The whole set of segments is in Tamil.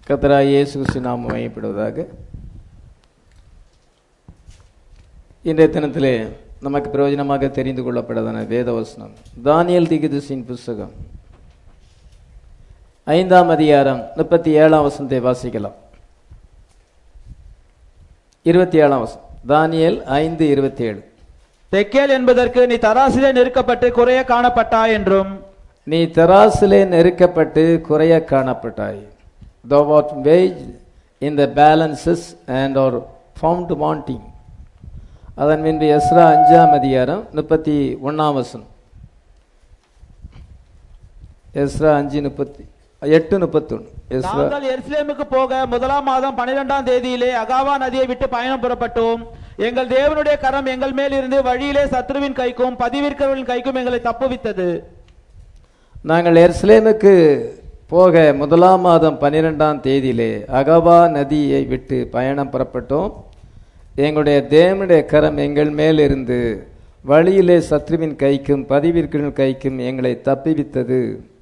கத்தராய் இயேசு கிறிஸ்து நாமம் மையப்படுவதாக இன்றைய தினத்திலே நமக்கு பிரயோஜனமாக தெரிந்து கொள்ளப்பட்டதான வேதவசனம் தானியல் திகிதுசின் புஸ்தகம் ஐந்தாம் அதிகாரம் முப்பத்தி ஏழாம் வசனத்தை வாசிக்கலாம் இருபத்தி ஏழாம் வசனம் தானியல் ஐந்து இருபத்தி ஏழு தெக்கேல் என்பதற்கு நீ தராசிலே நெருக்கப்பட்டு குறைய காணப்பட்டாய் என்றும் நீ தராசிலே நெருக்கப்பட்டு குறைய காணப்பட்டாய் thou art weighed in the balances and are found wanting அதன் பின்பு எஸ்ரா அஞ்சாம் அதிகாரம் முப்பத்தி ஒன்னாம் வசனம் எஸ்ரா அஞ்சு முப்பத்தி எட்டு முப்பத்தொன்னு எஸ்ரா நாங்கள் எருசலேமுக்கு போக முதலாம் மாதம் பன்னிரெண்டாம் தேதியிலே அகாவா நதியை விட்டு பயணம் புறப்பட்டோம் எங்கள் தேவனுடைய கரம் எங்கள் மேல் இருந்து வழியிலே சத்ருவின் கைக்கும் பதிவிற்கவர்களின் கைக்கும் எங்களை தப்புவித்தது நாங்கள் எருசலேமுக்கு போக முதலாம் மாதம் பன்னிரெண்டாம் தேதியிலே அகவா நதியை விட்டு பயணம் புறப்பட்டோம் எங்களுடைய தேவனுடைய கரம் எங்கள் மேல் இருந்து வழியிலே சத்ருவின் கைக்கும் பதிவிற்களின் கைக்கும் எங்களை தப்பிவித்தது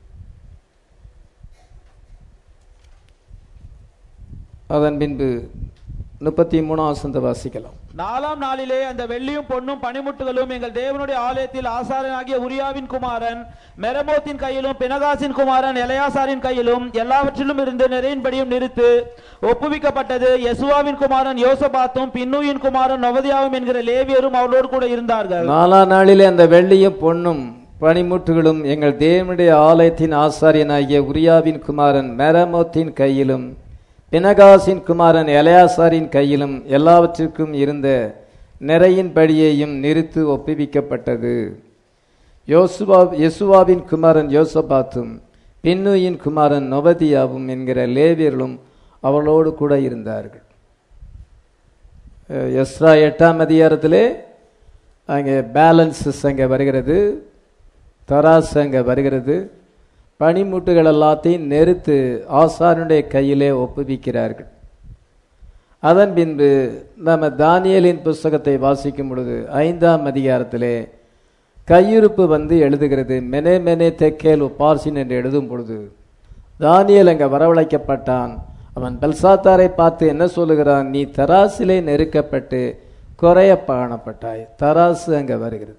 அதன் பின்பு முப்பத்தி மூணாம் வசந்த வாசிக்கலாம் நாலாம் நாளிலே அந்த வெள்ளியும் பொன்னும் பனிமுட்டுகளும் எங்கள் தேவனுடைய ஆலயத்தில் ஆசாரனாகிய உரியாவின் குமாரன் மெரமோத்தின் கையிலும் பினகாசின் குமாரன் எலையாசாரின் கையிலும் எல்லாவற்றிலும் இருந்து நிறையின்படியும் நிறுத்து ஒப்புவிக்கப்பட்டது யெசுவாவின் குமாரன் யோசபாத்தும் பின்னூயின் குமாரன் நொவதியாவும் என்கிற லேவியரும் அவளோடு கூட இருந்தார்கள் நாலாம் நாளிலே அந்த வெள்ளியும் பொன்னும் பனிமுட்டுகளும் எங்கள் தேவனுடைய ஆலயத்தின் ஆசாரியனாகிய உரியாவின் குமாரன் மெரமோத்தின் கையிலும் பினகாசின் குமாரன் எலையாசாரின் கையிலும் எல்லாவற்றிற்கும் இருந்த நிறையின் படியையும் நிறுத்து ஒப்புவிக்கப்பட்டது யோசுவா யெசுவாவின் குமாரன் யோசபாத்தும் பின்னுயின் குமாரன் நொபதியாவும் என்கிற லேவியர்களும் அவளோடு கூட இருந்தார்கள் அஹ் எஸ்ரா எட்டாம் அதிகாரத்திலே அங்கே பேலன்ஸஸ் அங்கே வருகிறது தராசு அங்கே வருகிறது பனிமுட்டுகள் எல்லாத்தையும் நெருத்து ஆசாரனுடைய கையிலே ஒப்புவிக்கிறார்கள் அதன் பின்பு நம்ம தானியலின் புஸ்தகத்தை வாசிக்கும் பொழுது ஐந்தாம் அதிகாரத்திலே கையிருப்பு வந்து எழுதுகிறது மெனே மெனே தெக்கேல் உபார்சின் என்று எழுதும் பொழுது தானியல் அங்கே வரவழைக்கப்பட்டான் அவன் பெல்சாத்தாரை பார்த்து என்ன சொல்லுகிறான் நீ தராசிலே நெருக்கப்பட்டு குறைய காணப்பட்டாய் தராசு அங்கே வருகிறது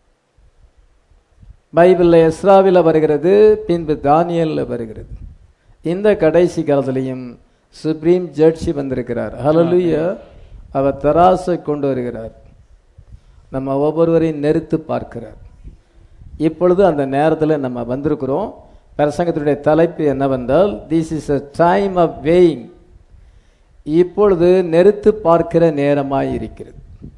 பைபிளில் எஸ்ராவில் வருகிறது பின்பு தானியல்ல வருகிறது இந்த கடைசி காலத்திலையும் சுப்ரீம் ஜட்ஜி வந்திருக்கிறார் ஹalleluya அவர் தராசை கொண்டு வருகிறார் நம்ம ஒவ்வொருவரையும் நெருத்து பார்க்கிறார் இப்பொழுது அந்த நேரத்தில் நம்ம வந்திருக்கிறோம் பிரசங்கத்தினுடைய தலைப்பு என்னவென்றால் this is a time of weighing இப்பொழுது நெருத்து பார்க்கிற நேரமாய் இருக்கிறது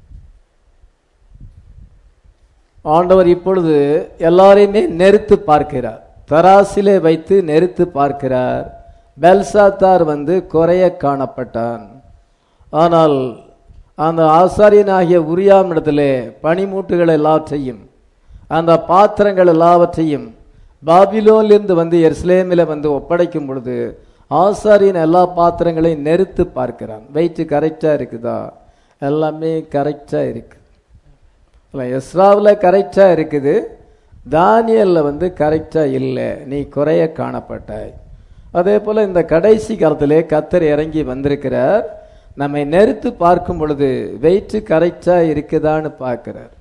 ஆண்டவர் இப்பொழுது எல்லாரையுமே நெருத்து பார்க்கிறார் தராசிலே வைத்து நெருத்து பார்க்கிறார் பெல்சாத்தார் வந்து குறைய காணப்பட்டான் ஆனால் அந்த ஆசாரியனாகிய உரியாமிடத்திலே பனிமூட்டுகள் எல்லாவற்றையும் அந்த பாத்திரங்கள் எல்லாவற்றையும் பாபிலோனிலிருந்து வந்து எருசலேமில் வந்து ஒப்படைக்கும் பொழுது ஆசாரியன் எல்லா பாத்திரங்களையும் நெருத்து பார்க்கிறான் வெயிட்டு கரெக்டாக இருக்குதா எல்லாமே கரெக்டாக இருக்கு இல்லை எஸ்ராவில் கரெக்டாக இருக்குது தானியலில் வந்து கரெக்டாக இல்லை நீ குறைய காணப்பட்டாய் அதே போல் இந்த கடைசி காலத்திலே கத்தர் இறங்கி வந்திருக்கிறார் நம்மை நெருத்து பார்க்கும் பொழுது வெயிட்டு கரெக்டாக இருக்குதான்னு பார்க்கிறார்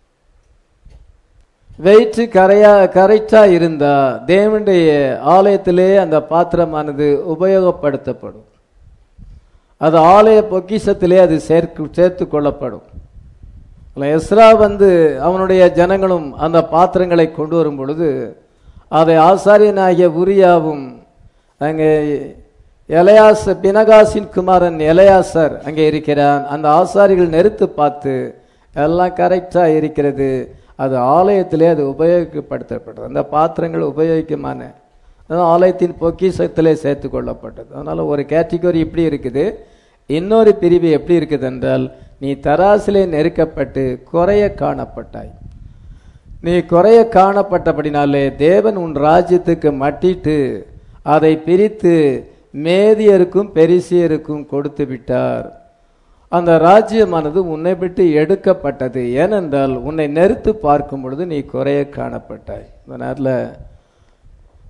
வெயிட்டு கரையா கரெக்டா இருந்தா தேவனுடைய ஆலயத்திலே அந்த பாத்திரமானது உபயோகப்படுத்தப்படும் அது ஆலய பொக்கிஷத்திலே அது சேர்க்கு சேர்த்து கொள்ளப்படும் இல்ல, எஸ்ரா வந்து அவனுடைய ஜனங்களும் அந்த பாத்திரங்களை கொண்டு வரும் பொழுது அதை ஆசாரியனாகிய உரியாவும் அங்கே எலையாச பினகாசின் குமாரன் எலையாசர் அங்கே இருக்கிறான் அந்த ஆசாரிகள் நெருத்து பார்த்து எல்லாம் கரெக்டா இருக்கிறது அது ஆலயத்திலே அது உபயோகப்படுத்தப்பட்டது அந்த பாத்திரங்கள் உபயோகிக்கமான அது ஆலயத்தின் பொக்கிஷத்திலே சேர்த்து கொள்ளப்பட்டது அதனால ஒரு கேட்டகரி இப்படி இருக்குது இன்னொரு பிரிவு எப்படி இருக்குது என்றால் நீ தராசிலே நெருக்கப்பட்டு குறைய காணப்பட்டாய் நீ குறைய காணப்பட்டபடினாலே தேவன் உன் ராஜ்யத்துக்கு மட்டிட்டு அதை பிரித்து மேதியருக்கும் பெரிசியருக்கும் கொடுத்து விட்டார் அந்த ராஜ்யமானது உன்னை விட்டு எடுக்கப்பட்டது ஏனென்றால் உன்னை நெருத்து பார்க்கும் பொழுது நீ குறைய காணப்பட்டாய் இந்த நேரத்தில்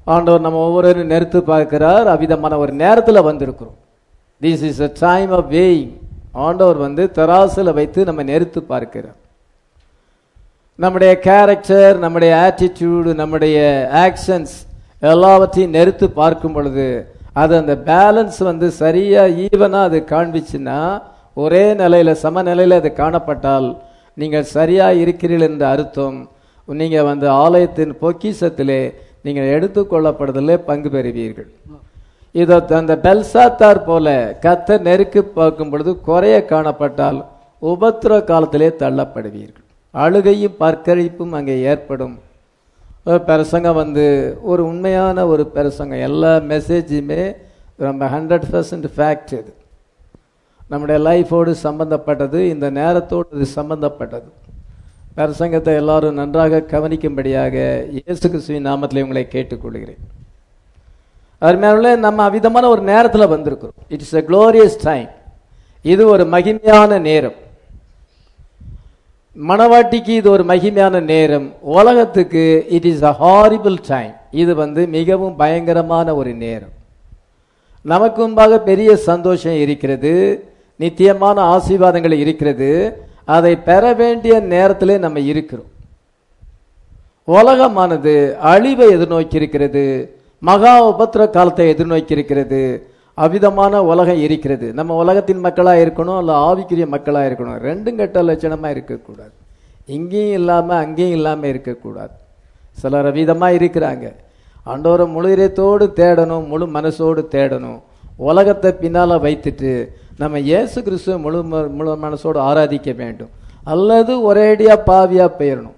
ஆண்டவர் நம்ம ஒவ்வொருவரும் நிறுத்து பார்க்கிறார் அவ்விதமான ஒரு நேரத்தில் வந்திருக்கிறோம் this is a time of weighing ஆண்டவர் வந்து தராசில் வைத்து நம்ம நிறுத்து பார்க்கிறார் நம்முடைய கேரக்டர் நம்முடைய ஆட்டிடியூடு நம்முடைய ஆக்ஷன்ஸ் எல்லாவற்றையும் நெருத்து பார்க்கும் பொழுது அது அந்த பேலன்ஸ் வந்து சரியா ஈவனா அது காண்பிச்சுன்னா ஒரே நிலையில சமநிலையில அது காணப்பட்டால் நீங்கள் சரியா இருக்கிறீர்கள் என்ற அர்த்தம் நீங்க வந்து ஆலயத்தின் பொக்கிஷத்திலே நீங்கள் எடுத்துக்கொள்ளப்படுதலே பங்கு பெறுவீர்கள் இதோ அந்த பெல்சாத்தார் போல கத்த நெருக்கி பார்க்கும் பொழுது குறைய காணப்பட்டால் உபத்திர காலத்திலே தள்ளப்படுவீர்கள் அழுகையும் பற்கழிப்பும் அங்கே ஏற்படும் ஒரு பிரசங்கம் வந்து ஒரு உண்மையான ஒரு பிரசங்கம் எல்லா மெசேஜுமே நம்ம ஹண்ட்ரட் பர்சன்ட் ஃபேக்ட் இது நம்முடைய லைஃபோடு சம்பந்தப்பட்டது இந்த நேரத்தோடு இது சம்பந்தப்பட்டது பிரசங்கத்தை எல்லாரும் நன்றாக கவனிக்கும்படியாக இயேசு கிறிஸ்துவின் நாமத்திலே உங்களை கேட்டுக்கொள்கிறேன் அருமையானவர்களே நம்ம அவிதமான ஒரு நேரத்தில் வந்திருக்கிறோம் இட்ஸ் a glorious டைம் இது ஒரு மகிமையான நேரம் மணவாட்டிக்கு இது ஒரு மகிமையான நேரம் உலகத்துக்கு it is a horrible time இது வந்து மிகவும் பயங்கரமான ஒரு நேரம் நமக்கு முன்பாக பெரிய சந்தோஷம் இருக்கிறது நித்தியமான ஆசீர்வாதங்கள் இருக்கிறது அதை பெற வேண்டிய நேரத்திலே நம்ம இருக்கிறோம் உலகமானது அழிவை எதிர்நோக்கி இருக்கிறது மகா உபத்திர காலத்தை எதிர்நோக்கி இருக்கிறது அவிதமான உலகம் இருக்கிறது நம்ம உலகத்தின் மக்களா இருக்கணும் அல்ல ஆவிக்குரிய மக்களா இருக்கணும் ரெண்டும் கெட்ட லட்சணமா இருக்கக்கூடாது இங்கேயும் இல்லாம அங்கேயும் இல்லாம இருக்கக்கூடாது சிலர் அவிதமா இருக்கிறாங்க ஆண்டவரை முழு இதயத்தோடு தேடணும் முழு மனசோடு தேடணும் உலகத்தை பின்னால வைத்துட்டு நம்ம இயேசு கிறிஸ்துவ முழு ம- முழு மனசோடு ஆராதிக்க வேண்டும் அல்லது ஒரேடியா பாவியா போயிடணும்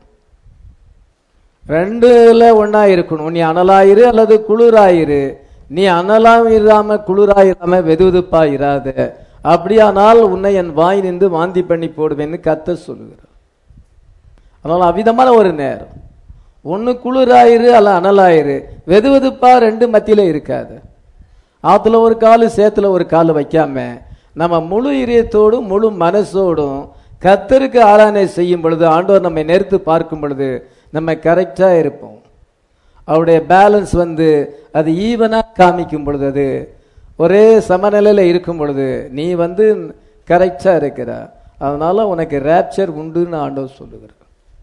ரெண்டுல ஒண்ணா இருக்கணும் நீ அனலாயிரு அல்லது குளிராயிரு நீ அனலாம் இராம குளிராயிராம வெதுவெதுப்பா இராத அப்படியானால் உன்னை என் வாய் நின்று வாந்தி பண்ணி போடுவேன்னு கத்த சொல்லுகிறார் அதனால அவிதமான ஒரு நேரம் ஒண்ணு குளிராயிரு அல்ல அனலாயிரு வெதுவெதுப்பா ரெண்டு மத்தியில இருக்காது ஆத்துல ஒரு காலு சேத்துல ஒரு காலு வைக்காம நம்ம முழு இதயத்தோடும் முழு மனசோடும் கத்தருக்கு ஆராதனை செய்யும் பொழுது ஆண்டவர் நம்மை நெருத்து பார்க்கும் பொழுது நம்ம கரெக்டா இருப்போம் அவருடைய பேலன்ஸ் வந்து அது ஈவனா காமிக்கும் பொழுது அது ஒரே சமநிலையில இருக்கும் பொழுது நீ வந்து கரெக்டா இருக்கிற அதனால உனக்கு ரேப்சர் உண்டுன்னு ஆண்டவர் சொல்லுகிறார்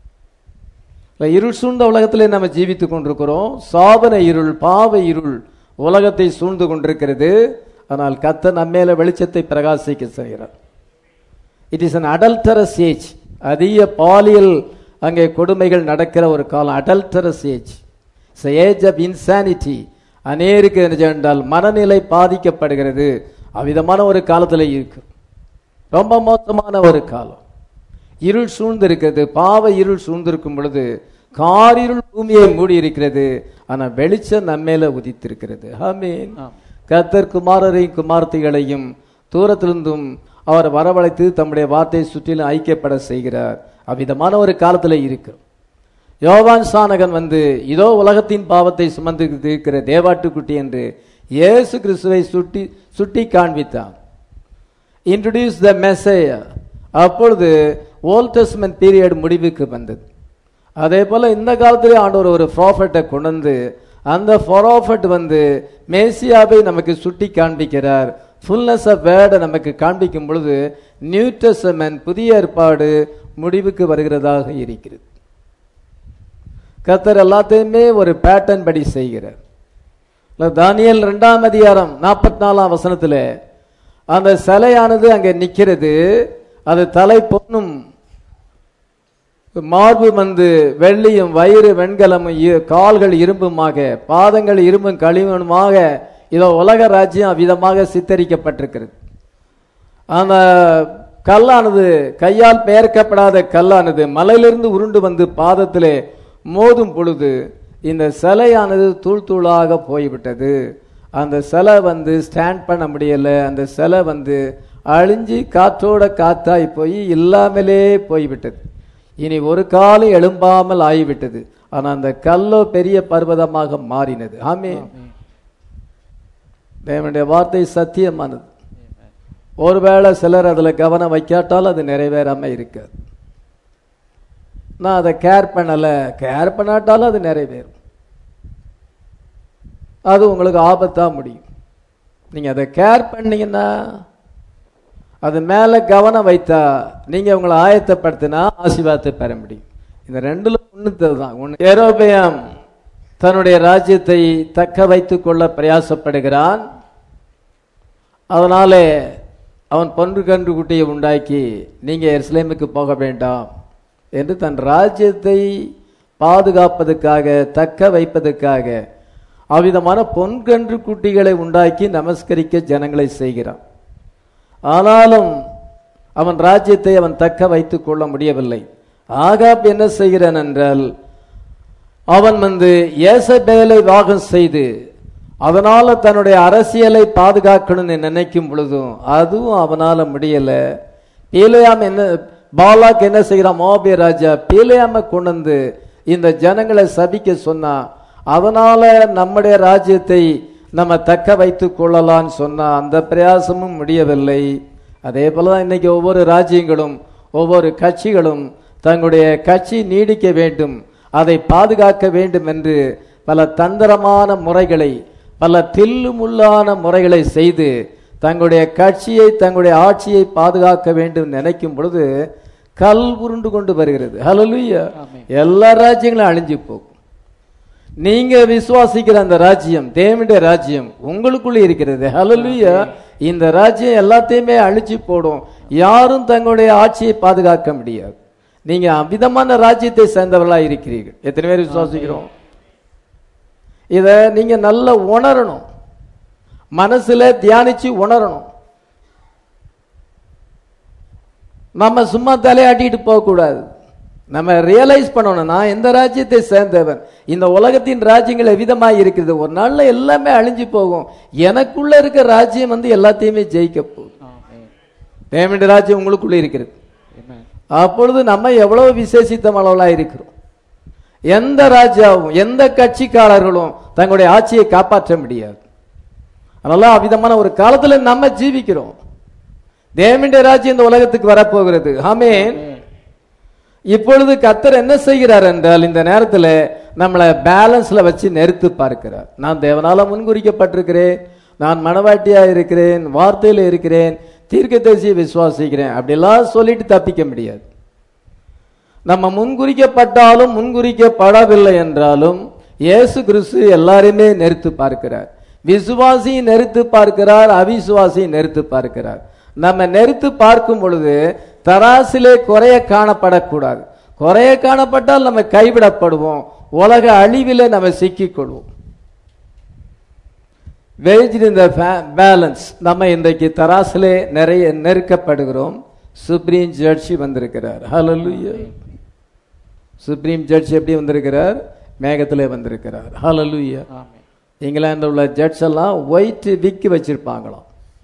இல்ல, இருள் சூழ்ந்த உலகத்திலே நம்ம ஜீவித்து கொண்டிருக்கிறோம் சாபன இருள் பாவ இருள் உலகத்தை சூழ்ந்து கொண்டிருக்கிறது ஆனால் கத்த நம்மேல வெளிச்சத்தை பிரகாசிக்க செய்கிறார் it is an adulterous age அதிக பாலியல் அங்கே கொடுமைகள் நடக்கிற ஒரு காலம் adulterous age age of insanity அநேருக்கு என்றால் மனநிலை பாதிக்கப்படுகிறது அவ்விதமான ஒரு காலத்துல இருக்கு ரொம்ப மோசமான ஒரு காலம் இருள் சூழ்ந்திருக்கிறது பாவ இருள் சூழ்ந்திருக்கும் பொழுது காரிருள் பூமியை மூடி இருக்கிறது ஆனா வெளிச்சம் நம்மேல உதித்திருக்கிறது ஆமென் கர்த்தர் குமாரரையும் குமார்த்திகளையும் தூரத்திலிருந்தும் அவர் வரவழைத்து தம்முடைய வார்த்தையை சுற்றிலும் ஐக்கியப்பட செய்கிறார் அவ்விதமான ஒரு காலத்துல இருக்கிறோம் யோவான் சானகன் வந்து இதோ உலகத்தின் பாவத்தை சுமந்து இருக்கிற தேவாட்டுக்குட்டி என்று இயேசு கிறிஸ்துவை சுட்டி சுட்டி காண்பித்தான் இன்ட்ரடியூஸ் த மெசேஜ் அப்பொழுது ஓல்ட் டெஸ்ட்மென்ட் பீரியட் முடிவுக்கு வந்தது அதே போல இந்த காலத்திலே ஆண்டவர் ஒரு ப்ராஃபட்டை கொண்டு வந்து அந்த ப்ராஃபட் வந்து மேசியாவை நமக்கு சுட்டி காண்பிக்கிறார் ஃபுல்னஸ் ஆஃப் வேர்டை நமக்கு காண்பிக்கும் பொழுது நியூ டெஸ்டமென்ட் புதிய ஏற்பாடு முடிவுக்கு வருகிறதாக இருக்கிறது கர்த்தர் எல்லாத்தையுமே ஒரு பேட்டர்ன் படி செய்கிறார் இல்ல, தானியேல் இரண்டாம் அதிகாரம் நாற்பத்தி நாலாம் வசனத்துல அந்த சிலையானது அங்கே நிக்கிறது அது தலை பொன்னும் மார்பு வந்து வெள்ளியும் வயிறு வெண்கலமும் இ- கால்கள் இரும்புமாக பாதங்கள் இரும்பும் களிமண்ணுமாக இதோ உலக ராஜ்யம் விதமாக சித்தரிக்கப்பட்டிருக்கிறது அந்த கல்லானது கையால் பெயர்க்கப்படாத கல்லானது மலையிலிருந்து உருண்டு வந்து பாதத்திலே மோதும் பொழுது இந்த சிலையானது தூள் தூளாக போய்விட்டது அந்த சிலை வந்து ஸ்டாண்ட் பண்ண முடியல அந்த சிலை வந்து அழிஞ்சு காற்றோட காத்தாய் போய் இல்லாமலே போய்விட்டது இனி ஒரு காலம் எழும்பாமல் ஆகிவிட்டது ஆனா அந்த கல்லோ பெரிய பர்வதமாக மாறினது ஆமே தேவனுடைய வார்த்தை சத்தியமானது ஒருவேளை சிலர் அதுல கவனம் வைக்காட்டால் அது நிறைவேறாம இருக்காது நான் அதை கேர் பண்ணல கேர் பண்ணாட்டாலும் அது நிறைவேறும் அது உங்களுக்கு ஆபத்தா முடியும் நீங்க அதை கேர் பண்ணீங்கன்னா அது மேல கவனம் வைத்தா நீங்க உங்களை ஆயத்தப்படுத்தினா ஆசீர்வாதத்தை பெற முடியும் இந்த ரெண்டுல ஒண்ணு தான் ஒண்ணு ஏரோபயம் தன்னுடைய ராஜ்யத்தை தக்க வைத்துக் கொள்ள பிரயாசப்படுகிறான் அதனாலே அவன் பொன்று கன்று குட்டியை உண்டாக்கி நீங்க எருசலேமுக்கு போக வேண்டாம் என்று தன் ராஜ்யத்தை பாதுகாப்பதற்காக தக்க வைப்பதற்காக அவ்விதமான பொன்கன்று குட்டிகளை உண்டாக்கி நமஸ்கரிக்க ஜனங்களை செய்கிறான் ஆனாலும் அவன் ராஜ்யத்தை அவன் தக்க வைத்துக் கொள்ள முடியவில்லை ஆகாப் என்ன செய்கிறான் என்றால் அவன் வந்து ஏசபேலை வாகம் செய்து அதனால தன்னுடைய அரசியலை பாதுகாக்கணும்னு நினைக்கும் பொழுதும் அதுவும் அவனால முடியல பீலையாம் என்ன பாலாக் என்ன செய்கிறான் மோபிய ராஜா பீலையாம கொண்டு வந்து இந்த ஜனங்களை சபிக்க சொன்னா அதனால நம்முடைய ராஜ்யத்தை நம்ம தக்க வைத்துக் கொள்ளலாம்னு சொன்னா அந்த பிரயாசமும் முடியவில்லை அதே போலதான் இன்னைக்கு ஒவ்வொரு ராஜ்யங்களும் ஒவ்வொரு கட்சிகளும் தங்களுடைய கட்சி நீடிக்க வேண்டும் அதை பாதுகாக்க வேண்டும் என்று பல தந்திரமான முறைகளை பல தில்லுமுள்ளான முறைகளை செய்து தங்களுடைய கட்சியை தங்களுடைய ஆட்சியை பாதுகாக்க வேண்டும் நினைக்கும் பொழுது கல் உருண்டு கொண்டு வருகிறது ஹalleluya எல்லா ராஜ்யங்களும் அழிஞ்சு போகும் நீங்க விசுவாசிக்கிற அந்த ராஜ்யம் தேவனுடைய ராஜ்யம் உங்களுக்குள்ள இருக்கிறது ஹalleluya இந்த ராஜ்யம் எல்லாத்தையுமே அழிச்சு போடும் யாரும் தங்களுடைய ஆட்சியை பாதுகாக்க முடியாது நீங்க அவ்விதமான ராஜ்யத்தை சேர்ந்தவர்களா இருக்கிறீர்கள் எத்தனை பேர் விசுவாசிக்கிறோம் இத நீங்க நல்லா உணரணும் மனசுல தியானிச்சு உணரணும் நம்ம சும்மா தலையாட்டிட்டு போக கூடாது நம்ம ரியலைஸ் பண்ணணும் நான் எந்த ராஜ்யத்தை சேர்ந்தவன் இந்த உலகத்தின் ராஜ்யங்கள் எவ்விதமாய் இருக்குது ஒரு நாள்ல எல்லாமே அழிஞ்சு போகும் எனக்குள்ள இருக்க ராஜ்யம் வந்து எல்லாத்தையுமே ஜெயிக்க போகுது தேவனுடைய ராஜ்யம் உங்களுக்குள்ள இருக்கிறது அப்பொழுது நம்ம எவ்வளவு விசேஷித்தமானவர்களா இருக்கிறோம் எந்த ராஜாவும் எந்த கட்சிக்காரர்களும் தங்களுடைய ஆட்சியை காப்பாற்ற முடியாது அதனால அவ்விதமான ஒரு காலத்துல நம்ம ஜீவிக்கிறோம் தேவனுடைய ராஜ்யம் இந்த உலகத்துக்கு வரப்போகிறது ஆமென் இப்பொழுது கத்தர் என்ன செய்கிறார் என்றால் இந்த நேரத்தில் நம்மளை பேலன்ஸ்ல வச்சு நிறுத்து பார்க்கிறார் நான் தேவனால முன்குறிக்கப்பட்டிருக்கிறேன் நான் மனவாட்டியா இருக்கிறேன் வார்த்தையில இருக்கிறேன் தீர்க்கதரிசியை விசுவாசிக்கிறேன் அப்படிலாம் சொல்லிட்டு தப்பிக்க முடியாது நம்ம முன்குறிக்கப்பட்டாலும் முன்குறிக்கப்படவில்லை என்றாலும் இயேசு கிறிஸ்து எல்லாரையுமே நெருத்து பார்க்கிறார் விசுவாசியை நெருத்து பார்க்கிறார் அவிசுவாசியை நெருத்து பார்க்கிறார் நம்ம நெருத்து பார்க்கும் பொழுது தராசிலே குறைய காணப்படக்கூடாது குறைய காணப்பட்டால் நம்ம கைவிடப்படுவோம் உலக அழிவிலே நம்ம சிக்கிக்கொள்வோம் வெயிட் இந்த பேலன்ஸ் நம்ம இன்றைக்கு தராசிலே நிறைய நெருக்கப்படுகிறோம் சுப்ரீம் ஜட்ஜி வந்திருக்கிறார் ஹalleluya சுப்ரீம் ஜட்ஜ் எப்படி வந்திருக்கிறார் மேகத்திலே வந்திருக்கிறார் ஹalleluya இங்கிலாந்தில் உள்ள ஜட்ஜ் எல்லாம் ஒயிட் விக்கு வச்சிருப்பாங்களாம்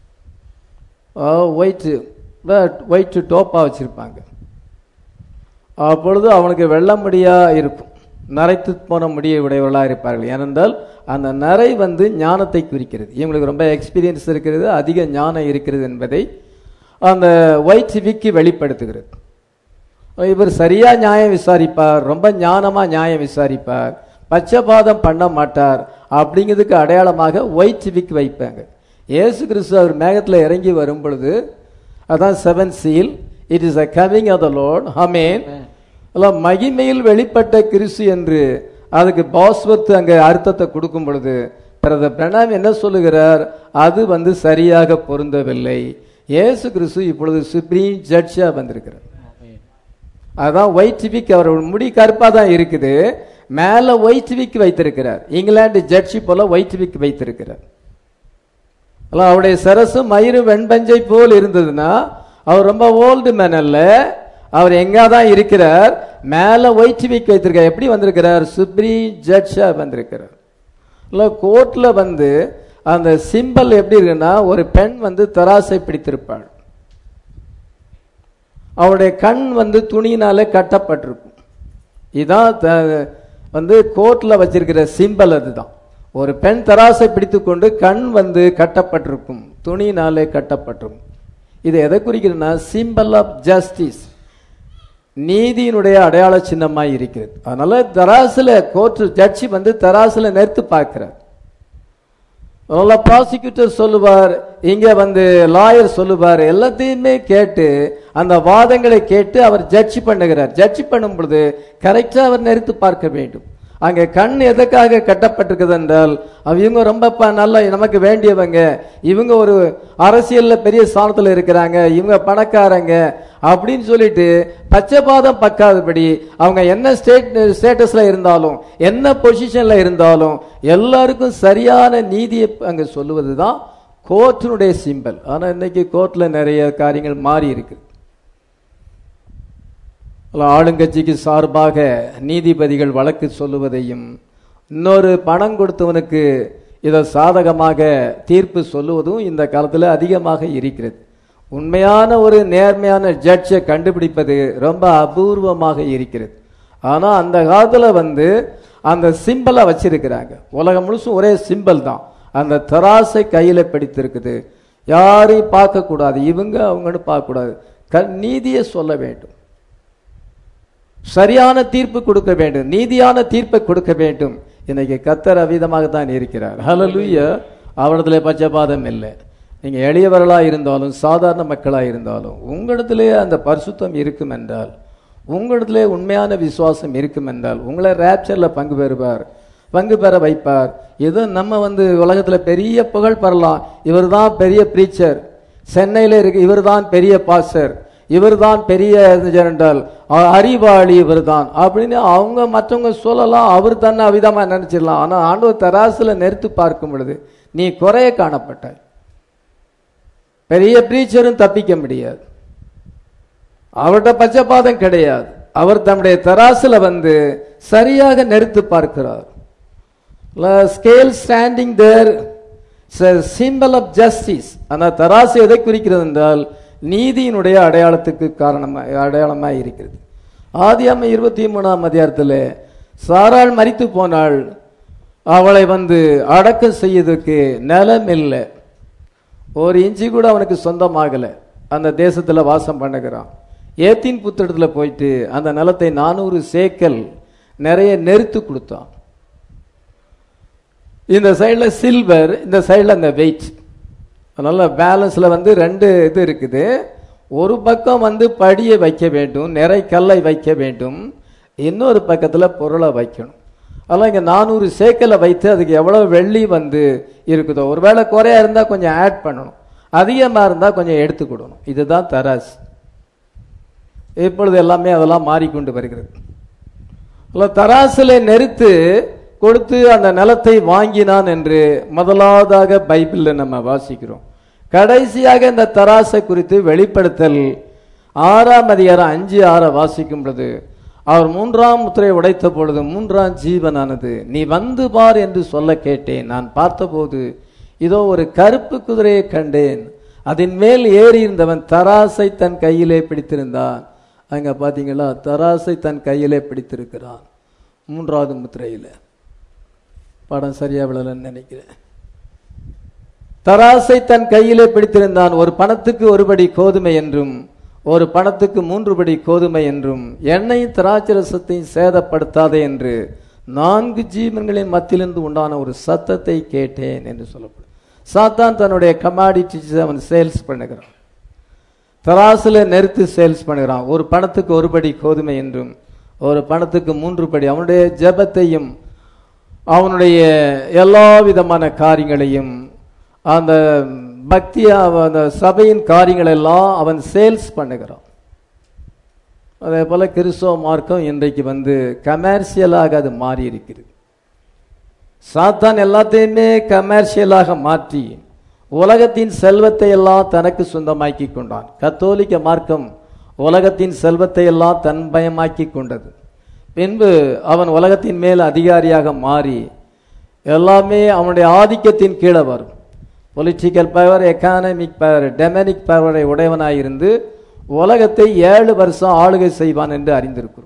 ஒயிட் ஒயிட் டோப்பா வச்சிருப்பாங்க அப்பொழுது அவனுக்கு வெள்ள முடியா இருக்கும் நரைத்து போன முடியை உடையவர்களாக இருப்பார்கள் ஏனென்றால் அந்த நரை வந்து ஞானத்தை குறிக்கிறது இவங்களுக்கு ரொம்ப எக்ஸ்பீரியன்ஸ் இருக்கிறது அதிக ஞானம் இருக்கிறது என்பதை அந்த ஒயிட் விக்கி வெளிப்படுத்துகிறது இவர் சரியா நியாயம் விசாரிப்பார் ரொம்ப ஞானமா நியாயம் விசாரிப்பார் பச்சபாதம் பண்ண மாட்டார் அப்படிங்கிறதுக்கு அடையாளமாக ஒயிட் விக் வைப்பாங்க இயேசு கிறிஸ்து அவர் மேகத்தில் இறங்கி வரும் பொழுது அதான் seven seal it is a coming of the lord ஹமேன் எல்லாம் மகிமையில் வெளிப்பட்ட கிறிஸ்து என்று அதுக்கு பாஸ்வத் அங்கே அர்த்தத்தை கொடுக்கும் பொழுது பிரதர் பிரணாம் என்ன சொல்லுகிறார் அது வந்து சரியாக பொருந்தவில்லை இயேசு கிறிஸ்து இப்பொழுது சுப்ரீம் ஜட்ஜா வந்திருக்கிறார் அதான் ஒயிட் விக் அவர் முடி கருப்பா தான் இருக்குது மேல ஒயிட் விக் வைத்திருக்கிறார் இங்கிலாந்து ஜட்ஜி போல ஒயிட் விக் வைத்திருக்கிறார் அதான் அவருடைய சரசு மயிறு வெண்பஞ்சை போல் இருந்ததுன்னா அவர் ரொம்ப ஓல்டு மேன் அல்ல அவர் எங்க தான் இருக்கிறார் மேல ஒயிட் விக் வைத்திருக்கார் எப்படி வந்திருக்கிறார் சுப்ரீம் ஜட்ஜா வந்திருக்கிறார் இல்லை கோர்ட்ல வந்து அந்த சிம்பல் எப்படி இருக்குன்னா ஒரு பெண் வந்து தராசை பிடித்திருப்பாள் அவருடைய கண் வந்து துணியினால கட்டப்பட்டிருக்கும் இதான் த- வந்து கோர்ட்ல வச்சிருக்கிற சிம்பல் அதுதான் ஒரு பெண் தராசை பிடித்துக்கொண்டு கண் வந்து கட்டப்பட்டிருக்கும் துணியினாலே கட்டப்பட்டிருக்கும் இது எதை குறிக்கிறதுனா சிம்பல் ஆஃப் ஜஸ்டிஸ் நீதியினுடைய அடையாள சின்னமாய் இருக்கிறது அதனால தராசுல கோர்ட் ஜட்ஜி வந்து தராசுல நிறுத்து பார்க்கிறார் அதனால ப்ராசிக்யூட்டர் சொல்லுவார் இங்க வந்து லாயர் சொல்லுவார் எல்லாத்தையுமே கேட்டு அந்த வாதங்களை கேட்டு அவர் ஜட்ஜ் பண்ணுகிறார் ஜட்ஜ் பண்ணும் பொழுது கரெக்டா அவர் நிறுத்து பார்க்க வேண்டும் அங்க கண் எதற்காக கட்டப்பட்டிருக்குது என்றால் அவ- இவங்க ரொம்ப ப- நல்ல நமக்கு வேண்டியவங்க இவங்க ஒரு அரசியல்ல பெரிய ஸ்தானத்துல இருக்கிறாங்க இவங்க பணக்காரங்க அப்படின்னு சொல்லிட்டு பச்சைபாதம் பக்காதபடி அவங்க என்ன ஸ்டேட் ஸ்டேட்டஸ்ல இருந்தாலும் என்ன பொசிஷன்ல இருந்தாலும் எல்லாருக்கும் சரியான நீதியை அங்க சொல்லுவதுதான் கோர்ட்டினுடைய சிம்பல் ஆனா இன்னைக்கு கோர்ட்ல நிறைய காரியங்கள் மாறி இருக்கு அல்ல, ஆளுங்கட்சிக்கு சார்பாக நீதிபதிகள் வழக்கு சொல்லுவதையும் இன்னொரு பணம் கொடுத்தவனுக்கு இதை சாதகமாக தீர்ப்பு சொல்லுவதும் இந்த காலத்தில் அதிகமாக இருக்கிறது உண்மையான ஒரு நேர்மையான ஜட்ஜை கண்டுபிடிப்பது ரொம்ப அபூர்வமாக இருக்கிறது ஆனா அந்த காலத்துல வந்து அந்த சிம்பலை வச்சிருக்கிறாங்க உலகம் முழுசும் ஒரே சிம்பல் தான் அந்த தராசை கையில பிடித்திருக்குது யாரையும் பார்க்க கூடாது இவங்க அவங்கன்னு பார்க்க கூடாது க- நீதியை சொல்ல வேண்டும் சரியான தீர்ப்பு கொடுக்க வேண்டும் நீதியான தீர்ப்பை கொடுக்க வேண்டும் இன்னைக்கு கத்தர் அவிதமாக தான் இருக்கிறார் ஹalleluya அவரிடத்துல பட்சபாதம் இல்லை நீங்க எளியவர்களா இருந்தாலும் சாதாரண மக்களா இருந்தாலும் உங்களிடத்திலே அந்த பரிசுத்தம் இருக்கும் என்றால் உங்களிடத்திலே உண்மையான விசுவாசம் இருக்கும் என்றால் உங்களை ரேப்சர்ல பங்கு பெறுவார் பங்கு பெற வைப்பார் ஏதோ நம்ம வந்து உலகத்துல பெரிய புகழ் பெறலாம் இவர்தான் பெரிய பிரீச்சர் சென்னையில இருக்கு இவர்தான் பெரிய பாஸ்டர் இவர்தான் பெரிய என்றால் அ- அறிவாளி இவர்தான் அப்படின்னு அவங்க மற்றவங்க சொல்லலாம் அவர் தன்னை அவிதமா நினைச்சிடலாம் ஆனா ஆண்டவர் தராசுல நிறுத்து பார்க்கும் பொழுது நீ குறைய காணப்பட்டாய் பெரிய பிரீச்சரும் தப்பிக்க முடியாது அவர்கிட்ட பச்சைபாதம் கிடையாது அவர் தம்முடைய தராசுல வந்து சரியாக நிறுத்து பார்க்கிறார் scale standing there symbol of justice அந்த தராசு எதை குறிக்கிறது என்றால் நீதியினுடைய அடையாளத்துக்கு காரணமாக அடையாளமாக இருக்கிறது ஆதியாம இருபத்தி மூணாம் அதிகாரத்தில் சாராள் மரித்து போனாள் அவளை வந்து அடக்கம் செய்யறதுக்கு நிலம் இல்லை ஒரு இஞ்சி கூட அவனுக்கு சொந்தமாகல அந்த தேசத்துல வாசம் பண்ணுகிறான் ஏத்தின் புத்தகத்துல போயிட்டு அந்த நிலத்தை நானூறு சேக்கல் நிறைய நெருத்து கொடுத்தான் இந்த சைடுல சில்வர் இந்த சைடுல அந்த வெயிட் அதனால பேலன்ஸ்ல வந்து ரெண்டு இது இருக்குது ஒரு பக்கம் வந்து படியை வைக்க வேண்டும் நிறை கல்லை வைக்க வேண்டும் இன்னொரு பக்கத்துல பொருளை வைக்கணும் அதெல்லாம் இங்க நானூறு சேக்கலை வைத்து அதுக்கு எவ்வளவு வெள்ளி வந்து இருக்குதோ ஒருவேளை குறையா இருந்தா கொஞ்சம் ஆட் பண்ணணும் அதிகமா இருந்தா கொஞ்சம் எடுத்து கொடுக்கணும் இதுதான் தராசு இப்பொழுது எல்லாமே அதெல்லாம் மாறிக்கொண்டு வருகிறது அல்ல தராசில நெருத்து கொடுத்து அந்த நிலத்தை வாங்கினான் என்று முதலாவதாக பைபிள்ல நம்ம வாசிக்கிறோம் கடைசியாக இந்த தராசை குறித்து வெளிப்படுத்தல் ஆறாம் அதிகாரம் அஞ்சு ஆற வாசிக்கும் பொழுது அவர் மூன்றாம் முத்திரை உடைத்த பொழுது மூன்றாம் ஜீவனானது நீ வந்து பார் என்று சொல்ல கேட்டேன் நான் பார்த்தபோது இதோ ஒரு கருப்பு குதிரையை கண்டேன் அதன் மேல் ஏறி இருந்தவன் தராசை தன் கையிலே பிடித்திருந்தான் அங்க பாத்தீங்களா தராசை தன் கையிலே பிடித்திருக்கிறான் மூன்றாவது முத்திரையில படம் சரியா விழலன்னு நினைக்கிறேன் தராசை தன் கையிலே பிடித்திருந்தான் ஒரு பணத்துக்கு ஒருபடி கோதுமை என்றும் ஒரு பணத்துக்கு மூன்று படி கோதுமை என்றும் எண்ணெயும் திராட்சரசத்தையும் சேதப்படுத்தாதே என்று நான்கு ஜீவன்களின் மத்தியிலிருந்து உண்டான ஒரு சத்தத்தை கேட்டேன் என்று சொல்லப்படும் சாத்தான் தன்னுடைய கமாடிட்டிஸ் அவன் சேல்ஸ் பண்ணுகிறான் தராசுல நெருத்து சேல்ஸ் பண்ணுகிறான் ஒரு பணத்துக்கு ஒரு படி கோதுமை என்றும் ஒரு பணத்துக்கு மூன்று படி அவனுடைய ஜெபத்தையும் அவனுடைய எல்லா விதமான காரியங்களையும் அந்த பக்தி அவ- அந்த சபையின் காரியங்கள் எல்லாம் அவன் சேல்ஸ் பண்ணுகிறான் அதே போல கிறிஸ்தவ மார்க்கம் இன்றைக்கு வந்து கமர்ஷியலாக அது மாறி இருக்கிறது சாத்தான் எல்லாத்தையுமே கமர்ஷியலாக மாற்றி உலகத்தின் செல்வத்தை எல்லாம் தனக்கு சொந்தமாக்கி கொண்டான் கத்தோலிக்க மார்க்கம் உலகத்தின் செல்வத்தை எல்லாம் தன்மயமாக்கி கொண்டது பின்பு அவன் உலகத்தின் மேல் அதிகாரியாக மாறி எல்லாமே அவனுடைய ஆதிக்கத்தின் கீழே வரும் political power economic power demonic பவரை உடையவனாயிருந்து உலகத்தை ஏழு வருஷம் ஆளுகை செய்வான் என்று அறிந்திருக்கிறோம்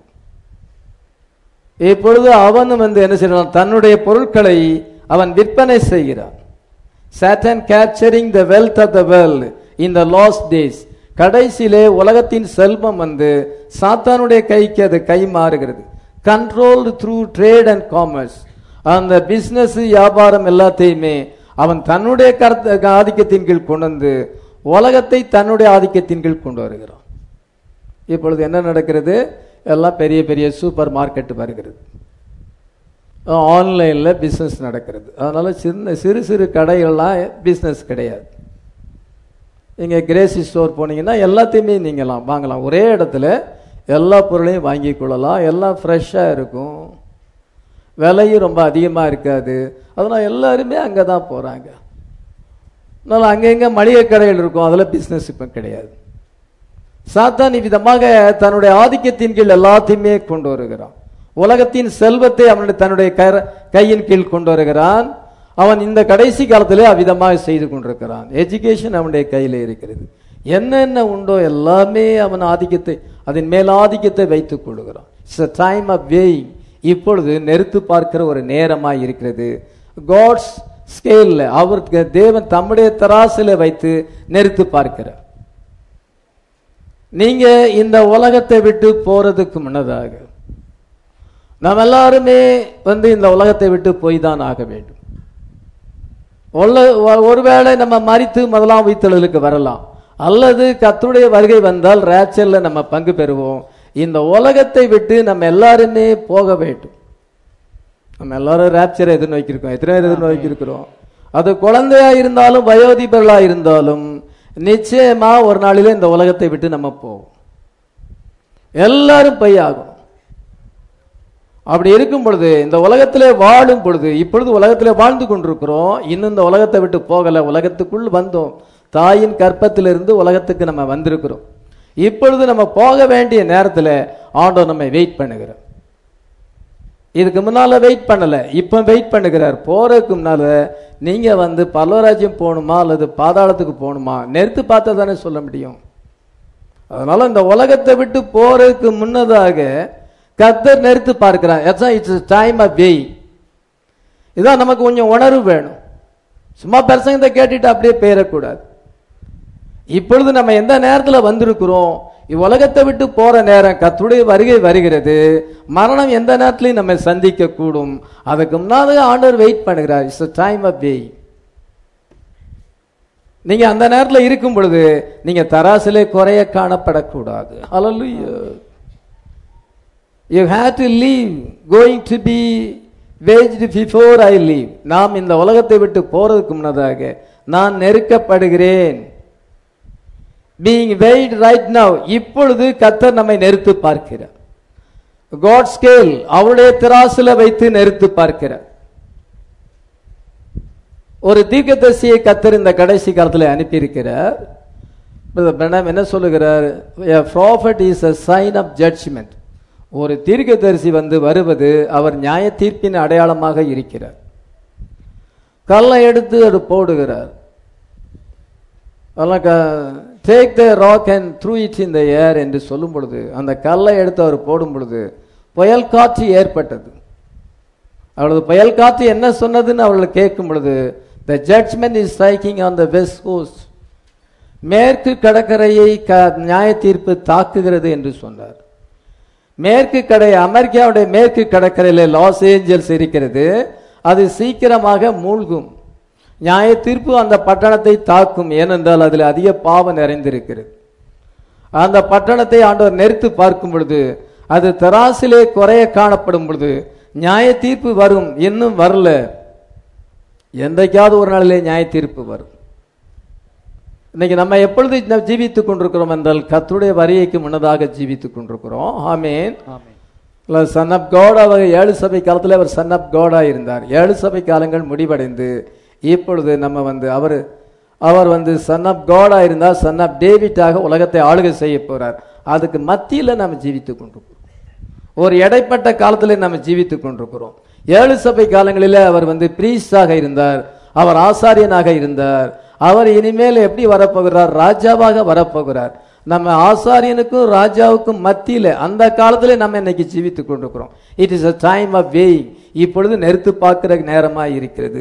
இப்பொழுது அவனும் வந்து என்ன செய்யறான் தன்னுடைய பொருட்களை அவன் விற்பனை செய்கிறான் Satan capturing the wealth of the world in the last days கடைசியிலே உலகத்தின் செல்வம் வந்து சாத்தானுடைய கைக்கு அது கை மாறுகிறது controlled through trade and commerce அந்த பிசினஸ் வியாபாரம் எல்லாத்தையுமே அவன் தன்னுடைய கருத்து ஆதிக்கத்தின் கீழ் கொண்டு வந்து உலகத்தை தன்னுடைய ஆதிக்கத்தின் கீழ் கொண்டு வருகிறான் இப்பொழுது என்ன நடக்கிறது எல்லாம் பெரிய பெரிய சூப்பர் மார்க்கெட் வருகிறது ஆன்லைனில் பிஸ்னஸ் நடக்கிறது அதனால சின்ன சிறு சிறு கடைகள்லாம் பிஸ்னஸ் கிடையாது நீங்கள் கிரேசி ஸ்டோர் போனீங்கன்னா எல்லாத்தையுமே நீங்களாம் வாங்கலாம் ஒரே இடத்துல எல்லா பொருளையும் வாங்கி கொள்ளலாம் எல்லாம் ஃப்ரெஷ்ஷாக இருக்கும் விலையும் ரொம்ப அதிகமாக இருக்காது அதனால் எல்லாருமே அங்கே தான் போகிறாங்க அதனால் அங்கங்கே மளிகை கடைகள் இருக்கும் அதில் பிஸ்னஸ் இப்போ கிடையாது சாத்தான் விதமாக தன்னுடைய ஆதிக்கத்தின் கீழ் எல்லாத்தையுமே கொண்டு வருகிறான் உலகத்தின் செல்வத்தை அவனுடைய தன்னுடைய கர- கையின் கீழ் கொண்டு வருகிறான் அவன் இந்த கடைசி காலத்திலே அவ்விதமாக செய்து கொண்டிருக்கிறான் எஜுகேஷன் அவனுடைய கையில் இருக்கிறது என்னென்ன உண்டோ எல்லாமே அவன் ஆதிக்கத்தை அதன் மேல் ஆதிக்கத்தை வைத்துக் கொள்கிறான் it's a time of weighing இப்பொழுது நெருத்து பார்க்கிற ஒரு நேரமாய் இருக்கிறது காட்ஸ் ஸ்கேல்ல அவருக்கு தேவன் தம்முடைய தராசில வைத்து நெருத்து பார்க்கிறார் நீங்க இந்த உலகத்தை விட்டு போறதுக்கு முன்னதாக நாம் எல்லாருமே வந்து இந்த உலகத்தை விட்டு போய் தான் ஆக வேண்டும் ஒல்ல- ஒ- ஒருவேளை நம்ம மறித்து முதலாம் உயிர்த்தெழுதலுக்கு வரலாம் அல்லது கர்த்தருடைய வருகை வந்தால் ரேச்சல்ல நம்ம பங்கு பெறுவோம் இந்த உலகத்தை விட்டு நம்ம எல்லாருமே போக வேண்டும் நம்ம எல்லாரும் ரேப்சரை எதிர்நோக்கியிருக்கோம் எத்தனை பேர் எதிர்நோக்கியிருக்கிறோம் அது குழந்தையா இருந்தாலும் வயோதிபர்களா இருந்தாலும் நிச்சயமா ஒரு நாளிலே இந்த உலகத்தை விட்டு நம்ம போவோம் எல்லாரும் போய் ஆகணும் அப்படி இருக்கும் பொழுது இந்த உலகத்திலே வாழும் பொழுது இப்பொழுது உலகத்திலே வாழ்ந்து கொண்டிருக்கிறோம் இன்னும் இந்த உலகத்தை விட்டு போகல உலகத்துக்குள் வந்தோம் தாயின் கற்பத்திலிருந்து உலகத்துக்கு நம்ம வந்திருக்கிறோம் இப்பொழுது நம்ம போக வேண்டிய நேரத்தில் ஆண்டவர் நம்மை வெயிட் பண்ணுகிறார் இதுக்கு முன்னால வெயிட் பண்ணல இப்ப வெயிட் பண்ணுகிறார் போறதுக்கு முன்னால நீங்க வந்து பல்லவராஜ்யம் போகணுமா அல்லது பாதாளத்துக்கு போகணுமா நெருத்து பார்த்தா தானே சொல்ல முடியும் அதனால இந்த உலகத்தை விட்டு போறதுக்கு முன்னதாக கர்த்தர் நெருத்து பார்க்கிறார் இட்ஸ் டைம் ஆஃப் வெய் இதான் நமக்கு கொஞ்சம் உணர்வு வேணும் சும்மா பிரசங்கத்தை கேட்டுட்டு அப்படியே போயிடக்கூடாது இப்பொழுது நம்ம எந்த நேரத்தில் வந்திருக்கிறோம் இவ்வுலகத்தை விட்டு போற நேரம் கர்த்தருடைய வருகை வருகிறது மரணம் எந்த நேரத்திலையும் நம்ம சந்திக்க கூடும் அதுக்கு முன்னாடி ஆண்டவர் வெயிட் பண்ணுகிறார் இட்ஸ் டைம் ஆஃப் வெய் நீங்க அந்த நேரத்தில் இருக்கும் பொழுது நீங்க தராசிலே குறைய காணப்படக்கூடாது Hallelujah. You have to leave going to be waged before I leave. நாம் இந்த உலகத்தை விட்டு போறதுக்கு முன்னதாக நான் நெருக்கப்படுகிறேன் being weighed right now இப்பொழுது கத்தர் நம்மை நெருத்து பார்க்கிறார் காட் ஸ்கேல் அவருடைய திராசுல வைத்து நெருத்து பார்க்கிறார் ஒரு தீர்க்கதரிசியை கத்தர் இந்த கடைசி காலத்தில் அனுப்பியிருக்கிறார் Brother Branham என்ன சொல்லுகிறார் a prophet is a sign of judgment ஒரு தீர்க்கதரிசி வந்து வருவது அவர் நியாய தீர்ப்பின் அடையாளமாக இருக்கிறார் கல்லை எடுத்து அது போடுகிறார் take the rock and throw it in the air என்று சொல்லும் பொழுது அந்த கல்லை எடுத்து அவர் போடும் பொழுது புயல் காற்று ஏற்பட்டது அவளது புயல் காற்று என்ன சொன்னதுன்னு அவர்கள் கேட்கும் பொழுது the judgement is striking on the west coast மேற்கு கடற்கரையை க நியாய தீர்ப்பு தாக்குகிறது என்று சொன்னார் மேற்கு கடை அமெரிக்காவுடைய மேற்கு கடற்கரையில் லாஸ் ஏஞ்சல்ஸ் இருக்கிறது அது சீக்கிரமாக மூழ்கும் நியாய தீர்ப்பு அந்த பட்டணத்தை தாக்கும் ஏனென்றால் அதில் அதிக பாவம் நிறைந்திருக்கிறது அந்த பட்டணத்தை ஆண்டவர் நெருத்து பார்க்கும் பொழுது அது தராசிலே குறைய காணப்படும் பொழுது நியாய தீர்ப்பு வரும் இன்னும் வரல என்றைக்காவது ஒரு நாளிலே நியாய தீர்ப்பு வரும் இன்னைக்கு நம்ம எப்பொழுது ந- ஜீவித்துக் கொண்டிருக்கிறோம் என்றால் கர்த்தருடைய வரியைக்கு முன்னதாக ஜீவித்துக் கொண்டிருக்கிறோம் ஆமேன் சன் ஆப் காட் அவர் ஏழு சபை காலத்தில் அவர் சன் ஆப் காடா இருந்தார் ஏழு சபை காலங்கள் முடிவடைந்து இப்பொழுது நம்ம வந்து அவர் அவர் வந்து சன் ஆப் காடா இருந்தார் சன் ஆப் டேவிட்டாக உலகத்தை ஆளுகை செய்ய போறார் அதுக்கு மத்தியில நம்ம ஜீவித்துக் கொண்டிருக்கிறோம் ஒரு இடைப்பட்ட காலத்தில் நம்ம ஜீவித்துக் கொண்டிருக்கிறோம் ஏழு சபை காலங்களிலே அவர் வந்து பிரீஸ்டாக இருந்தார் அவர் ஆசாரியனாக இருந்தார் அவர் இனிமேல் எப்படி வரப்போகிறார் ராஜாவாக வரப்போகிறார் நம்ம ஆசாரியனுக்கும் ராஜாவுக்கும் மத்தியில அந்த காலத்திலே நம்ம இன்னைக்கு ஜீவித்துக் கொண்டிருக்கிறோம் it is a time of weighing இப்பொழுது நெருத்து பார்க்கிற நேரமா இருக்கிறது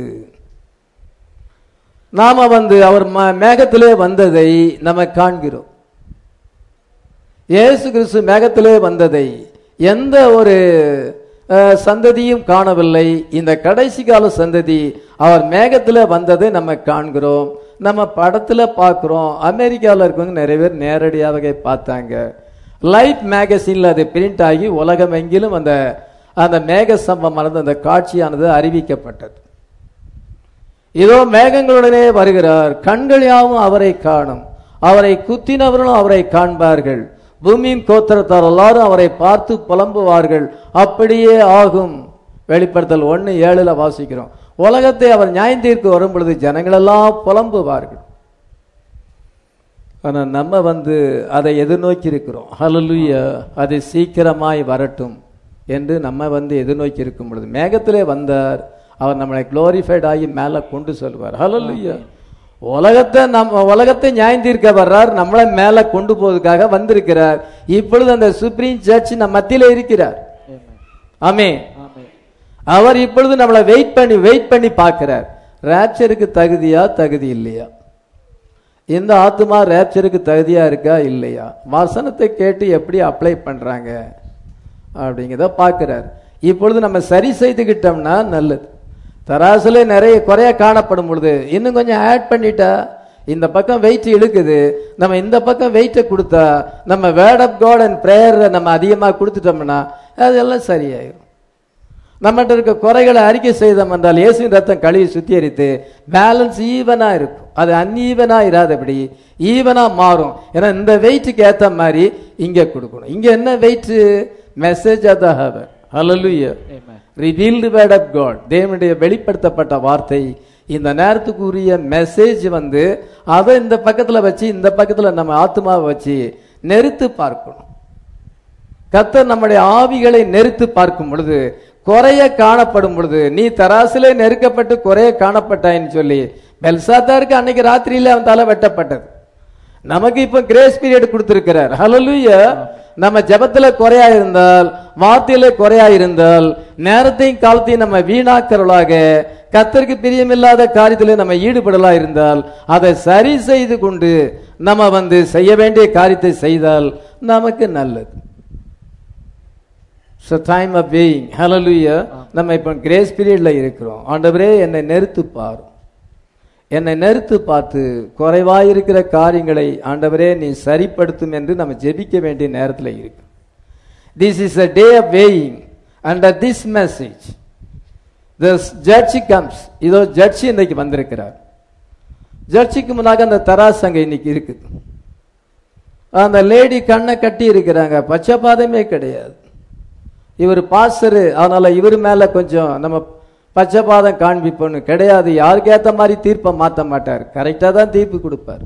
நாம வந்து அவர் ம- மேகத்திலே வந்ததை நம்ம காண்கிறோம் இயேசு கிறிஸ்து மேகத்திலே வந்ததை எந்த ஒரு அஹ், சந்ததியும் காணவில்லை இந்த கடைசி கால சந்ததி அவர் மேகத்துல வந்ததை நம்ம காண்கிறோம் நம்ம படத்துல பார்க்கிறோம் அமெரிக்காவில் இருக்கவங்க நிறைய பேர் நேரடியாக பார்த்தாங்க லைட் மேகசின்ல அது பிரிண்ட் ஆகி உலகம் எங்கிலும் அந்த அந்த மேக சம்பவமானது அந்த காட்சியானது அறிவிக்கப்பட்டது இதோ மேகங்களுடனே வருகிறார் கண்கள் யாவும் அவரை காணும் அவரை குத்தினவர்களும் அவரை காண்பார்கள் பூமியின் கோத்திரத்தார் எல்லாரும் அவரை பார்த்து புலம்புவார்கள் அப்படியே ஆகும் வெளிப்படுத்தல் ஒன்னு ஏழுல வாசிக்கிறோம் உலகத்தை அவர் நியாயந்தீர்க்கு வரும் பொழுது ஜனங்களெல்லாம் புலம்புவார்கள் ஆனா நம்ம வந்து அதை எதிர்நோக்கி இருக்கிறோம் ஹalleluya அது சீக்கிரமாய் வரட்டும் என்று நம்ம வந்து எதிர்நோக்கி இருக்கும் பொழுது மேகத்திலே வந்தார் அவர் நம்மளை குளோரிஃபைட் ஆகி மேலே கொண்டு செல்வார் ஹalleluya உலகத்தை நம்ம உலகத்தை நியாயந்தீர்க்க வர்றார் நம்மளை மேலே கொண்டு போவதற்காக வந்திருக்கிறார் இப்பொழுது அந்த சுப்ரீம் ஜட்ஜ் நம்ம மத்தியில இருக்கிறார் ஆமே ஆமென் அவர் இப்பொழுது நம்மளை வெயிட் பண்ணி வெயிட் பண்ணி பார்க்கிறார் ரேப்சருக்கு தகுதியா தகுதி இல்லையா இந்த ஆத்மா ரேப்சருக்கு தகுதியா இருக்கா இல்லையா வசனத்தை கேட்டு எப்படி அப்ளை பண்றாங்க அப்படிங்கிறத பார்க்கிறார் இப்பொழுது நம்ம சரி செய்துக்கிட்டோம்னா நல்லது தராசுல நிறைய குறைய காணப்படும் பொழுது இன்னும் கொஞ்சம் ஆட் பண்ணிட்டா இந்த பக்கம் வெயிட் இழுக்குது நம்ம இந்த பக்கம் வெயிட்டை கொடுத்தா நம்ம word of God and prayer நம்ம அதிகமாக கொடுத்துட்டோம்னா அதெல்லாம் சரியாயிரும் நம்மகிட்ட இருக்க குறைகளை அறிக்கை செய்தோம் என்றால் இயேசுவின் ரத்தம் கழுவி சுத்திகரித்து பேலன்ஸ் ஈவனா இருக்கும் அது அன்ஈவனா இராதபடி ஈவனா மாறும் ஏன்னா இந்த வெயிட்டுக்கு ஏத்த மாதிரி இங்க கொடுக்கணும் இங்க என்ன weight message of the hour ஹalleluya amen revealed word of God தேவனுடைய வெளிப்படுத்தப்பட்ட வார்த்தை இந்த நேரத்துக்கு உரிய மெசேஜ் வந்து அதை இந்த பக்கத்துல வச்சு இந்த பக்கத்துல நம்ம ஆத்மாவை வச்சு நெருத்து பார்க்கணும் கர்த்தர் நம்முடைய ஆவிகளை நெருத்து பார்க்கும் பொழுது குறைய காணப்படும் பொழுது நீ தராசிலே நெருக்கப்பட்டு குறைய காணப்பட்டாயின்னு சொல்லி பெல்சாத்தாருக்கு அன்னைக்கு ராத்திரியில அவன் தலை வெட்டப்பட்டது நமக்கு இப்ப கிரேஸ் பீரியட் கொடுத்திருக்கிறார் ஹalleluya நம்ம ஜெபத்துல குறையா இருந்தால் வார்த்தையில குறையா இருந்தால் நேரத்தையும் காலத்தையும் நம்ம வீணாக்கிறவளாக கத்தருக்கு பிரியமில்லாத காரியத்திலே நம்ம ஈடுபடலா இருந்தால் அதை சரி செய்து கொண்டு நம்ம வந்து செய்ய வேண்டிய காரியத்தை செய்தால் நமக்கு நல்லது டைம் ஆஃப் வேயிங் ஹalleluya நம்ம இப்போ கிரேஸ் பீரியட்ல இருக்கிறோம் ஆண்டவரே என்னை நெருத்து பார் என்னை நெருத்து பார்த்து குறைவாயிருக்கிற காரியங்களை ஆண்டவரே நீ சரிப்படுத்தும் என்று நம்ம ஜெபிக்க வேண்டிய நேரத்தில் இருக்கு this is a day of weighing under this message this judge comes இதோ ஜட்ஜி இன்னைக்கு வந்திருக்கிறார் ஜட்ஜிக்கு முன்னாக அந்த தராசு அங்க இன்னைக்கு இருக்குது அந்த லேடி கண்ணை கட்டி இருக்கிறாங்க பச்சைப்பாதமே கிடையாது இவர் பாஸ்டரு அதனால இவர் மேல கொஞ்சம் நம்ம பச்சைப்பாதம் காண்பிப்போன்னு கிடையாது யாருக்கு ஏத்த மாதிரி தீர்ப்பை மாத்த மாட்டார் கரெக்டா தான் தீர்ப்பு கொடுப்பார்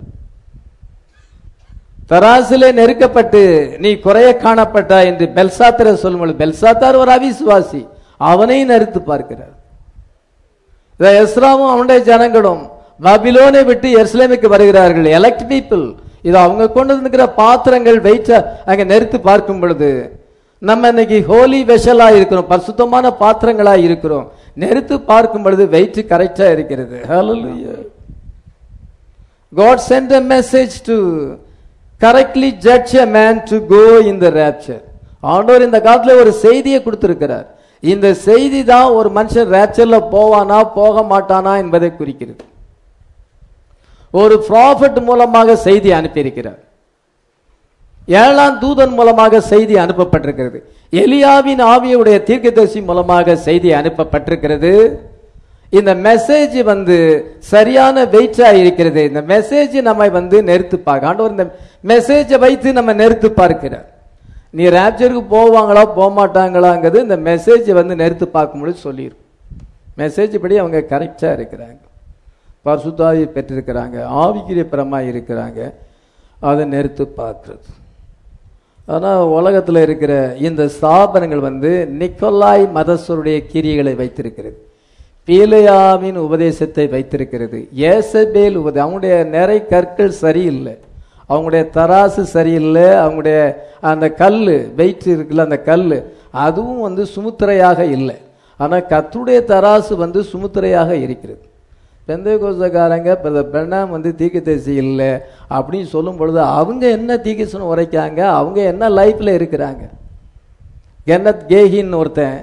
தராசிலே நெருக்கப்பட்டு நீ குறைய காணப்பட்டா என்று பெல்சாத்திர சொல்லும்போது பெல்சாத்தார் ஒரு அவிசுவாசி அவனையும் நெருத்து பார்க்கிறார் இதை எஸ்ராவும் அவனுடைய ஜனங்களும் பாபிலோனை விட்டு எருசலேமுக்கு வருகிறார்கள் எலக்ட் பீப்புள் இது அவங்க கொண்டு வந்துக்கிற பாத்திரங்கள் வெயிட்ட அங்க நெருத்து பார்க்கும் பொழுது நம்ம இன்னைக்கு ஹோலி வெஷலா இருக்கிறோம் பரிசுத்தமான பாத்திரங்களா இருக்கிறோம் நெருத்து பார்க்கும் பொழுது வெயிட் கரெக்டா இருக்கிறது Hallelujah. God sent a message to correctly judge a man to go in the rapture. ஆண்டவர் இந்த காலத்துல ஒரு செய்தியை கொடுத்திருக்கிறார் இந்த செய்தி தான் ஒரு மனுஷன் ரேப்சர்ல போவானா போக மாட்டானா என்பதை குறிக்கிறது ஒரு ப்ராஃபட் மூலமாக செய்தி அனுப்பியிருக்கிறார் ஏழாம் தூதன் மூலமாக செய்தி அனுப்பப்பட்டிருக்கிறது எலியாவின் ஆவியுடைய தீர்க்கதரிசி மூலமாக செய்தி அனுப்பப்பட்டிருக்கிறது இந்த மெசேஜ் வந்து சரியான வெயிட்டா இருக்கிறது இந்த மெசேஜ் நம்ம வந்து நெருத்து பார்க்க ஆண்டவர் இந்த மெசேஜை வைத்து நம்ம நெருத்து பார்க்கிறார் நீ ரேப்சருக்கு போவாங்களா போக மாட்டாங்களாங்கிறது இந்த மெசேஜை வந்து நெருத்து பார்க்கும்போது சொல்லிடும் மெசேஜ் படி அவங்க கரெக்டா இருக்கிறாங்க பரிசுத்தாவி பெற்றிருக்கிறாங்க ஆவிக்குரிய பிரமா இருக்கிறாங்க அதை நெருத்து பார்க்கிறது ஆனால் உலகத்தில் இருக்கிற இந்த ஸ்தாபனங்கள் வந்து நிக்கோலாய் மதஸ்வருடைய கிரியைகளை வைத்திருக்கிறது பீலையாவின் உபதேசத்தை வைத்திருக்கிறது ஏசபேல் உபதே அவங்களுடைய நிறை கற்கள் சரியில்லை அவங்களுடைய தராசு சரியில்லை அவங்களுடைய அந்த கல் வெயிட் இருக்குல்ல அந்த கல் அதுவும் வந்து சுமுத்திரையாக இல்லை ஆனால் கத்துடைய தராசு வந்து சுமுத்திரையாக இருக்கிறது பெந்தை கோசக்காரங்க பெண்ணாம் வந்து தீக்கத்தரிசி இல்லை அப்படின்னு சொல்லும் பொழுது அவங்க என்ன தீக்கசனம் உரைக்காங்க அவங்க என்ன லைஃப்ல இருக்கிறாங்க கென்னத் கேஹின்னு ஒருத்தன்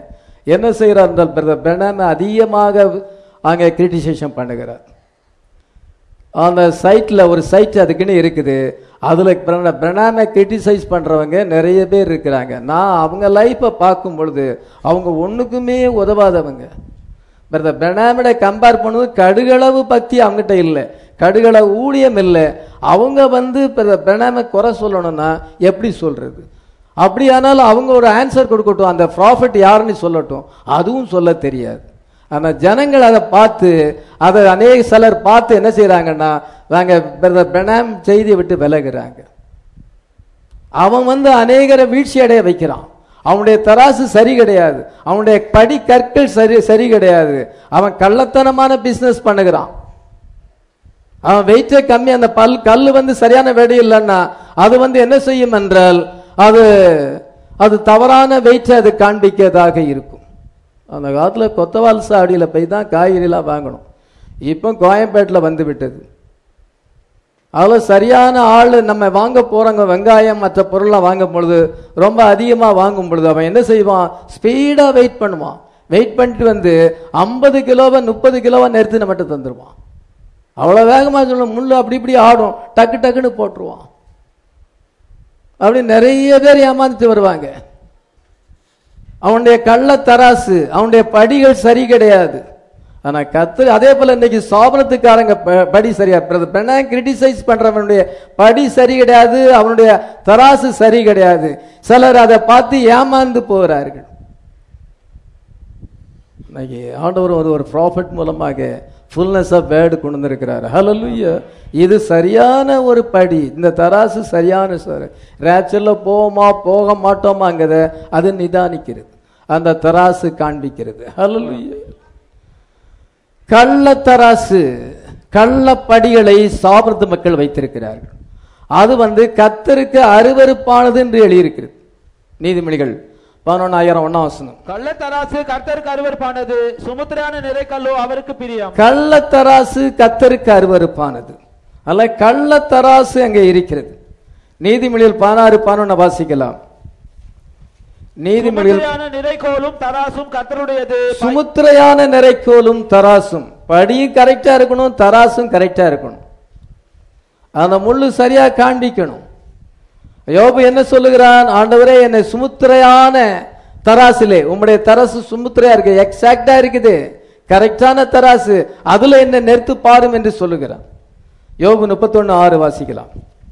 என்ன செய்கிறார் என்றால் பிரதர் பிரணாம அதிகமாக அங்கே கிரிட்டிசேஷன் பண்ணுகிறார் அந்த சைட்டில் ஒரு சைட் அதுக்குன்னு இருக்குது அதில் பிரணாமை கிரிட்டிசைஸ் பண்ணுறவங்க நிறைய பேர் இருக்கிறாங்க நான் அவங்க லைஃப்பை பார்க்கும் பொழுது அவங்க ஒன்றுக்குமே உதவாதவங்க பிரதர் பிரணாமிட கம்பேர் பண்ணுவது கடுகளவு பக்தி அவங்ககிட்ட இல்லை கடுகளவு ஊழியம் இல்லை அவங்க வந்து பிரணாமை குறை சொல்லணும்னா எப்படி சொல்றது அப்படியானால் அவங்க ஒரு ஆன்சர் கொடுக்கட்டும் அந்த ப்ராஃபிட் யாருன்னு சொல்லட்டும் அதுவும் சொல்ல தெரியாது ஆனா ஜனங்கள் அதை பார்த்து அதை அநேக சிலர் பார்த்து என்ன செய்றாங்கன்னா நாங்க பிரதர் பிரணாம் செய்தியை விட்டு விலகுறாங்க அவன் வந்து அநேகரை வீழ்ச்சி அடைய வைக்கிறான் அவனுடைய தராசு சரி கிடையாது அவனுடைய படி கற்கள் சரி சரி கிடையாது அவன் கள்ளத்தனமான பிசினஸ் பண்ணுகிறான் அவன் வெயிட்டே கம்மி அந்த பல் கல் வந்து சரியான வெடி இல்லைன்னா அது வந்து என்ன செய்யும் என்றால் அது அது தவறான வெயிட்டை அது காண்பிக்கிறதாக இருக்கும் அந்த காலத்தில் கொத்தவால் சாவடியில் போய் தான் காய்கறிலாம் வாங்கணும் இப்போ கோயம்பேட்டில் வந்து விட்டது அதில் சரியான ஆள் நம்ம வாங்க போகிறவங்க வெங்காயம் மற்ற பொருள்லாம் வாங்கும் பொழுது ரொம்ப அதிகமாக வாங்கும் பொழுது அவன் என்ன செய்வான் ஸ்பீடாக வெயிட் பண்ணுவான் வெயிட் பண்ணிட்டு வந்து ஐம்பது கிலோவை முப்பது கிலோவை நிறுத்தி நம்மகிட்ட தந்துடுவான் அவ்வளோ வேகமாக சொல்ல முள்ளு அப்படி இப்படி ஆடும் டக்கு டக்குன்னு போட்டுருவான் அப்படி நிறைய பேர் ஏமாந்துட்டு வருவாங்க அவனுடைய கள்ள தராசு அவனுடைய படிகள் சரி கிடையாது ஆனா கத்து அதே போல இன்னைக்கு சோபனத்துக்காரங்க ப- படி சரியா பெண்ணா கிரிட்டிசைஸ் பண்றவனுடைய படி சரி கிடையாது அவனுடைய தராசு சரி கிடையாது சிலர் அதை பார்த்து ஏமாந்து போகிறார்கள் இன்னைக்கு ஆண்டவர் ஒரு ஒரு ப்ராஃபிட் மூலமாக ஃபுல்னஸ் ஆஃப் வேர்டு கொண்டு வந்திருக்கிறார் ஹalleluya இது சரியான ஒரு படி இந்த தராசு சரியான சார் ரேச்சல்ல போவோமா போக மாட்டோமாங்கிறத அது நிதானிக்கிறது அந்த தராசு காண்பிக்கிறது ஹalleluya கள்ள தராசு கள்ள படிகளை சாப்பிடுறது மக்கள் வைத்திருக்கிறார்கள் அது வந்து கத்தருக்கு அருவருப்பானது என்று எழுதியிருக்கிறது நீதிமொழிகள் பதினொன்னாயிரம் ஒன்னாம் வசனம் கள்ளத்தராசு கர்த்தருக்கு அருவருப்பானது சுமுத்திரான நிறைக்கல்லோ அவருக்கு பிரியம் கள்ளத்தராசு கத்தருக்கு அருவருப்பானது அல்ல கள்ளத்தராசு அங்கே இருக்கிறது நீதிமொழியில் பதினாறு பதினொன்னு வாசிக்கலாம் நீதிமொழியில் சுமுத்திரையான நிறைக்கோலும் தராசும் கர்த்தருடையது சுமுத்திரையான நிறைக்கோலும் தராசும் படியும் கரெக்டா இருக்கணும் தராசும் கரெக்டா இருக்கணும் அந்த முள்ளு சரியா காண்பிக்கணும் யோபு என்ன சொல்லுகிறான் ஆண்டவரே என்னை சுமுத்திரையான தராசிலே உம்முடைய தராசு சுமுத்திரையா இருக்கு எக்ஸாக்டா இருக்குது கரெக்டான தராசு அதுல என்ன நிறுத்து பாரும் என்று சொல்லுகிறான் யோபு முப்பத்தொன்னு ஆறு வாசிக்கலாம்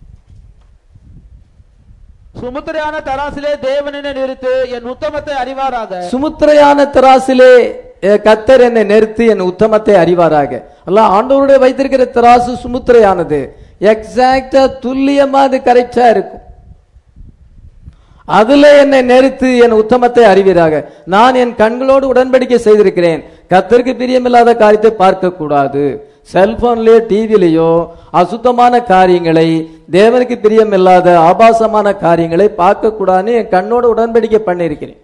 சுமுத்திரையான தராசிலே தேவனினை நிறுத்து என் உத்தமத்தை அறிவாராக சுமுத்திரையான தராசிலே அஹ், கத்தர் என்னை நிறுத்தி என் உத்தமத்தை அறிவாராக அல்ல ஆண்டவருடைய வைத்திருக்கிற தராசு சுமுத்திரையானது எக்ஸாக்டா துல்லியமா அது கரெக்டா இருக்கும் அதுல என்னை நிறுத்து என் உத்தமத்தை அறிவீராக நான் என் கண்களோடு உடன்படிக்கை செய்திருக்கிறேன் கத்தருக்கு பிரியமில்லாத காரியத்தை பார்க்க கூடாது செல்போன்லயோ டிவிலையோ அசுத்தமான காரியங்களை தேவனுக்கு பிரியமில்லாத ஆபாசமான காரியங்களை பார்க்க கூடாதுன்னு என் கண்ணோடு உடன்படிக்கை பண்ணியிருக்கிறேன்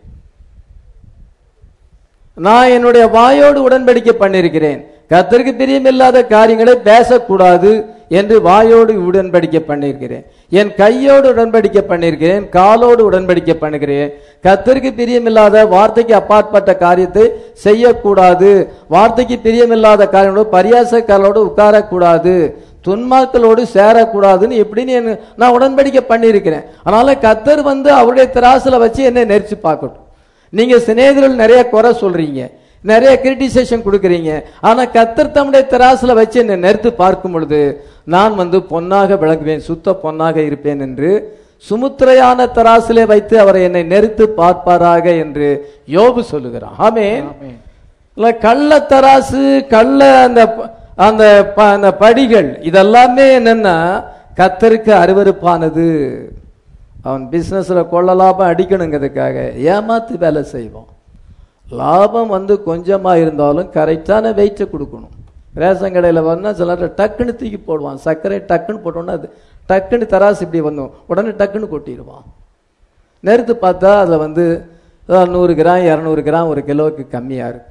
நான் என்னுடைய வாயோடு உடன்படிக்கை பண்ணியிருக்கிறேன் கர்த்தருக்கு பிரியமில்லாத காரியங்களை பேசக்கூடாது என்று வாயோடு உடன்படிக்கை பண்ணியிருக்கிறேன் என் கையோடு உடன்படிக்கை பண்ணியிருக்கிறேன் காலோடு உடன்படிக்கை பண்ணுகிறேன் கர்த்தருக்கு பிரியமில்லாத வார்த்தைக்கு அப்பாற்பட்ட காரியத்தை செய்யக்கூடாது வார்த்தைக்கு பிரியமில்லாத காரியங்களோடு பரியாசக்காரோடு உட்காரக்கூடாது துன்மாக்களோடு சேரக்கூடாதுன்னு எப்படின்னு என்ன- நான் உடன்படிக்கை பண்ணியிருக்கிறேன் அதனால கத்தர் வந்து அவருடைய திராசுல வச்சு என்னை நெரிச்சு பார்க்கட்டும் நீங்க சிநேகிதர்கள் நிறைய குறை சொல்றீங்க நிறைய கிரிட்டிசேஷன் கொடுக்குறீங்க ஆனா கத்தர் தம்முடைய திராசுல வச்சு என்னை நிறுத்து பார்க்கும் பொழுது நான் வந்து பொன்னாக விளங்குவேன் சுத்த பொன்னாக இருப்பேன் என்று சுமுத்திரையான தராசிலே வைத்து அவரை என்னை நெருத்து பார்ப்பாராக என்று யோபு சொல்லுகிறான் ஆமென் இல்ல கள்ள தராசு கள்ள அந்த ப- அந்த ப- அந்த படிகள் இதெல்லாமே என்னன்னா கத்தருக்கு அருவருப்பானது அவன் பிசினஸ்ல கொள்ள லாபம் அடிக்கணுங்கிறதுக்காக ஏமாத்து வேலை செய்வான் லாபம் வந்து கொஞ்சமா இருந்தாலும் கரெக்டான வெயிட்டை கொடுக்கணும் ரேஷன் கடையில் வந்தா சிலர் டக்குன்னு தூக்கி போடுவான் சர்க்கரை டக்குன்னு போட்டோன்னா அது டக்குன்னு தராசு இப்படி வந்தோம் உடனே டக்குன்னு கொட்டிடுவான் நிறுத்து பார்த்தா அதில் வந்து அஹ், நூறு கிராம் இரநூறு கிராம் ஒரு கிலோவுக்கு கம்மியா இருக்கும்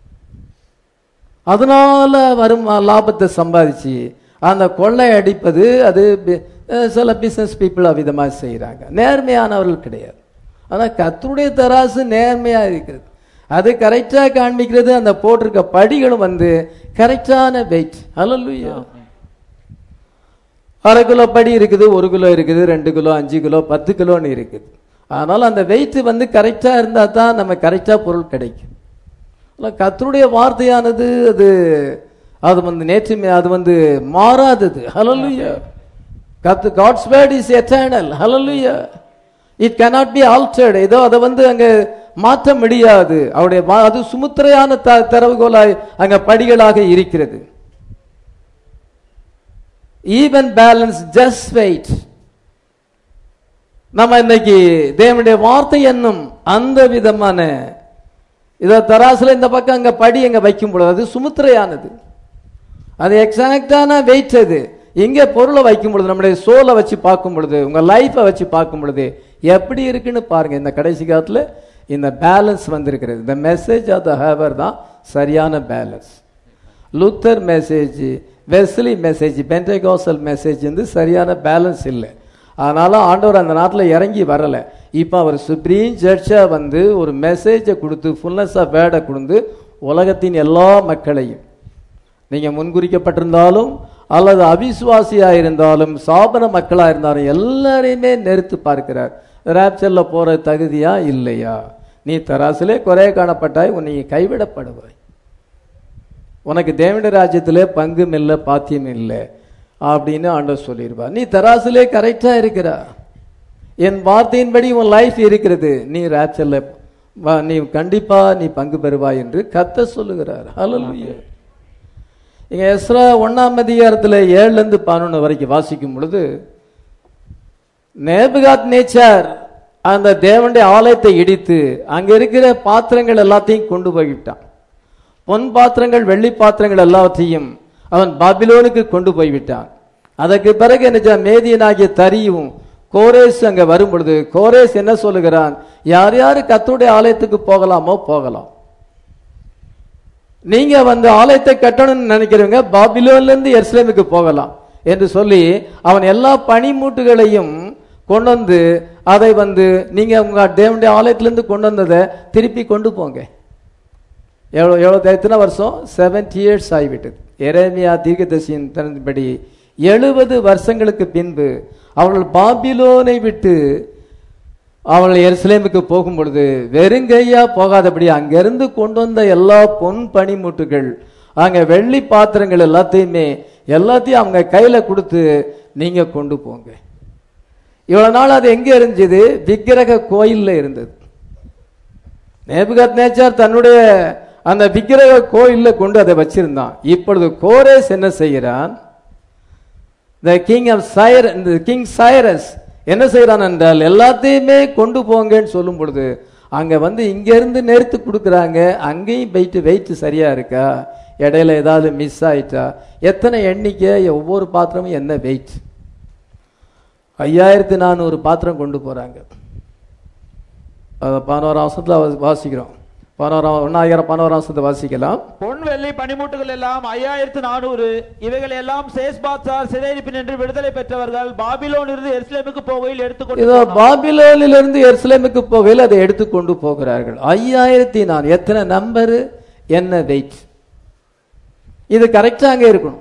அதனால வரும் லாபத்தை சம்பாதிச்சு அந்த கொள்ளை அடிப்பது அது பி- அஹ் சில பிசினஸ் பீப்புள் அவ்விதமாக செய்கிறாங்க நேர்மையானவர்கள் கிடையாது ஆனால் கத்தருடைய தராசு நேர்மையாக இருக்கிறது அது கரெக்டா காண்பிக்கிறது அந்த போட்டிருக்க படிகளும் வந்து கரெக்டான வெயிட் ஹalleluya அரை கிலோ படி இருக்குது ஒரு கிலோ இருக்குது ரெண்டு கிலோ அஞ்சு கிலோ பத்து கிலோன்னு இருக்குது அதனால அந்த வெயிட் வந்து கரெக்டா இருந்தா தான் நம்ம கரெக்டா பொருள் கிடைக்கும் ஆனா கர்த்தருடைய வார்த்தையானது அது அது வந்து நேற்று மே- அது வந்து மாறாதது ஹalleluya கத்து காட்ஸ் வேர்ட் இஸ் எட்டர்னல் ஹalleluya இட் cannot பி altered ஏதோ அதை வந்து அங்க மாற்ற முடியாது அவருடைய வா- அது சுமுத்திரையான த- திறவுகோலாய் அங்க படிகளாக இருக்கிறது ஈவன் பேலன்ஸ் ஜஸ்ட் வெயிட் நம்ம இன்னைக்கு தேவனுடைய வார்த்தை என்னும் அந்த விதமான இத தராசுல இந்த பக்கம் அங்க படி அங்க வைக்கும் பொழுது அது சுமுத்திரையானது அது எக்ஸாக்டான வெயிட் அது இங்க பொருளை வைக்கும் பொழுது நம்முடைய சோலை வச்சு பார்க்கும் பொழுது உங்க லைஃபை வச்சு பார்க்கும் பொழுது எப்படி இருக்குன்னு பாருங்க இந்த கடைசி காலத்துல இந்த பேலன்ஸ் வந்திருக்கிறது இந்த மெசேஜ் ஆஃப் த ஹேவர் தான் சரியான balance Luther message Wesley message pentecostal message வந்து சரியான பேலன்ஸ் இல்லை அதனால ஆண்டவர் அந்த நாட்டில் இறங்கி வரல இப்போ அவர் சுப்ரீம் ஜட்ஜாக வந்து ஒரு மெசேஜை கொடுத்து ஃபுல்னஸ் ஆஃப் வேர்டை கொடுத்து உலகத்தின் எல்லா மக்களையும் நீங்க முன்குறிக்கப்பட்டிருந்தாலும் அல்லது அவிசுவாசியா இருந்தாலும் சாபன மக்களா இருந்தாலும் எல்லாரையுமே நிறுத்து பார்க்கிறார் ராப்சல்ல போற தகுதியா இல்லையா நீ தராசிலே குறைய காணப்பட்டாய் உன்னை கைவிடப்படுவாய் உனக்கு தேவனுடைய ராஜ்யத்திலே பங்கும் இல்லை பாத்தியம் இல்லை அப்படின்னு ஆண்டவர் சொல்லிடுவார் நீ தராசிலே கரெக்டா இருக்கிறா என் வார்த்தையின்படி உன் லைஃப் இருக்கிறது நீ ராப்சல்ல வா நீ கண்டிப்பா நீ பங்கு பெறுவாய் என்று கத்த சொல்லுகிறார் ஹalleluya இங்க எஸ்ரா ஒன்னாம் அதிகாரத்துல ஏழுல இருந்து பதினொன்று வரைக்கும் வாசிக்கும் பொழுது நேபுகாத் நேச்சார் அந்த தேவனுடைய ஆலயத்தை இடித்து அங்க இருக்கிற பாத்திரங்கள் எல்லாத்தையும் கொண்டு போய்விட்டான் பொன் பாத்திரங்கள் வெள்ளி பாத்திரங்கள் எல்லாவற்றையும் அவன் பாபிலோனுக்கு கொண்டு போய்விட்டான் அதற்கு பிறகு என்ன மேதியனாகிய தரியும் கோரேஸ் அங்க வரும் பொழுது கோரேஸ் என்ன சொல்லுகிறான் யார் யாரு கத்துடைய ஆலயத்துக்கு போகலாமோ போகலாம் நீங்க வந்து ஆலயத்தை கட்டணும்னு நினைக்கிறவங்க பாபிலோன்ல இருந்து எருசலேமுக்கு போகலாம் என்று சொல்லி அவன் எல்லா பனிமூட்டுகளையும் கொண்டு வந்து அதை வந்து நீங்க உங்க தேவனுடைய ஆலயத்திலிருந்து கொண்டு வந்ததை திருப்பி கொண்டு போங்க எவ்வளோ எவ்வளோ எத்தனை வருஷம் செவன்டி இயர்ஸ் ஆகிவிட்டது எரேமியா தீர்க்கதரிசியின் தனபடி எழுபது வருஷங்களுக்கு பின்பு அவர்கள் பாபிலோனை விட்டு அவள் எருசலேமுக்கு போகும் பொழுது வெறுங்கையா போகாதபடி அங்கிருந்து கொண்டு வந்த எல்லா பொன் பனிமூட்டுகள் அங்க வெள்ளி பாத்திரங்கள் எல்லாத்தையுமே எல்லாத்தையும் அவங்க கையில கொடுத்து நீங்க கொண்டு போங்க இவ்வளவு நாள் அது எங்க இருந்துச்சு விக்கிரக கோயில்ல இருந்தது நேபுகத் நேச்சார் தன்னுடைய அந்த விக்கிரக கோயில்ல கொண்டு அதை வச்சிருந்தான் இப்பொழுது கோரேஸ் என்ன செய்கிறான் த கிங் ஆஃப் சைர இந்த கிங் சைரஸ் என்ன செய்யறான் என்றால் எல்லாத்தையுமே கொண்டு போங்கன்னு சொல்லும் பொழுது அங்க வந்து இங்க இருந்து நேர்த்து கொடுக்குறாங்க அங்கேயும் வெயிட் வெயிட் சரியா இருக்கா இடையில ஏதாவது மிஸ் ஆயிட்டா எத்தனை எண்ணிக்கை ஒவ்வொரு பாத்திரமும் என்ன வெயிட் ஐயாயிரத்தி நானூறு பாத்திரம் கொண்டு போறாங்க அதை பதினோராம் வருஷத்துல வாசிக்கிறோம் பதினோராம் ஒன்னாயிரம் பதினோராம் வருஷத்தை வாசிக்கலாம் பொன் வெள்ளி பனிமூட்டுகள் எல்லாம் ஐயாயிரத்து நானூறு இவைகள் எல்லாம் சேஸ்பாத்சார் சிறையிருப்பின் என்று விடுதலை பெற்றவர்கள் பாபிலோன் இருந்து எருசலேமுக்கு போகையில் எடுத்துக்கொண்டு இதோ பாபிலோனிலிருந்து எருசலேமுக்கு போகையில் அதை எடுத்துக்கொண்டு போகிறார்கள் ஐயாயிரத்தி நான் எத்தனை நம்பர் என்ன வெயிட் இது கரெக்டா அங்க இருக்கணும்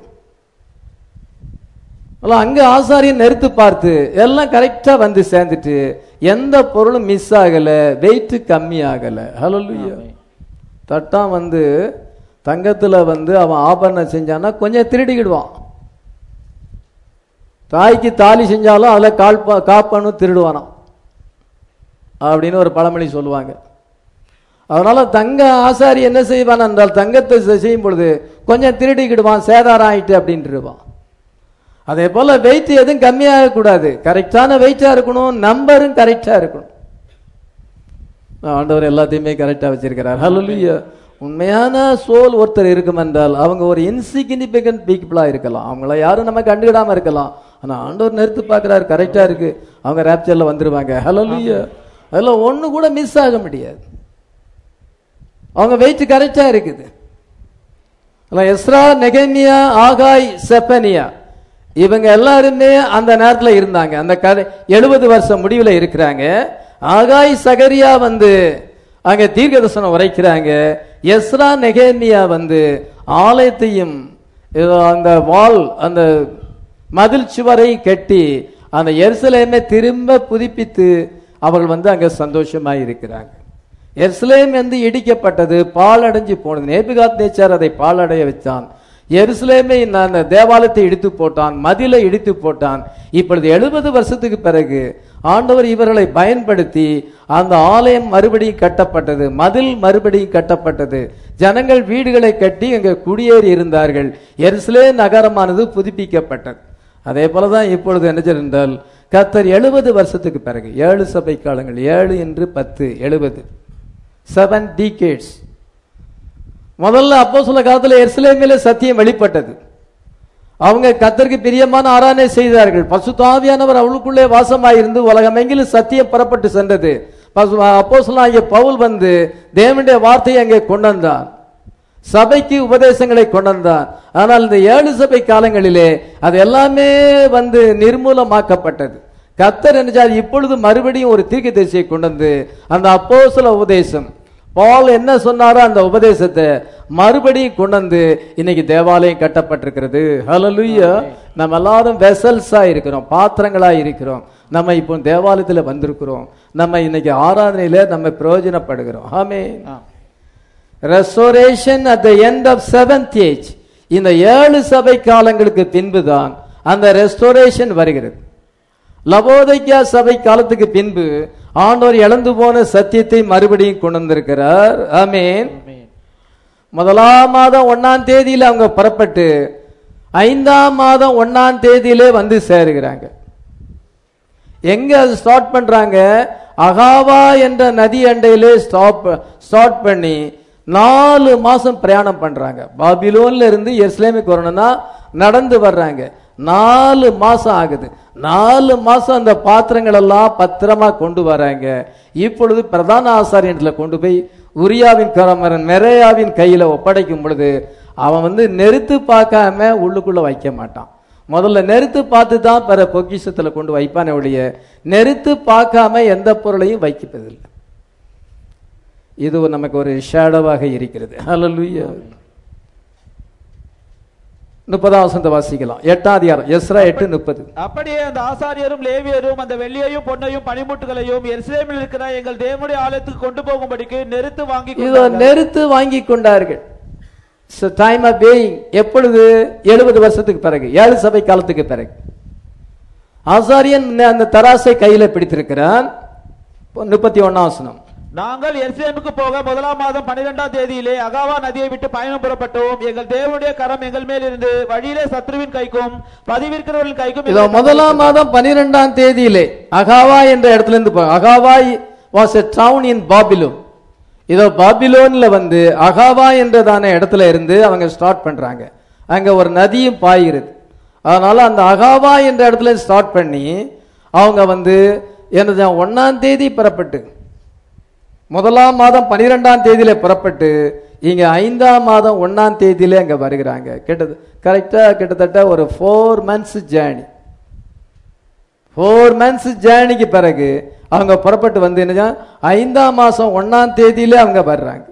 அல்ல, அங்க ஆசாரியன் நிறுத்து பார்த்து எல்லாம் கரெக்டா வந்து சேர்ந்துட்டு எந்த பொருளும் மிஸ் ஆகல வெயிட் கம்மி ஆகல ஹalleluya தட்டான் வந்து தங்கத்துல வந்து அவன் ஆபரணம் செஞ்சான்னா கொஞ்சம் திருடிக்கிடுவான் தாய்க்கு தாலி செஞ்சாலும் அதில் கால் பா- காப்பனும் திருடுவானாம் அப்படின்னு ஒரு பழமொழி சொல்லுவாங்க அதனால தங்க ஆசாரி என்ன செய்வான் என்றால் தங்கத்தை செ- செய்யும் பொழுது கொஞ்சம் திருடிக்கிடுவான் சேதாரம் ஆயிட்டு அப்படின்ட்டுருவான் அதே போல வெயிட் எதுவும் கம்மியாக கூடாது கரெக்டான வெயிட்டா இருக்கணும் நம்பரும் கரெக்டா இருக்கணும் ஆண்டவர் எல்லாத்தையுமே கரெக்டா வச்சிருக்கிறார் ஹalleluya உண்மையான சோல் ஒருத்தர் இருக்கும் என்றால் அவங்க ஒரு இன்சிக்னிபிகன்ட் பீப்புளா இருக்கலாம் அவங்கள யாரும் நம்ம கண்டுக்கிடாம இருக்கலாம் ஆனா ஆண்டவர் நிறுத்து பார்க்கிறாரு கரெக்டா இருக்கு அவங்க ரேப்சர்ல வந்துருவாங்க ஹalleluya அதெல்லாம் ஒண்ணு கூட மிஸ் ஆக முடியாது அவங்க வெயிட் கரெக்டா இருக்குது அதான் எஸ்ரா நெகமியா ஆகாய் செப்பனியா இவங்க எல்லாருமே அந்த நேரத்துல இருந்தாங்க அந்த கதை எழுபது வருஷம் முடிவுல இருக்கிறாங்க ஆகாய் சகரியா வந்து அங்க தீர்க்கதரிசனம் உரைக்கிறாங்க எஸ்ரா நெகேமியா வந்து ஆலயத்தையும் ஏதோ அந்த வால் அந்த மதில் சுவரை கட்டி அந்த எருசலேமை திரும்ப புதுப்பித்து அவர்கள் வந்து அங்க சந்தோஷமா இருக்கிறாங்க எருசலேம் வந்து இடிக்கப்பட்டது பாழடைஞ்சு போனது நேபுகாத் நேச்சார் அதை பாழடைய வச்சான் எருசலேமை நான் தேவாலயத்தை இடித்து போட்டான் மதிலை இடித்து போட்டான் இப்பொழுது எழுபது வருஷத்துக்கு பிறகு ஆண்டவர் இவர்களை பயன்படுத்தி அந்த ஆலயம் மறுபடியும் கட்டப்பட்டது மதில் மறுபடியும் கட்டப்பட்டது ஜனங்கள் வீடுகளை கட்டி அங்கே குடியேறி இருந்தார்கள் எருசலே நகரமானது புதுப்பிக்கப்பட்டது அதே போலதான் இப்பொழுது என்ன என்றால் கத்தர் எழுபது வருஷத்துக்கு பிறகு ஏழு சபை காலங்கள் ஏழு என்று பத்து எழுபது செவன் டிகேட்ஸ் முதல்ல அப்போ சில காலத்துல எருசலேமிலே சத்தியம் வெளிப்பட்டது அவங்க கத்தருக்கு பிரியமான ஆராதனை செய்தார்கள் பசுத்தாவியானவர் அவளுக்குள்ளே வாசமாயிருந்து உலகமெங்கிலும் சத்தியம் புறப்பட்டு சென்றது அப்போ ஆகிய பவுல் வந்து தேவனுடைய வார்த்தையை அங்கே கொண்டு வந்தான் சபைக்கு உபதேசங்களை கொண்டு வந்தான் ஆனால் இந்த ஏழு சபை காலங்களிலே அது எல்லாமே வந்து நிர்மூலமாக்கப்பட்டது கத்தர் என்றால் இப்பொழுது மறுபடியும் ஒரு தீர்க்க தரிசியை கொண்டு வந்து அந்த அப்போஸ்தல உபதேசம் பால் என்ன சொன்னாரோ அந்த உபதேசத்தை மறுபடியும் கொண்டு வந்து இன்னைக்கு தேவாலயம் கட்டப்பட்டிருக்கிறது ஹalleluya நம்ம எல்லாரும் வெசல்ஸா இருக்கிறோம் பாத்திரங்களா இருக்கிறோம் நம்ம இப்போ தேவாலயத்துல வந்திருக்கிறோம் நம்ம இன்னைக்கு ஆராதனையில நம்ம பிரயோஜனப்படுகிறோம் amen restoration at the end of seventh age இந்த ஏழு சபை காலங்களுக்கு பின்புதான் அந்த ரெஸ்டோரேஷன் வருகிறது லவோதைக்கா சபை காலத்துக்கு பின்பு ஆண்டவர் இழந்து போன சத்தியத்தை மறுபடியும் கொண்டு வந்திருக்கிறார் ஆமேன் முதலாம் மாதம் ஒன்னாம் தேதியில அவங்க புறப்பட்டு ஐந்தாம் மாதம் ஒன்னாம் தேதியிலே வந்து சேருகிறாங்க எங்க அது ஸ்டார்ட் பண்றாங்க அகாவா என்ற நதி அண்டையிலே ஸ்டாப் ஸ்டார்ட் பண்ணி நாலு மாசம் பிரயாணம் பண்றாங்க பாபிலோன்ல இருந்து எஸ்லேமுக்கு வரணும்னா நடந்து வர்றாங்க நாலு மாசம் ஆகுது நாலு மாசம் அந்த பாத்திரங்கள் எல்லாம் பத்திரமா கொண்டு வராங்க இப்பொழுது பிரதான ஆசாரியன்ல கொண்டு போய் உரியாவின் கரமரன் மெரையாவின் கையில ஒப்படைக்கும் பொழுது அவன் வந்து நெருத்து பார்க்காம உள்ளுக்குள்ள வைக்க மாட்டான் முதல்ல நெருத்து பார்த்து தான் பிற பொக்கிஷத்துல கொண்டு வைப்பானே ஒழிய நெருத்து பார்க்காம எந்த பொருளையும் வைக்கப்பதில்லை இது நமக்கு ஒரு ஷேடோவாக இருக்கிறது ஹalleluya முப்பதாம் வசந்த வாசிக்கலாம் எட்டாம் அதிகாரம் எஸ்ரா எட்டு முப்பது அப்படியே அந்த ஆசாரியரும் லேவியரும் அந்த வெள்ளியையும் பொன்னையும் பனிமுட்டுகளையும் எருசலேமில் இருக்கிற எங்கள் தேவனுடைய ஆலயத்துக்கு கொண்டு போகும்படிக்கு நெருத்து வாங்கி இதோ கொண்டார்கள். நெருத்து வாங்கி கொண்டார்கள் டைம் ஆஃப் பேயிங் எப்பொழுது எழுபது வருஷத்துக்கு பிறகு ஏழு சபை காலத்துக்கு பிறகு ஆசாரியன் அந்த தராசை கையில பிடித்திருக்கிறான் முப்பத்தி ஒன்னாம் வசனம் நாங்கள் எருசலேமுக்கு போக முதலாம் மாதம் பன்னிரெண்டாம் தேதியிலே அகாவா நதியை விட்டு பயணம் புறப்பட்டோம் எங்கள் தேவனுடைய கரம் எங்கள் மேல் இருந்து வழியிலே சத்ருவின் கைக்கும் பதிவிருக்கிறவர்களின் கைக்கும் இதோ எங்களை முதலாம் மாதம் பனிரெண்டாம் தேதியிலே அகாவா என்ற இடத்துல இருந்து போ- Ahava was a town in Babylon இதோ பாபிலோன்ல வந்து அகாவா என்றதான இடத்துல இருந்து அவங்க ஸ்டார்ட் பண்றாங்க அங்க ஒரு நதியும் பாய்கிறது அதனால அந்த அகாவா என்ற இடத்துல ஸ்டார்ட் பண்ணி அவங்க வந்து என்னது ஒன்னாம் தேதி புறப்பட்டு முதலாம் மாதம் பனிரெண்டாம் தேதியில புறப்பட்டு இங்க ஐந்தாம் மாதம் ஒன்னாம் தேதியில அங்க வருகிறாங்க கிட்ட கரெக்டா கிட்டத்தட்ட ஒரு four months journey four months ஜேர்னிக்கு பிறகு அவங்க புறப்பட்டு வந்து என்ன ஐந்தாம் மாசம் ஒன்னாம் தேதியில அவங்க வர்றாங்க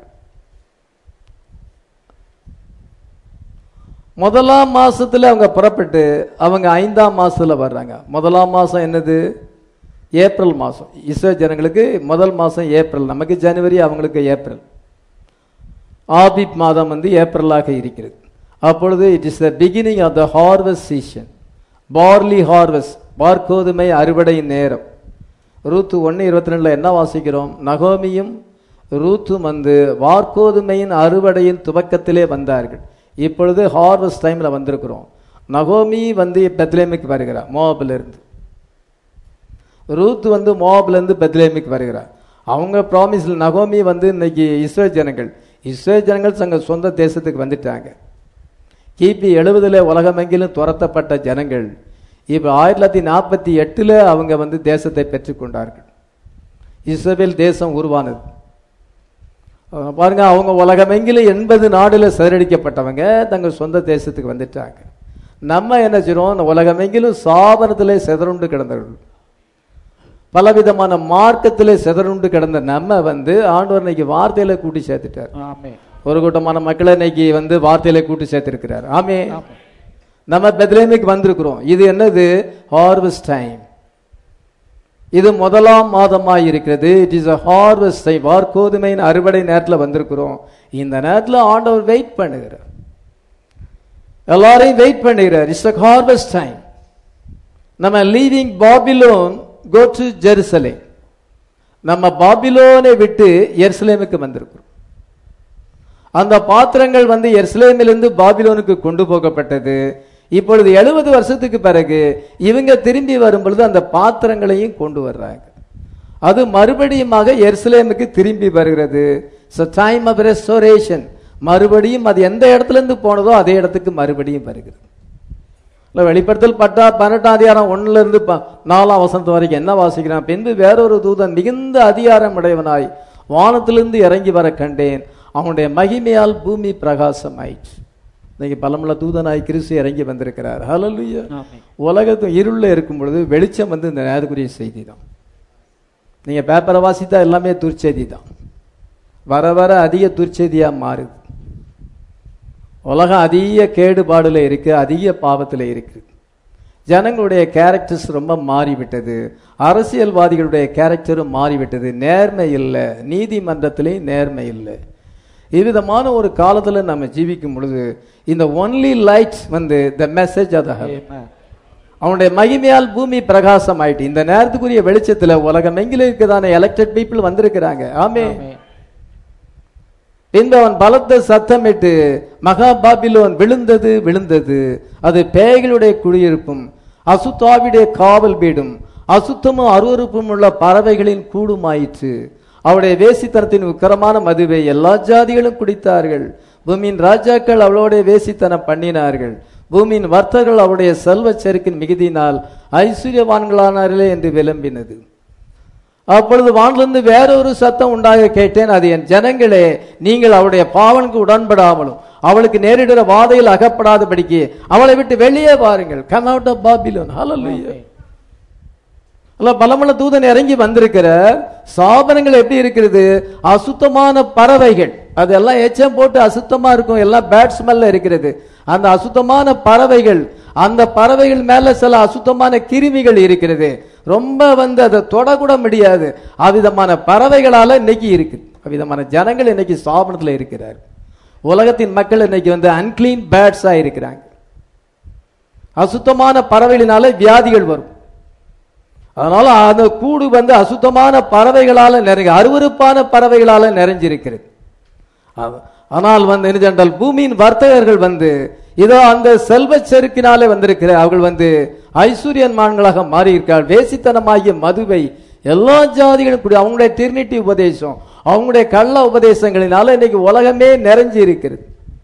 முதலாம் மாசத்துல அவங்க புறப்பட்டு அவங்க ஐந்தாம் மாசத்துல வர்றாங்க முதலாம் மாசம் என்னது ஏப்ரல் மாசம் இஸ்ரோ ஜனங்களுக்கு முதல் மாசம் ஏப்ரல் நமக்கு ஜனவரி அவங்களுக்கு ஏப்ரல் ஆபிப் மாதம் வந்து ஏப்ரலாக இருக்கிறது அப்பொழுது it is the beginning of the harvest season barley harvest பார்க்கோதுமை அறுவடை நேரம் ரூத்து ஒன்று இருபத்தி ரெண்டில் என்ன வாசிக்கிறோம் நகோமியும் ரூத்தும் வந்து வார்கோதுமையின் அறுவடையின் துவக்கத்திலே வந்தார்கள் இப்பொழுது ஹார்வெஸ்ட் டைமில் வந்திருக்கிறோம் நகோமி வந்து பெத்லேமுக்கு வருகிறார் மோபில் இருந்து ரூத் வந்து மோபில் இருந்து பெத்லேமுக்கு வருகிறார் அவங்க ப்ராமிஸில் நகோமி வந்து இன்னைக்கு இஸ்ரேல் ஜனங்கள் இஸ்ரேல் ஜனங்கள் தங்கள் சொந்த தேசத்துக்கு வந்துட்டாங்க கிபி எழுபதுல உலகமெங்கிலும் துரத்தப்பட்ட ஜனங்கள் இப்போ ஆயிரத்தி தொள்ளாயிரத்தி நாற்பத்தி எட்டில் அவங்க வந்து தேசத்தை பெற்றுக்கொண்டார்கள் இஸ்ரேல் தேசம் உருவானது அஹ் பாருங்க அவங்க உலகமெங்கிலும் எண்பது நாடுல சிதறடிக்கப்பட்டவங்க தங்கள் சொந்த தேசத்துக்கு வந்துட்டாங்க நம்ம என்ன செய்றோம் உலகமெங்கிலும் சாபனத்திலே சிதறுண்டு கிடந்தவர்கள் பலவிதமான மார்க்கத்திலே சிதறுண்டு கிடந்த நம்ம வந்து ஆண்டவர் இன்னைக்கு வார்த்தையில கூட்டி சேர்த்துட்டார் ஆமென் ஒரு கூட்டமான மக்களை இன்னைக்கு வந்து வார்த்தையில கூட்டி சேர்த்திருக்கிறார் ஆமே நம்ம பெத்லேமுக்கு வந்திருக்கிறோம் இது என்னது ஹார்வெஸ்ட் டைம் இது முதலாம் மாதமாய் இருக்கிறது it is a harvest time வார்கோதுமையின் அறுவடை நேரத்தில் வந்திருக்கிறோம் இந்த நேரத்தில் ஆண்டவர் வெயிட் பண்ணுகிறார் எல்லாரையும் வெயிட் பண்ணுகிறார் இட்ஸ் அ ஹார்வெஸ்ட் டைம் நம்ம leaving Babylon go to Jerusalem நம்ம பாபிலோனை விட்டு எருசலேமுக்கு வந்திருக்கிறோம் அந்த பாத்திரங்கள் வந்து எருசலேமிலிருந்து பாபிலோனுக்கு கொண்டு போகப்பட்டது இப்பொழுது எழுபது வருஷத்துக்கு பிறகு இவங்க திரும்பி வரும் பொழுது அந்த பாத்திரங்களையும் கொண்டு வர்றாங்க அது மறுபடியுமாக எருசலேமுக்கு திரும்பி வருகிறது டைம் ஆஃப் ரெஸ்டோரேஷன் மறுபடியும் அது எந்த இடத்துல இருந்து போனதோ அதே இடத்துக்கு மறுபடியும் வருகிறது இல்லை வெளிப்படுத்தல் பட்டா பன்னெண்டாம் அதிகாரம் ஒண்ணுல இருந்து ப- நாலாம் வசந்தம் வரைக்கும் என்ன வாசிக்கிறான் பின்பு வேறொரு தூதன் மிகுந்த அதிகாரம் உடையவனாய் வானத்திலிருந்து இறங்கி வர கண்டேன் அவனுடைய மகிமையால் பூமி பிரகாசம் ஆயிற்று இன்னைக்கு பலமுள்ள தூதனாய் கிறிஸ்து இறங்கி வந்திருக்கிறார் ஹalleluya ஆமென் உலகத்து இருள்ல இருக்கும் பொழுது வெளிச்சம் வந்து இந்த நேரத்துக்குரிய செய்தி தான் நீங்க பேப்பரை வாசித்தா எல்லாமே துர்ச்செய்தி தான் வர வர அதிக துர்ச்செய்தியா மாறுது உலகம் அதிக கேடுபாடுல இருக்கு அதிக பாவத்துல இருக்கு ஜனங்களுடைய கேரக்டர்ஸ் ரொம்ப மாறிவிட்டது அரசியல்வாதிகளுடைய கேரக்டரும் மாறிவிட்டது நேர்மை இல்லை நீதிமன்றத்திலேயும் நேர்மை இல்லை இவ்விதமான ஒரு காலத்துல நம்ம ஜீவிக்கும் பொழுது இந்த ஒன்லி லைட் வந்து த மெசேஜ் ஆஃப் ஆமென் அவனுடைய மகிமையால் பூமி பிரகாசம் ஆயிட்டு இந்த நேரத்துக்குரிய வெளிச்சத்துல உலகம் எங்கிலும் இருக்கதான எலெக்டட் பீப்புள் வந்திருக்கிறாங்க ஆமே ஆமென் பின்பு அவன் பலத்த சத்தமிட்டு மகா பாபிலோன் விழுந்தது விழுந்தது அது பேய்களுடைய குடியிருப்பும் அசுத்தாவிடைய காவல் வீடும் அசுத்தமும் அருவருப்பும் உள்ள பறவைகளின் கூடுமாயிற்று அவருடைய வேசித்தனத்தின் உக்கரமான மதுவை எல்லா ஜாதிகளும் குடித்தார்கள் பூமியின் ராஜாக்கள் அவளோட வேசித்தனம் பண்ணினார்கள் பூமியின் வர்த்தகர்கள் அவருடைய செல்வச் செருக்கின் மிகுதியினால் ஐஸ்வர்யவான்களானார்களே என்று விளம்பினது அப்பொழுது வானிலிருந்து வேறொரு சத்தம் உண்டாக கேட்டேன் அது என் ஜனங்களே நீங்கள் அவளுடைய பாவனுக்கு உடன்படாமலும் அவளுக்கு நேரிடுற வாதையில் அகப்படாதபடிக்கு அவளை விட்டு வெளியே வாருங்கள் கம் அவுட் ஆஃப் பாபிலோன் ஹalleluya அல்ல பலமுள்ள தூதன் இறங்கி வந்திருக்கிற சாபனங்கள் எப்படி இருக்கிறது அசுத்தமான பறவைகள் அதெல்லாம் எச்சம் போட்டு அசுத்தமா இருக்கும் எல்லாம் பேட் ஸ்மெல்ல இருக்கிறது அந்த அசுத்தமான பறவைகள் அந்த பறவைகள் மேல சில அசுத்தமான கிருமிகள் இருக்கிறது ரொம்ப வந்து அதை தொடக்கூட முடியாது அவ்விதமான பறவைகளால இன்னைக்கு இருக்கு அவ்விதமான ஜனங்கள் இன்னைக்கு சாபனத்துல இருக்கிறார் உலகத்தின் மக்கள் இன்னைக்கு வந்து அன்கிளீன் பேட்ஸா இருக்கிறாங்க அசுத்தமான பறவைகளினால வியாதிகள் வரும் அதனால அந்த கூடு வந்து அசுத்தமான பறவைகளால நிறைய அருவருப்பான பறவைகளால நிறைஞ்சிருக்கிறது ஆ- ஆனால் வந்து என்ன சென்றால் பூமியின் வர்த்தகர்கள் வந்து இதோ அந்த செல்வச் செருக்கினாலே வந்திருக்கிற அவர்கள் வந்து ஐஸ்வர்யன்மான்களாக மாறி இருக்கிறார்கள் வேசித்தனமாகிய மதுவை எல்லா ஜாதிகளும் கூடி அவங்களுடைய திருநீட்டி உபதேசம் அவங்களுடைய கள்ள உபதேசங்களினால இன்னைக்கு உலகமே நிறைஞ்சு இருக்கிறது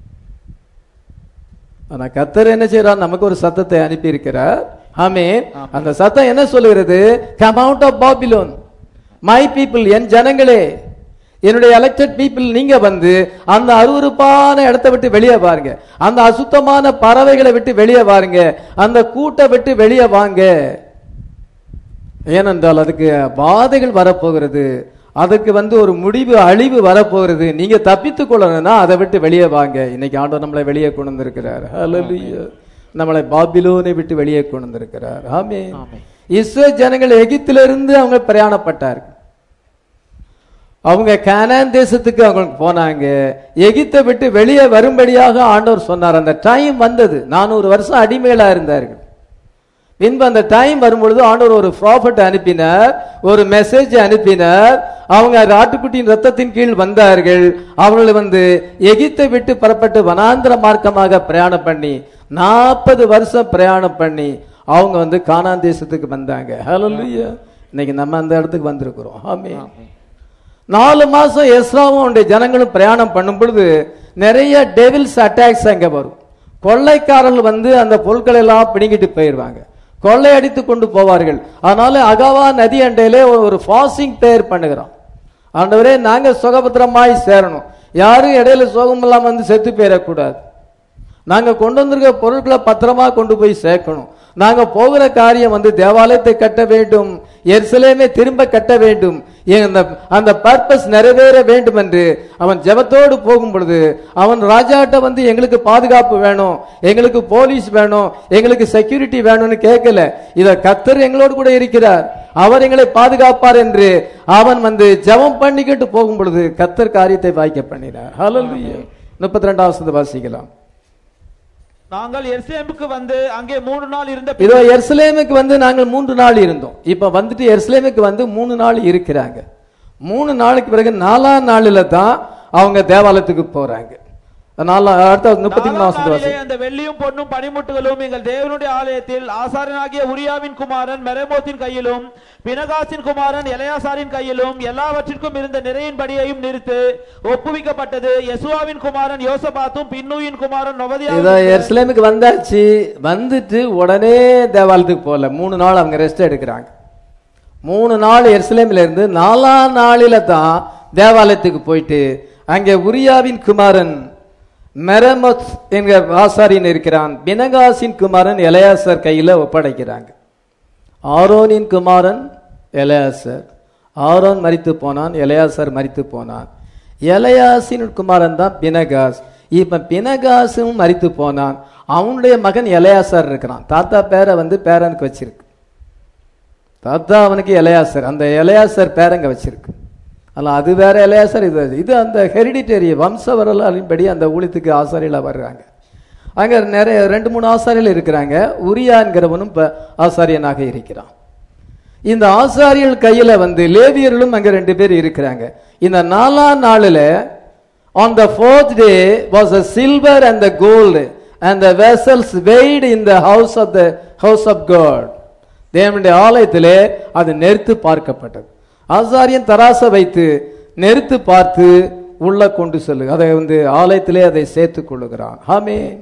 ஆனா கத்தர் என்ன செய்யறார் நமக்கு ஒரு சத்தத்தை அனுப்பி இருக்கிறார் ஆமே அந்த சத்தம் என்ன சொல்லுகிறது come out of Babylon my people என் ஜனங்களே என்னுடைய எலெக்டட் பீப்புள் நீங்க வந்து அந்த அருவருப்பான இடத்தை விட்டு வெளியே பாருங்க அந்த அசுத்தமான பறவைகளை விட்டு வெளியே பாருங்க அந்த கூட்டை விட்டு வெளியே வாங்க ஏனென்றால் அதுக்கு பாதைகள் வரப்போகிறது அதுக்கு வந்து ஒரு முடிவு அழிவு வரப்போகிறது நீங்க தப்பித்துக் கொள்ளணும்னா அதை விட்டு வெளியே வாங்க இன்னைக்கு ஆண்டவர் நம்மளை வெளியே கொண்டு வந்திருக்கிறார் ஹalleluya நம்மளை பாபிலோனை விட்டு வெளியே கொண்டு வந்திருக்கிறார் ஆமே ஆமென். இஸ்ரேல் ஜனங்கள் எகிப்திலிருந்து அவங்க பிரயாணப்பட்டார்கள் அவங்க கானான் தேசத்துக்கு அவங்க போனாங்க எகிப்தை விட்டு வெளியே வரும்படியாக ஆண்டவர் சொன்னார் அந்த டைம் வந்தது நானூறு வருஷம் அடிமைகளா இருந்தார்கள் பின்பு அந்த டைம் வரும்பொழுது ஆண்டவர் ஒரு ப்ராஃபட் அனுப்பினார் ஒரு மெசேஜ் அனுப்பினார் அவங்க ஆட்டுக்குட்டியின் ரத்தத்தின் கீழ் வந்தார்கள் அவர்கள் வந்து எகிப்தை விட்டு புறப்பட்டு வனாந்திர மார்க்கமாக பிரயாணம் பண்ணி நாற்பது வருஷம் பிரயாணம் பண்ணி அவங்க வந்து கானான் தேசத்துக்கு வந்தாங்க ஹalleluya இன்னைக்கு நம்ம அந்த இடத்துக்கு வந்திருக்கிறோம் ஆமென் ஆமென். நாலு மாசம் எஸ்ராவும் அவனுடைய ஜனங்களும் பிரயாணம் பண்ணும் பொழுது நிறைய டெவில்ஸ் அட்டாக்ஸ் அங்க வரும் கொள்ளைக்காரர்கள் வந்து அந்த பொருட்களை எல்லாம் பிடுங்கிட்டு போயிடுவாங்க கொள்ளையடித்து கொண்டு போவார்கள் அதனால அகவா நதி அண்டையிலே ஒரு ஃபாஸ்டிங் பிரேயர் பண்ணுகிறோம் ஆண்டவரே நாங்க சுகபத்திரமாய் சேரணும் யாரும் இடையில சோகம் இல்லாம வந்து செத்து போயிடக்கூடாது நாங்க கொண்டு வந்திருக்க பொருட்களை பத்திரமா கொண்டு போய் சேர்க்கணும் நாங்க போகிற காரியம் வந்து தேவாலயத்தை கட்ட வேண்டும் எருசலேமை திரும்ப கட்ட வேண்டும் அந்த அந்த பர்பஸ் நிறைவேற வேண்டும் என்று அவன் ஜெபத்தோடு போகும் பொழுது அவன் ராஜாட்ட வந்து எங்களுக்கு பாதுகாப்பு வேணும் எங்களுக்கு போலீஸ் வேணும் எங்களுக்கு செக்யூரிட்டி வேணும்னு கேட்கல இத கத்தர் எங்களோடு கூட இருக்கிறார் அவர் எங்களை பாதுகாப்பார் என்று அவன் வந்து ஜெபம் பண்ணிக்கிட்டு போகும் பொழுது கத்தர் காரியத்தை வாய்க்க பண்ணினார் ஹalleluya முப்பத்தி ரெண்டாவது வாசிக்கலாம் நாங்கள் எருசலேமுக்கு வந்து அங்கே மூணு நாள் இருந்த இதோ எருசலேமுக்கு வந்து நாங்கள் மூன்று நாள் இருந்தோம் இப்ப வந்துட்டு எருசலேமுக்கு வந்து மூணு நாள் இருக்கிறாங்க மூணு நாளுக்கு பிறகு நாலாம் நாளில தான் அவங்க தேவாலயத்துக்கு போறாங்க நாலா அடுத்த முப்பத்தி நாலாம் மூணாவது நாளிலே வாசி அந்த வெள்ளியும் பொன்னும் பனிமுட்டுகளும் எங்கள் தேவனுடைய ஆலயத்தில் ஆசாரியனாகிய உரியாவின் குமாரன் மெரமோத்தின் கையிலும் பினகாசின் குமாரன் எலையாசாரின் கையிலும் எல்லாவற்றிற்கும் இருந்த நிறையின்படியையும் நிறுத்து ஒப்புவிக்கப்பட்டது யெசுவாவின் குமாரன் யோசபாத்தும் பின்னூயின் குமாரன் இதோ நொவதியாவும் எருசலேமுக்கு வந்தாச்சு வந்துட்டு உடனே தேவாலயத்துக்கு போகல மூணு நாள் அவங்க ரெஸ்ட் எடுக்கிறாங்க மூணு நாள் எருசலேமில் இருந்து நாலாம் நாளில தான் தேவாலயத்துக்கு போயிட்டு அங்கே உரியாவின் குமாரன் மெரமத் என்கிற ஆசாரியன் இருக்கிறான் பினகாசின் குமாரன் எலையாசர் கையில ஒப்படைக்கிறாங்க ஆரோனின் குமாரன் எலையாசர் ஆரோன் மரித்து போனான் எலையாசர் மரித்து போனான் எலையாசின் குமாரன் தான் பினகாஸ் இப்ப பினகாசும் மரித்து போனான் அவனுடைய மகன் எலையாசர் இருக்கிறான் தாத்தா பேரை வந்து பேரனுக்கு வச்சிருக்கு தாத்தா அவனுக்கு எலையாசர் அந்த எலையாசர் பேரங்க வச்சிருக்கு அல்ல அது வேற எலையாசர் இது வேற. இது அந்த ஹெரிடிட்டரி வம்ச வரலாறின்படி அந்த ஊழியத்துக்கு ஆசாரியில வர்றாங்க அங்க நிறைய ரெண்டு மூணு ஆசாரியர்கள் இருக்கிறாங்க உரியான்கிறவனும் இப்ப ஆசாரியனாக இருக்கிறான் இந்த ஆசாரியர்கள் கையில வந்து லேவியர்களும் அங்க ரெண்டு பேர் இருக்கிறாங்க இந்த நாலாம் நாளில் on the fourth day was a silver and the gold and the vessels weighed in the house of the house of god தேவனுடைய ஆலயத்திலே அது நெருத்து பார்க்கப்பட்டது ஆசாரியன் தராச வைத்து நெருத்து பார்த்து உள்ள கொண்டு செல்லு அதை வந்து ஆலயத்திலே அதை சேர்த்துக் கொள்ளுகிறான் ஆமென்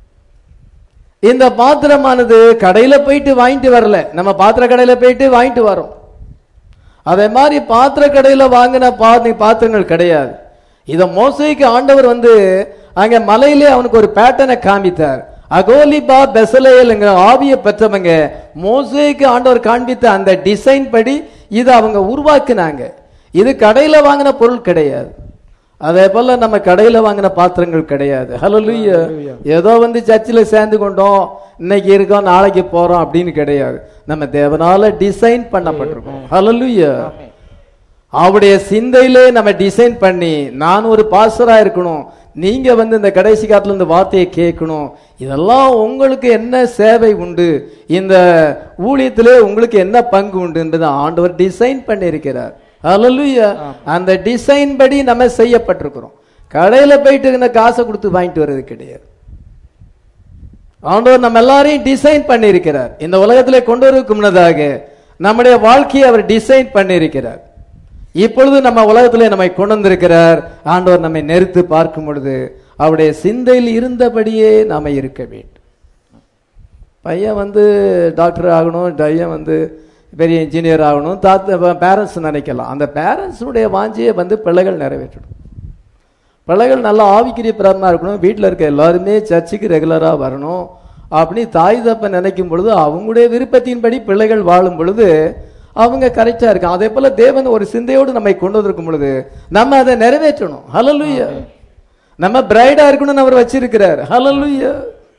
இந்த பாத்திரமானது கடையில போயிட்டு வாங்கிட்டு வரல நம்ம பாத்திர கடையில போயிட்டு வாங்கிட்டு வரோம் அதே மாதிரி பாத்திர கடையில வாங்கின பாத்தி பாத்திரங்கள் கிடையாது இத மோசைக்கு ஆண்டவர் வந்து அங்க மலையிலே அவனுக்கு ஒரு பேட்டர்னை காமித்தார் அகோலிபா பெசலேயல்ங்கிற ஆவியை பெற்றவங்க மோசைக்கு ஆண்டவர் காண்பித்த அந்த டிசைன் படி இதை அவங்க உருவாக்குனாங்க இது கடையில வாங்கின பொருள் கிடையாது அதே போல நம்ம கடையில வாங்கின பாத்திரங்கள் கிடையாது ஹalleluya ஏதோ வந்து சர்ச்சில் சேர்ந்து கொண்டோம் இன்னைக்கு இருக்கோம் நாளைக்கு போறோம் அப்படின்னு கிடையாது நம்ம தேவனால டிசைன் பண்ணப்பட்டிருக்கோம் ஹalleluya அவருடைய சிந்தையிலே நம்ம டிசைன் பண்ணி நான் ஒரு பாஸ்டரா இருக்கணும் நீங்க வந்து இந்த கடைசி காலத்துல இந்த வார்த்தையை கேட்கணும் இதெல்லாம் உங்களுக்கு என்ன சேவை உண்டு இந்த ஊழியத்திலே உங்களுக்கு என்ன பங்கு உண்டுன்றது ஆண்டவர் டிசைன் பண்ணியிருக்கிறார் ஹalleluya அந்த டிசைன் படி நம்ம செய்யப்பட்டிருக்கிறோம் கடையில போயிட்டு இந்த காசை கொடுத்து வாங்கிட்டு வர்றது கிடையாது ஆண்டவர் நம்ம எல்லாரையும் டிசைன் பண்ணியிருக்கிறார் இந்த உலகத்திலே கொண்டு வருவதற்கு முன்னதாக நம்முடைய வாழ்க்கையை அவர் டிசைன் பண்ணியிருக்கிறார் இப்பொழுது நம்ம உலகத்திலே நம்மை கொண்டு வந்திருக்கிறார் ஆண்டவர் நம்மை நெருத்து பார்க்கும் பொழுது அவருடைய சிந்தையில் இருந்தபடியே நாம இருக்க வேண்டும் பையன் வந்து டாக்டர் ஆகணும் பையன் வந்து பெரிய இன்ஜினியர் ஆகணும் தாத்த பேரண்ட்ஸ் நினைக்கலாம் அந்த பேரண்ட்ஸுடைய வாஞ்சியை வந்து பிள்ளைகள் நிறைவேற்றணும் பிள்ளைகள் நல்லா ஆவிக்கிரிய பிரதமாக இருக்கணும் வீட்டில் இருக்க எல்லாருமே சர்ச்சுக்கு ரெகுலராக வரணும் அப்படி தாய் தப்ப நினைக்கும் பொழுது அவங்களுடைய விருப்பத்தின்படி பிள்ளைகள் வாழும் பொழுது அவங்க கரெக்டாக இருக்காங்க அதே போல தேவன் ஒரு சிந்தையோடு நம்மை கொண்டு வந்திருக்கும் பொழுது நம்ம அதை நிறைவேற்றணும் ஹalleluya நம்ம பிரைடா இருக்கணும்னு அவர் வச்சிருக்கிறார் ஹalleluya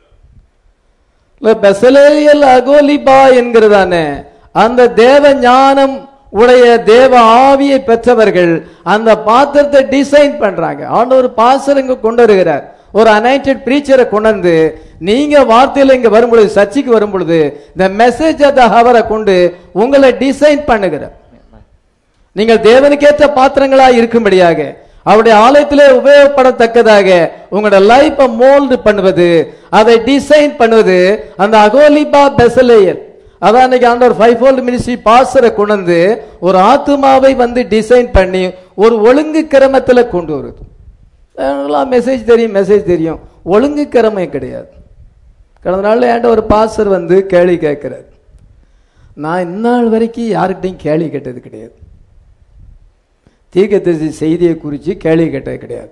பெசலேயல் அகோலிபா என்கிறதானே அந்த தேவ ஞானம் உடைய தேவ ஆவியை பெற்றவர்கள் அந்த பாத்திரத்தை டிசைன் பண்றாங்க ஆண்டவர் பாசர் இங்க கொண்டு வருகிறார் ஒரு அனைட்டட் பிரீச்சரை கொண்டு வந்து நீங்க வார்த்தையில இங்க வரும் பொழுது சர்ச்சைக்கு வரும் பொழுது இந்த மெசேஜ் அந்த ஹவரை கொண்டு உங்களை டிசைன் பண்ணுகிறார் நீங்கள் தேவனுக்கேற்ற பாத்திரங்களா இருக்கும்படியாக அவருடைய ஆலயத்திலே உபயோகப்படத்தக்கதாக உங்களோட லைஃபை மோல்டு பண்ணுவது அதை டிசைன் பண்ணுவது அந்த அகோலிபா பெசலேயர் அதான் இன்னைக்கு ஆண்டவர் ஃபைவ் ஃபோல்டு மினிஸ்ட்ரி பாசரை கொண்டு வந்து ஒரு ஆத்துமாவை வந்து டிசைன் பண்ணி ஒரு ஒழுங்கு கிரமத்துல கொண்டு வருது மெசேஜ் தெரியும் மெசேஜ் தெரியும் ஒழுங்கு கிரமை கிடையாது கடந்த நாள்ல ஏன்ட ஒரு பாஸ்டர் வந்து கேள்வி கேட்கிறார் நான் இந்நாள் வரைக்கும் யாருக்கிட்டையும் கேள்வி கேட்டது கிடையாது தீர்க்கதரிசி செய்தியை குறித்து கேள்வி கேட்டது கிடையாது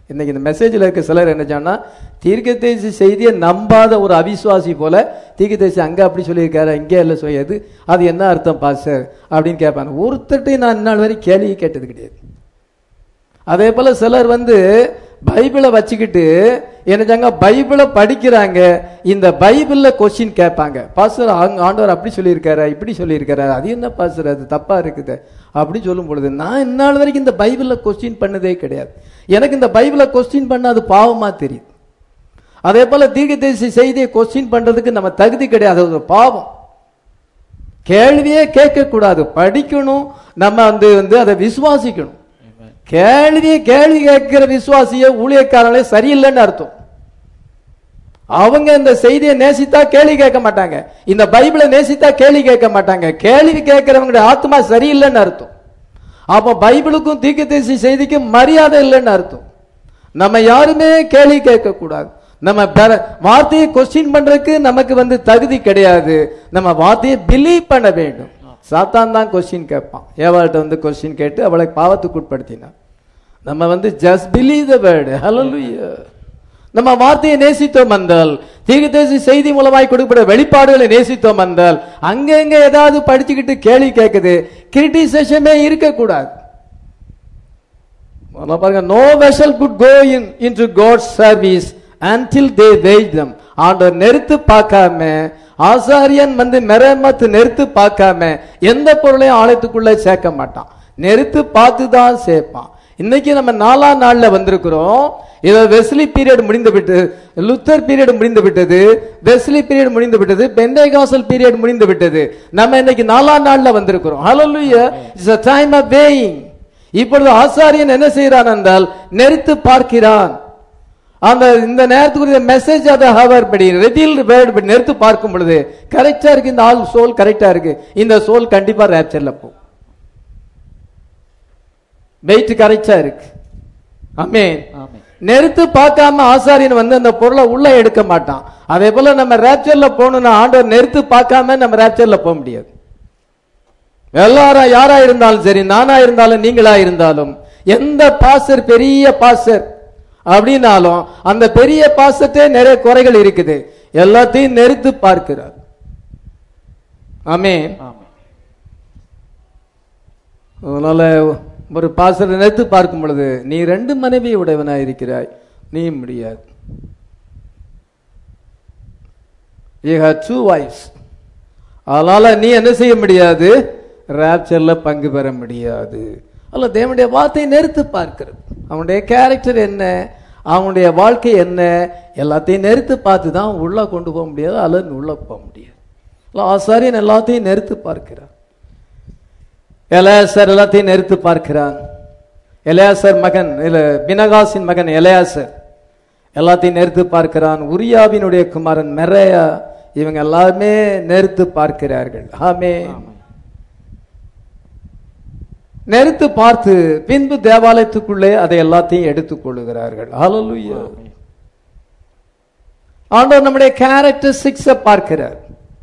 இன்னைக்கு இந்த மெசேஜில் இருக்க சிலர் என்ன சொன்னா தீர்க்கதரிசி செய்தியை நம்பாத ஒரு அவிசுவாசி போல தீர்க்கதரிசி அங்க அப்படி சொல்லியிருக்காரு இங்கே இல்லை சொல்லியது அது என்ன அர்த்தம் பாஸ்டர் அப்படின்னு கேட்பாங்க ஒருத்தட்டையும் நான் இந்நாள் வரை கேள்வி கேட்டது கிடையாது அதே போல சிலர் வந்து பைபிளை வச்சுக்கிட்டு என்னச்சாங்க பைபிளை படிக்கிறாங்க இந்த பைபிள்ல கொஸ்டின் கேட்பாங்க பாஸ்டர் அங்க ஆண்டவர் அப்படி சொல்லியிருக்காரு இப்படி சொல்லியிருக்காரு அது என்ன பாஸ்டர் அது தப்பா இருக்குது அப்படி சொல்லும் பொழுது நான் இந்நாள் வரைக்கும் இந்த பைபிள்ல கொஸ்டின் பண்ணதே கிடையாது எனக்கு இந்த பைபிளை கொஸ்டின் பண்ண அது பாவமா தெரியுது அதே போல தீர்க்கதரிசி செய்தியை கொஸ்டின் பண்றதுக்கு நம்ம தகுதி கிடையாது அது ஒரு பாவம் கேள்வியே கேட்க கூடாது படிக்கணும் நம்ம வந்து வந்து அதை விசுவாசிக்கணும் கேள்வியை கேள்வி கேட்கிற விசுவாசிய ஊழியக்காரங்களே சரியில்லைன்னு அர்த்தம் அவங்க இந்த செய்தியை நேசித்தா கேள்வி கேட்க மாட்டாங்க இந்த பைபிளை நேசித்தா கேள்வி கேட்க மாட்டாங்க கேள்வி கேட்கிறவங்களுடைய ஆத்மா சரியில்லைன்னு அர்த்தம் அப்போ பைபிளுக்கும் தீர்க்கதரிசி செய்திக்கும் மரியாதை இல்லைன்னு அர்த்தம் நம்ம யாருமே கேள்வி கேட்க கூடாது நம்ம பெற- வார்த்தையை கொஸ்டின் பண்றதுக்கு நமக்கு வந்து தகுதி கிடையாது நம்ம வார்த்தையை பிலீவ் பண்ண வேண்டும் சாத்தான் தான் கொஸ்டின் கேட்பான் ஏவாள்கிட்ட வந்து கொஸ்டின் கேட்டு அவளை பாவத்துக்கு உட்படுத்தினான் நம்ம வந்து just believe the word hallelujah நம்ம வார்த்தையை நேசித்தோம் என்றால் தீர்க்கதரிசி செய்தி மூலமாய் கொடுக்கப்பட்ட வெளிப்பாடுகளை நேசித்தோம் என்றால் அங்கங்க ஏதாவது படிச்சுக்கிட்டு கேள்வி கேட்குது கிரிட்டிசேஷனே இருக்கக்கூடாது முதல்ல பாருங்க no vessel could go in into God service until they weight them ஆண்டவர் நெருத்து பார்க்காம ஆசாரியன் வந்து மெரமத்து நெருத்து பார்க்காம எந்த பொருளையும் ஆலயத்துக்குள்ள சேர்க்க மாட்டான் நெருத்து பார்த்து தான் சேர்ப்பான் இன்னைக்கு நம்ம நாலாம் நாள்ல வந்திருக்கிறோம் இதை வெஸ்லி பீரியட் முடிந்து விட்டு லுத்தர் பீரியட் முடிந்து விட்டது வெஸ்லி பீரியட் முடிந்து விட்டது பெண்டேகாசல் பீரியட் முடிந்து விட்டது நம்ம இன்னைக்கு நாலாம் நாள்ல வந்திருக்கிறோம் hallelujah it's a time of weighing இப்பொழுது ஆசாரியன் என்ன செய்கிறான் என்றால் நெருத்து பார்க்கிறான் அந்த இந்த நேரத்துக்குரிய மெசேஜ் அதை ஹவர் படி ரெதில் வேர்டு படி நெருத்து பார்க்கும் பொழுது கரெக்டா இருக்கு இந்த ஆள் சோல் கரெக்டா இருக்கு இந்த சோல் கண்டிப்பா ரேப்சர்ல போகும் வெயிட் கரெக்டா இருக்கு ஆமென் ஆமென் நெருத்து பார்க்காம ஆசாரியன் வந்து அந்த பொருளை உள்ள எடுக்க மாட்டான் அதே போல நம்ம ரேப்சர்ல போகணும்னா ஆண்டவர் நெருத்து பார்க்காம நம்ம ரேப்சர்ல போக முடியாது எல்லாரும் யாரா இருந்தாலும் சரி நானா இருந்தாலும் நீங்களா இருந்தாலும் எந்த பாசர் பெரிய பாசர் அப்படின்னாலும் அந்த பெரிய பாசத்தே நிறைய குறைகள் இருக்குது எல்லாத்தையும் நெருத்து பார்க்கிறார் ஆமே ஆமென் அதனால ஒரு பாசரை நிறுத்து பார்க்கும் பொழுது நீ ரெண்டு மனைவி உடையவனாய் இருக்கிறாய் நீ முடியாது you have two wives அதனால நீ என்ன செய்ய முடியாது ராப்சர்ல பங்கு பெற முடியாது அல்ல தேவனுடைய வார்த்தையை நிறுத்து பார்க்கிறது அவனுடைய கேரக்டர் என்ன அவனுடைய வாழ்க்கை என்ன எல்லாத்தையும் நிறுத்து பார்த்து தான் உள்ள கொண்டு போக முடியாது அல்லது உள்ள போக முடியாது அல்ல ஆசாரியன் எல்லாத்தையும் நிறுத்து பார்க்கிறார் எலையாசர் எல்லாத்தையும் நிறுத்து பார்க்கிறான் எலையாசர் மகன் இல்ல பினகாசின் மகன் எலையாசர் எல்லாத்தையும் நிறுத்து பார்க்கிறான் உரியாவினுடைய குமாரன் மெரையா இவங்க எல்லாருமே நிறுத்து பார்க்கிறார்கள் ஆமே நிறுத்து பார்த்து பின்பு தேவாலயத்துக்குள்ளே அதை எல்லாத்தையும் எடுத்துக் கொள்ளுகிறார்கள் ஹalleluya ஆண்டவர் நம்முடைய கேரக்டரிஸ்டிக்ஸை பார்க்கிறார்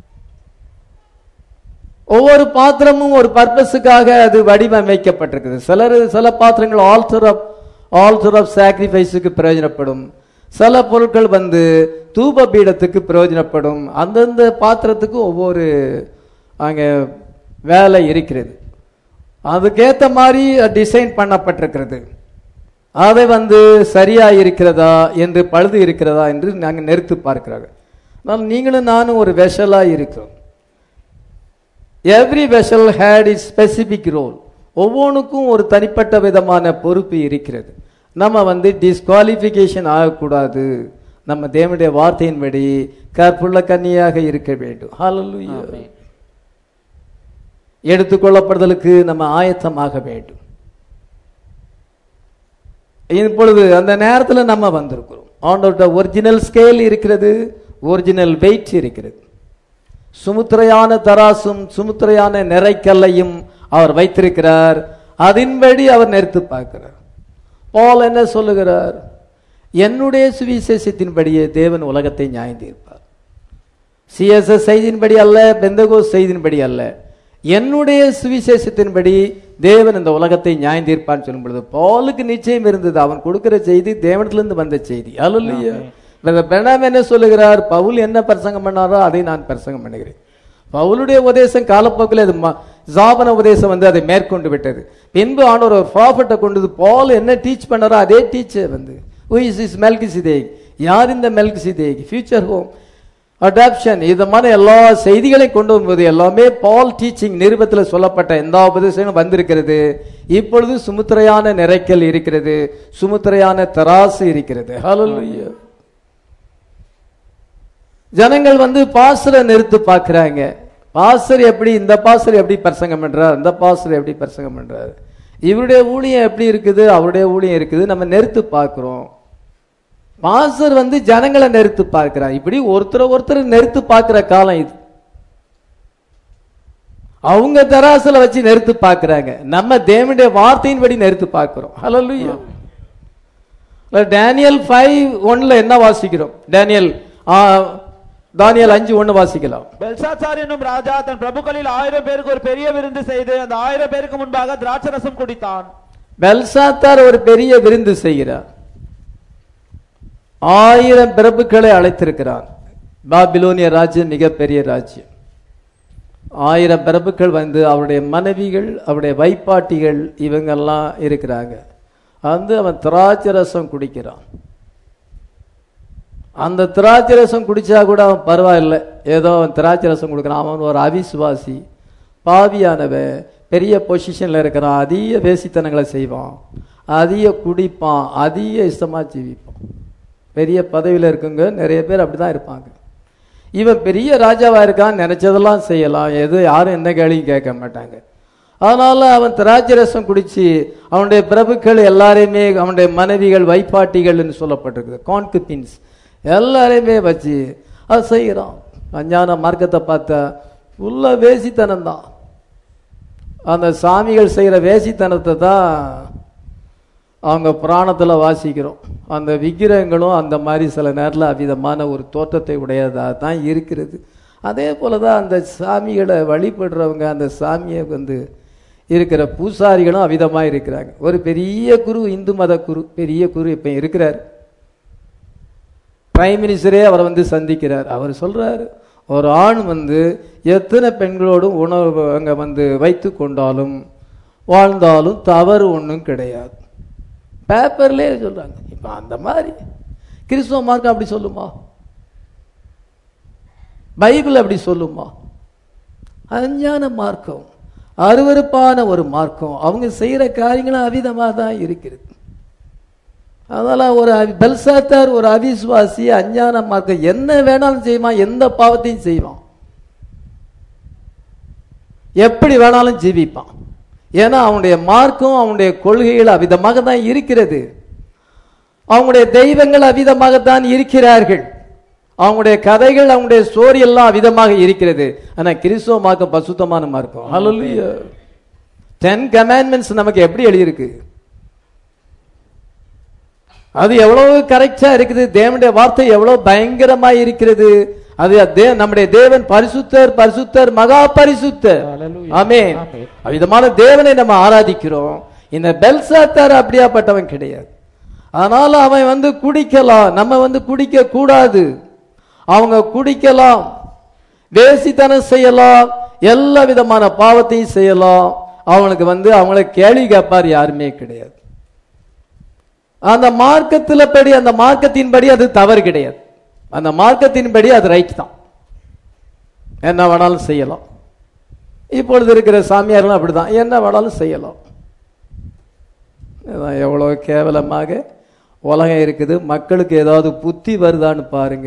ஒவ்வொரு பாத்திரமும் ஒரு பர்பஸுக்காக அது வடிவமைக்கப்பட்டிருக்குது சிலர் சில பாத்திரங்கள் ஆல்டர் ஆஃப் ஆல்டர் ஆஃப் சாக்ரிஃபைஸுக்கு பிரயோஜனப்படும் சில பொருட்கள் வந்து தூப பீடத்துக்கு பிரயோஜனப்படும் அந்தந்த பாத்திரத்துக்கு ஒவ்வொரு அங்கே வேலை இருக்கிறது அதுக்கேற்ற மாதிரி டிசைன் பண்ணப்பட்டிருக்கிறது அதை வந்து சரியா இருக்கிறதா என்று பழுது இருக்கிறதா என்று நாங்கள் நிறுத்து பார்க்கிறார்கள் ஆனால் நீங்களும் நானும் ஒரு வெஷலா இருக்கிறோம் every vessel had is specific role ஒவ்வொன்றுக்கும் ஒரு தனிப்பட்ட விதமான பொறுப்பு இருக்கிறது நம்ம வந்து டிஸ்குவாலிஃபிகேஷன் ஆகக்கூடாது நம்ம தேவனுடைய வார்த்தையின்படி கற்புள்ள கன்னியாக இருக்க வேண்டும் ஹalleluya ஆமென். எடுத்துக்கொள்ளப்படுதலுக்கு நம்ம ஆயத்தமாக வேண்டும் இப்பொழுது அந்த நேரத்தில் நம்ம வந்திருக்கிறோம் ஆண்டவர்கிட்ட ஒரிஜினல் ஸ்கேல் இருக்கிறது ஒரிஜினல் வெயிட் இருக்கிறது சுமுத்திரையான தராசும் சுமுத்திரையான நிறைக்கல்லையும் அவர் வைத்திருக்கிறார் அதன்படி அவர் நிறுத்து பார்க்கிறார் பால் என்ன சொல்லுகிறார் என்னுடைய சுவிசேஷத்தின்படியே தேவன் உலகத்தை நியாயந்தீர்ப்பார் சிஎஸ்எஸ் செய்தியின்படி அல்ல பெந்தகோஸ் செய்தியின்படி அல்ல என்னுடைய சுவிசேஷத்தின்படி தேவன் இந்த உலகத்தை நியாயம் தீர்ப்பான்னு சொல்லும் பொழுது பாலுக்கு நிச்சயம் இருந்தது அவன் கொடுக்கிற செய்தி தேவனத்திலிருந்து வந்த செய்தி அல்லையா பிரணாம் என்ன சொல்லுகிறார் பவுல் என்ன பிரசங்கம் பண்ணாரோ அதை நான் பிரசங்கம் பண்ணுகிறேன் பவுலுடைய உபதேசம் காலப்போக்கில் அது ம- ஜாபன உபதேசம் வந்து அதை மேற்கொண்டு விட்டது பின்பு ஆனவர் ஒரு ப்ராஃபட்டை கொண்டு பால் என்ன டீச் பண்ணாரோ அதே டீச்சர் வந்து who is this மெல்கிசிதேக் யார் இந்த மெல்கிசிதேக் ஃபியூச்சர் ஹோம் அடாப்ஷன் இது மாதிரி எல்லா செய்திகளையும் கொண்டு வரும்போது எல்லாமே பால் டீச்சிங் நிருபத்தில் சொல்லப்பட்ட எந்த உபதேசமும் வந்திருக்கிறது இப்பொழுது சுமுத்திரையான நிறைக்கல் இருக்கிறது சுமுத்திரையான தராசு இருக்கிறது ஹalleluya ஜனங்கள் வந்து பாஸ்டரை நிறுத்து பார்க்கறாங்க பாஸ்டர் எப்படி இந்த பாஸ்டர் எப்படி பிரசங்கம் பண்றார் இந்த பாஸ்டர் எப்படி பிரசங்கம் பண்றாரு இவருடைய ஊழியம் எப்படி இருக்குது அவருடைய ஊழியம் இருக்குது நம்ம நிறுத்து பார்க்கிறோம் பாஸ்டர் வந்து ஜனங்களை நிறுத்து பார்க்கிறார் இப்படி ஒருத்தர் ஒருத்தர் நிறுத்து பார்க்கிற காலம் இது அவங்க தராசுல வச்சு நிறுத்து பார்க்கறாங்க நம்ம தேவனுடைய வார்த்தையின்படி நிறுத்து பார்க்கிறோம் ஹalleluya டேனியல் ஃபைவ் ஒன்ல என்ன வாசிக்கிறோம் டேனியல் ஆ, தானியேல் அஞ்சு ஒன்னு வாசிக்கலாம் பெல்சாத்சார் என்னும் ராஜா தன் பிரபுக்களில் ஆயிரம் பேருக்கு ஒரு பெரிய விருந்து செய்து அந்த ஆயிரம் பேருக்கு முன்பாக திராட்சரசம் குடித்தான் பெல்சாத்தார் ஒரு பெரிய விருந்து செய்கிறார் ஆயிரம் பிரபுக்களை அழைத்திருக்கிறார் பாபிலோனிய ராஜ்யம் மிகப்பெரிய ராஜ்யம் ஆயிரம் பிரபுக்கள் வந்து அவருடைய மனைவிகள் அவருடைய வைப்பாட்டிகள் இவங்கெல்லாம் இருக்கிறாங்க வந்து அவன் திராட்சை ரசம் குடிக்கிறான் அந்த திராட்சை ரசம் குடிச்சா கூட அவன் பரவாயில்லை ஏதோ அவன் திராட்சை ரசம் கொடுக்குறான் அவன் ஒரு அவிசுவாசி பாவியானவன் பெரிய பொசிஷன்ல இருக்கிறான் அதிக வேசித்தனங்களை செய்வான் அதிக குடிப்பான் அதிக இஷ்டமா ஜீவிப்பான் பெரிய பதவியில் இருக்குங்க நிறைய பேர் அப்படிதான் இருப்பாங்க இவன் பெரிய ராஜாவா இருக்கான் நினைச்சதெல்லாம் செய்யலாம் எது யாரும் எந்த கேள்வியும் கேட்க மாட்டாங்க அதனால அவன் திராட்சை ரசம் குடிச்சு அவனுடைய பிரபுக்கள் எல்லாரையுமே அவனுடைய மனைவிகள் வைப்பாட்டிகள்னு சொல்லப்பட்டிருக்குது கான்குபின்ஸ் எல்லாரையுமே வச்சு அது செய்கிறான் அஞ்ஞான மார்க்கத்தை பார்த்தா உள்ள வேசித்தனம் தான் அந்த சாமிகள் செய்கிற வேசித்தனத்தை தான் அவங்க புராணத்தில் வாசிக்கிறோம் அந்த விக்கிரகங்களும் அந்த மாதிரி சில நேரத்தில் அவ்விதமான ஒரு தோற்றத்தை உடையதாக தான் இருக்கிறது அதே போல தான் அந்த சாமிகளை வழிபடுறவங்க அந்த சாமியை வந்து இருக்கிற பூசாரிகளும் அவ்விதமாக இருக்கிறாங்க ஒரு பெரிய குரு இந்து மத குரு பெரிய குரு இப்போ இருக்கிறார் பிரைம் மினிஸ்டரே அவரை வந்து சந்திக்கிறார் அவர் சொல்றாரு ஒரு ஆண் வந்து எத்தனை பெண்களோடும் உணவு அங்கே வந்து வைத்து கொண்டாலும் வாழ்ந்தாலும் தவறு ஒன்றும் கிடையாது பேப்பர்லேயே சொல்றாங்க இப்போ அந்த மாதிரி கிறிஸ்துவ மார்க்கம் அப்படி சொல்லுமா பைபிள் அப்படி சொல்லுமா அஞ்ஞான மார்க்கம் அருவருப்பான ஒரு மார்க்கம் அவங்க செய்யற காரியங்களும் அவிதமாக தான் இருக்கிறது அதனால ஒரு அவி- பெல்சாத்தார் ஒரு அவிசுவாசி அஞ்ஞான மார்க்கம் என்ன வேணாலும் செய்வான் எந்த பாவத்தையும் செய்வான் எப்படி வேணாலும் ஜீவிப்பான் ஏன்னா அவனுடைய மார்க்கம் அவனுடைய கொள்கைகள் அவிதமாக தான் இருக்கிறது அவங்களுடைய தெய்வங்கள் அவிதமாகத்தான் இருக்கிறார்கள் அவங்களுடைய கதைகள் அவங்களுடைய ஸ்டோரி எல்லாம் அவிதமாக இருக்கிறது ஆனா கிறிஸ்துவ மார்க்கம் பசுத்தமான மார்க்கம் ஹalleluya டென் கமாண்ட்மெண்ட்ஸ் நமக்கு எப்படி எழுதியிருக்கு அது எவ்வளவு கரெக்டா இருக்குது தேவனுடைய வார்த்தை எவ்வளவு பயங்கரமா இருக்கிறது அது தே- நம்முடைய தேவன் பரிசுத்தர் பரிசுத்தர் மகா பரிசுத்தர் Hallelujah. ஆமென் ஆமென். அவ்விதமான தேவனை நம்ம ஆராதிக்கிறோம் இந்த பெல்சாத்தார் அப்படியாப்பட்டவன் கிடையாது அதனால அவன் வந்து குடிக்கலாம் நம்ம வந்து குடிக்க கூடாது அவங்க குடிக்கலாம் வேசித்தனம் செய்யலாம் எல்லா விதமான பாவத்தையும் செய்யலாம் அவனுக்கு வந்து அவங்கள கேள்வி கேட்பார் யாருமே கிடையாது அந்த மார்க்கத்துல படி அந்த மார்க்கத்தின்படி அது தவறு கிடையாது அந்த மார்க்கத்தின்படி அது ரைட் தான் என்ன வேணாலும் செய்யலாம் இப்பொழுது இருக்கிற சாமியார்களும் அப்படிதான் என்ன வேணாலும் செய்யலாம் இதான் எவ்வளவு கேவலமாக உலகம் இருக்குது மக்களுக்கு ஏதாவது புத்தி வருதான்னு பாருங்க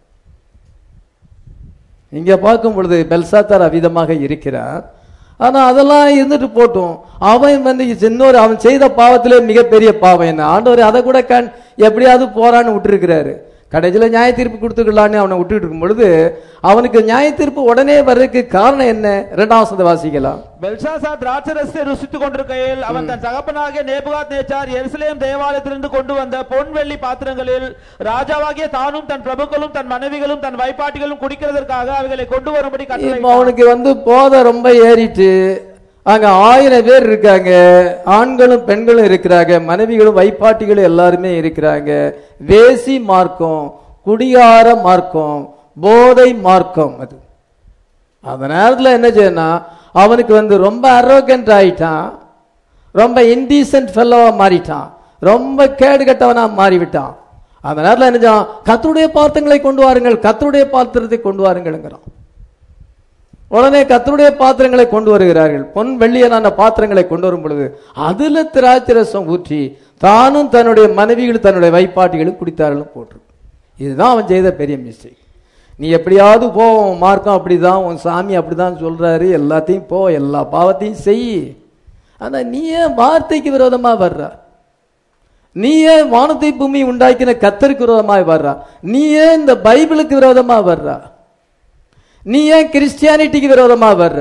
இங்க பார்க்கும் பொழுது பெல்சாத்தார் அவிதமாக இருக்கிறார் ஆனா அதெல்லாம் இருந்துட்டு போட்டும் அவன் வந்து இன்னொரு அவன் செய்த பாவத்திலே மிகப்பெரிய பாவம் என்ன ஆண்டவர் அதை கூட கண் எப்படியாவது போறான்னு விட்டுருக்கிறாரு கடைசியில் நியாய தீர்ப்பு கொடுத்துக்கலான்னு அவனை விட்டுட்டு இருக்கும் பொழுது அவனுக்கு நியாய தீர்ப்பு உடனே வர்றதுக்கு காரணம் என்ன இரண்டாம் வசனத்தை வாசிக்கலாம் பெல்ஷாசார் திராட்சரசத்தை ருசித்துக் கொண்டிருக்கையில் அவன் தன் தகப்பனாகிய நேபுகாத் நேச்சார் எருசலேம் தேவாலயத்திலிருந்து கொண்டு வந்த பொன் வெள்ளி பாத்திரங்களில் ராஜாவாகிய தானும் தன் பிரபுக்களும் தன் மனைவிகளும் தன் வைப்பாட்டிகளும் குடிக்கிறதற்காக அவைகளை கொண்டு வரும்படி இப்போ கட்டளை அவனுக்கு வந்து போதை ரொம்ப ஏறிட்டு அங்க ஆயிரம் பேர் இருக்காங்க ஆண்களும் பெண்களும் இருக்கிறாங்க மனைவிகளும் வைப்பாட்டிகளும் எல்லாருமே இருக்கிறாங்க வேசி மார்க்கம் குடியார மார்க்கம் போதை மார்க்கம் அது அந்த நேரத்தில் என்ன செய்யணும் அவனுக்கு வந்து ரொம்ப அரோகண்ட் ஆயிட்டான் ரொம்ப இன்டீசென்ட் ஃபெல்லோவா மாறிட்டான் ரொம்ப கேடு கெட்டவனா மாறிவிட்டான் அந்த நேரத்தில் என்ன செய்வான் கத்தருடைய பாத்திரங்களை கொண்டு வாருங்கள் கத்தருடைய பாத்திரத்தை கொண்டு வாருங்கள்ங்கிறான் உடனே கத்தருடைய பாத்திரங்களை கொண்டு வருகிறார்கள் பொன் வெள்ளியனான பாத்திரங்களை கொண்டு வரும் பொழுது அதுல திராட்சை ரசம் ஊற்றி தானும் தன்னுடைய மனைவிகள் தன்னுடைய வைப்பாட்டிகளும் குடித்தார்கள் போட்டு இதுதான் அவன் செய்த பெரிய மிஸ்டேக் நீ எப்படியாவது போ உன் மார்க்கம் அப்படிதான் உன் சாமி அப்படிதான் சொல்றாரு எல்லாத்தையும் போ எல்லா பாவத்தையும் செய் ஆனா நீ ஏன் வார்த்தைக்கு விரோதமா வர்ற நீ ஏன் வானத்தை பூமி உண்டாக்கின கத்தருக்கு விரோதமாய் வர்றா நீ ஏன் இந்த பைபிளுக்கு விரோதமா வர்றா நீ ஏன் கிறிஸ்டியானிட்டிக்கு விரோதமா வர்ற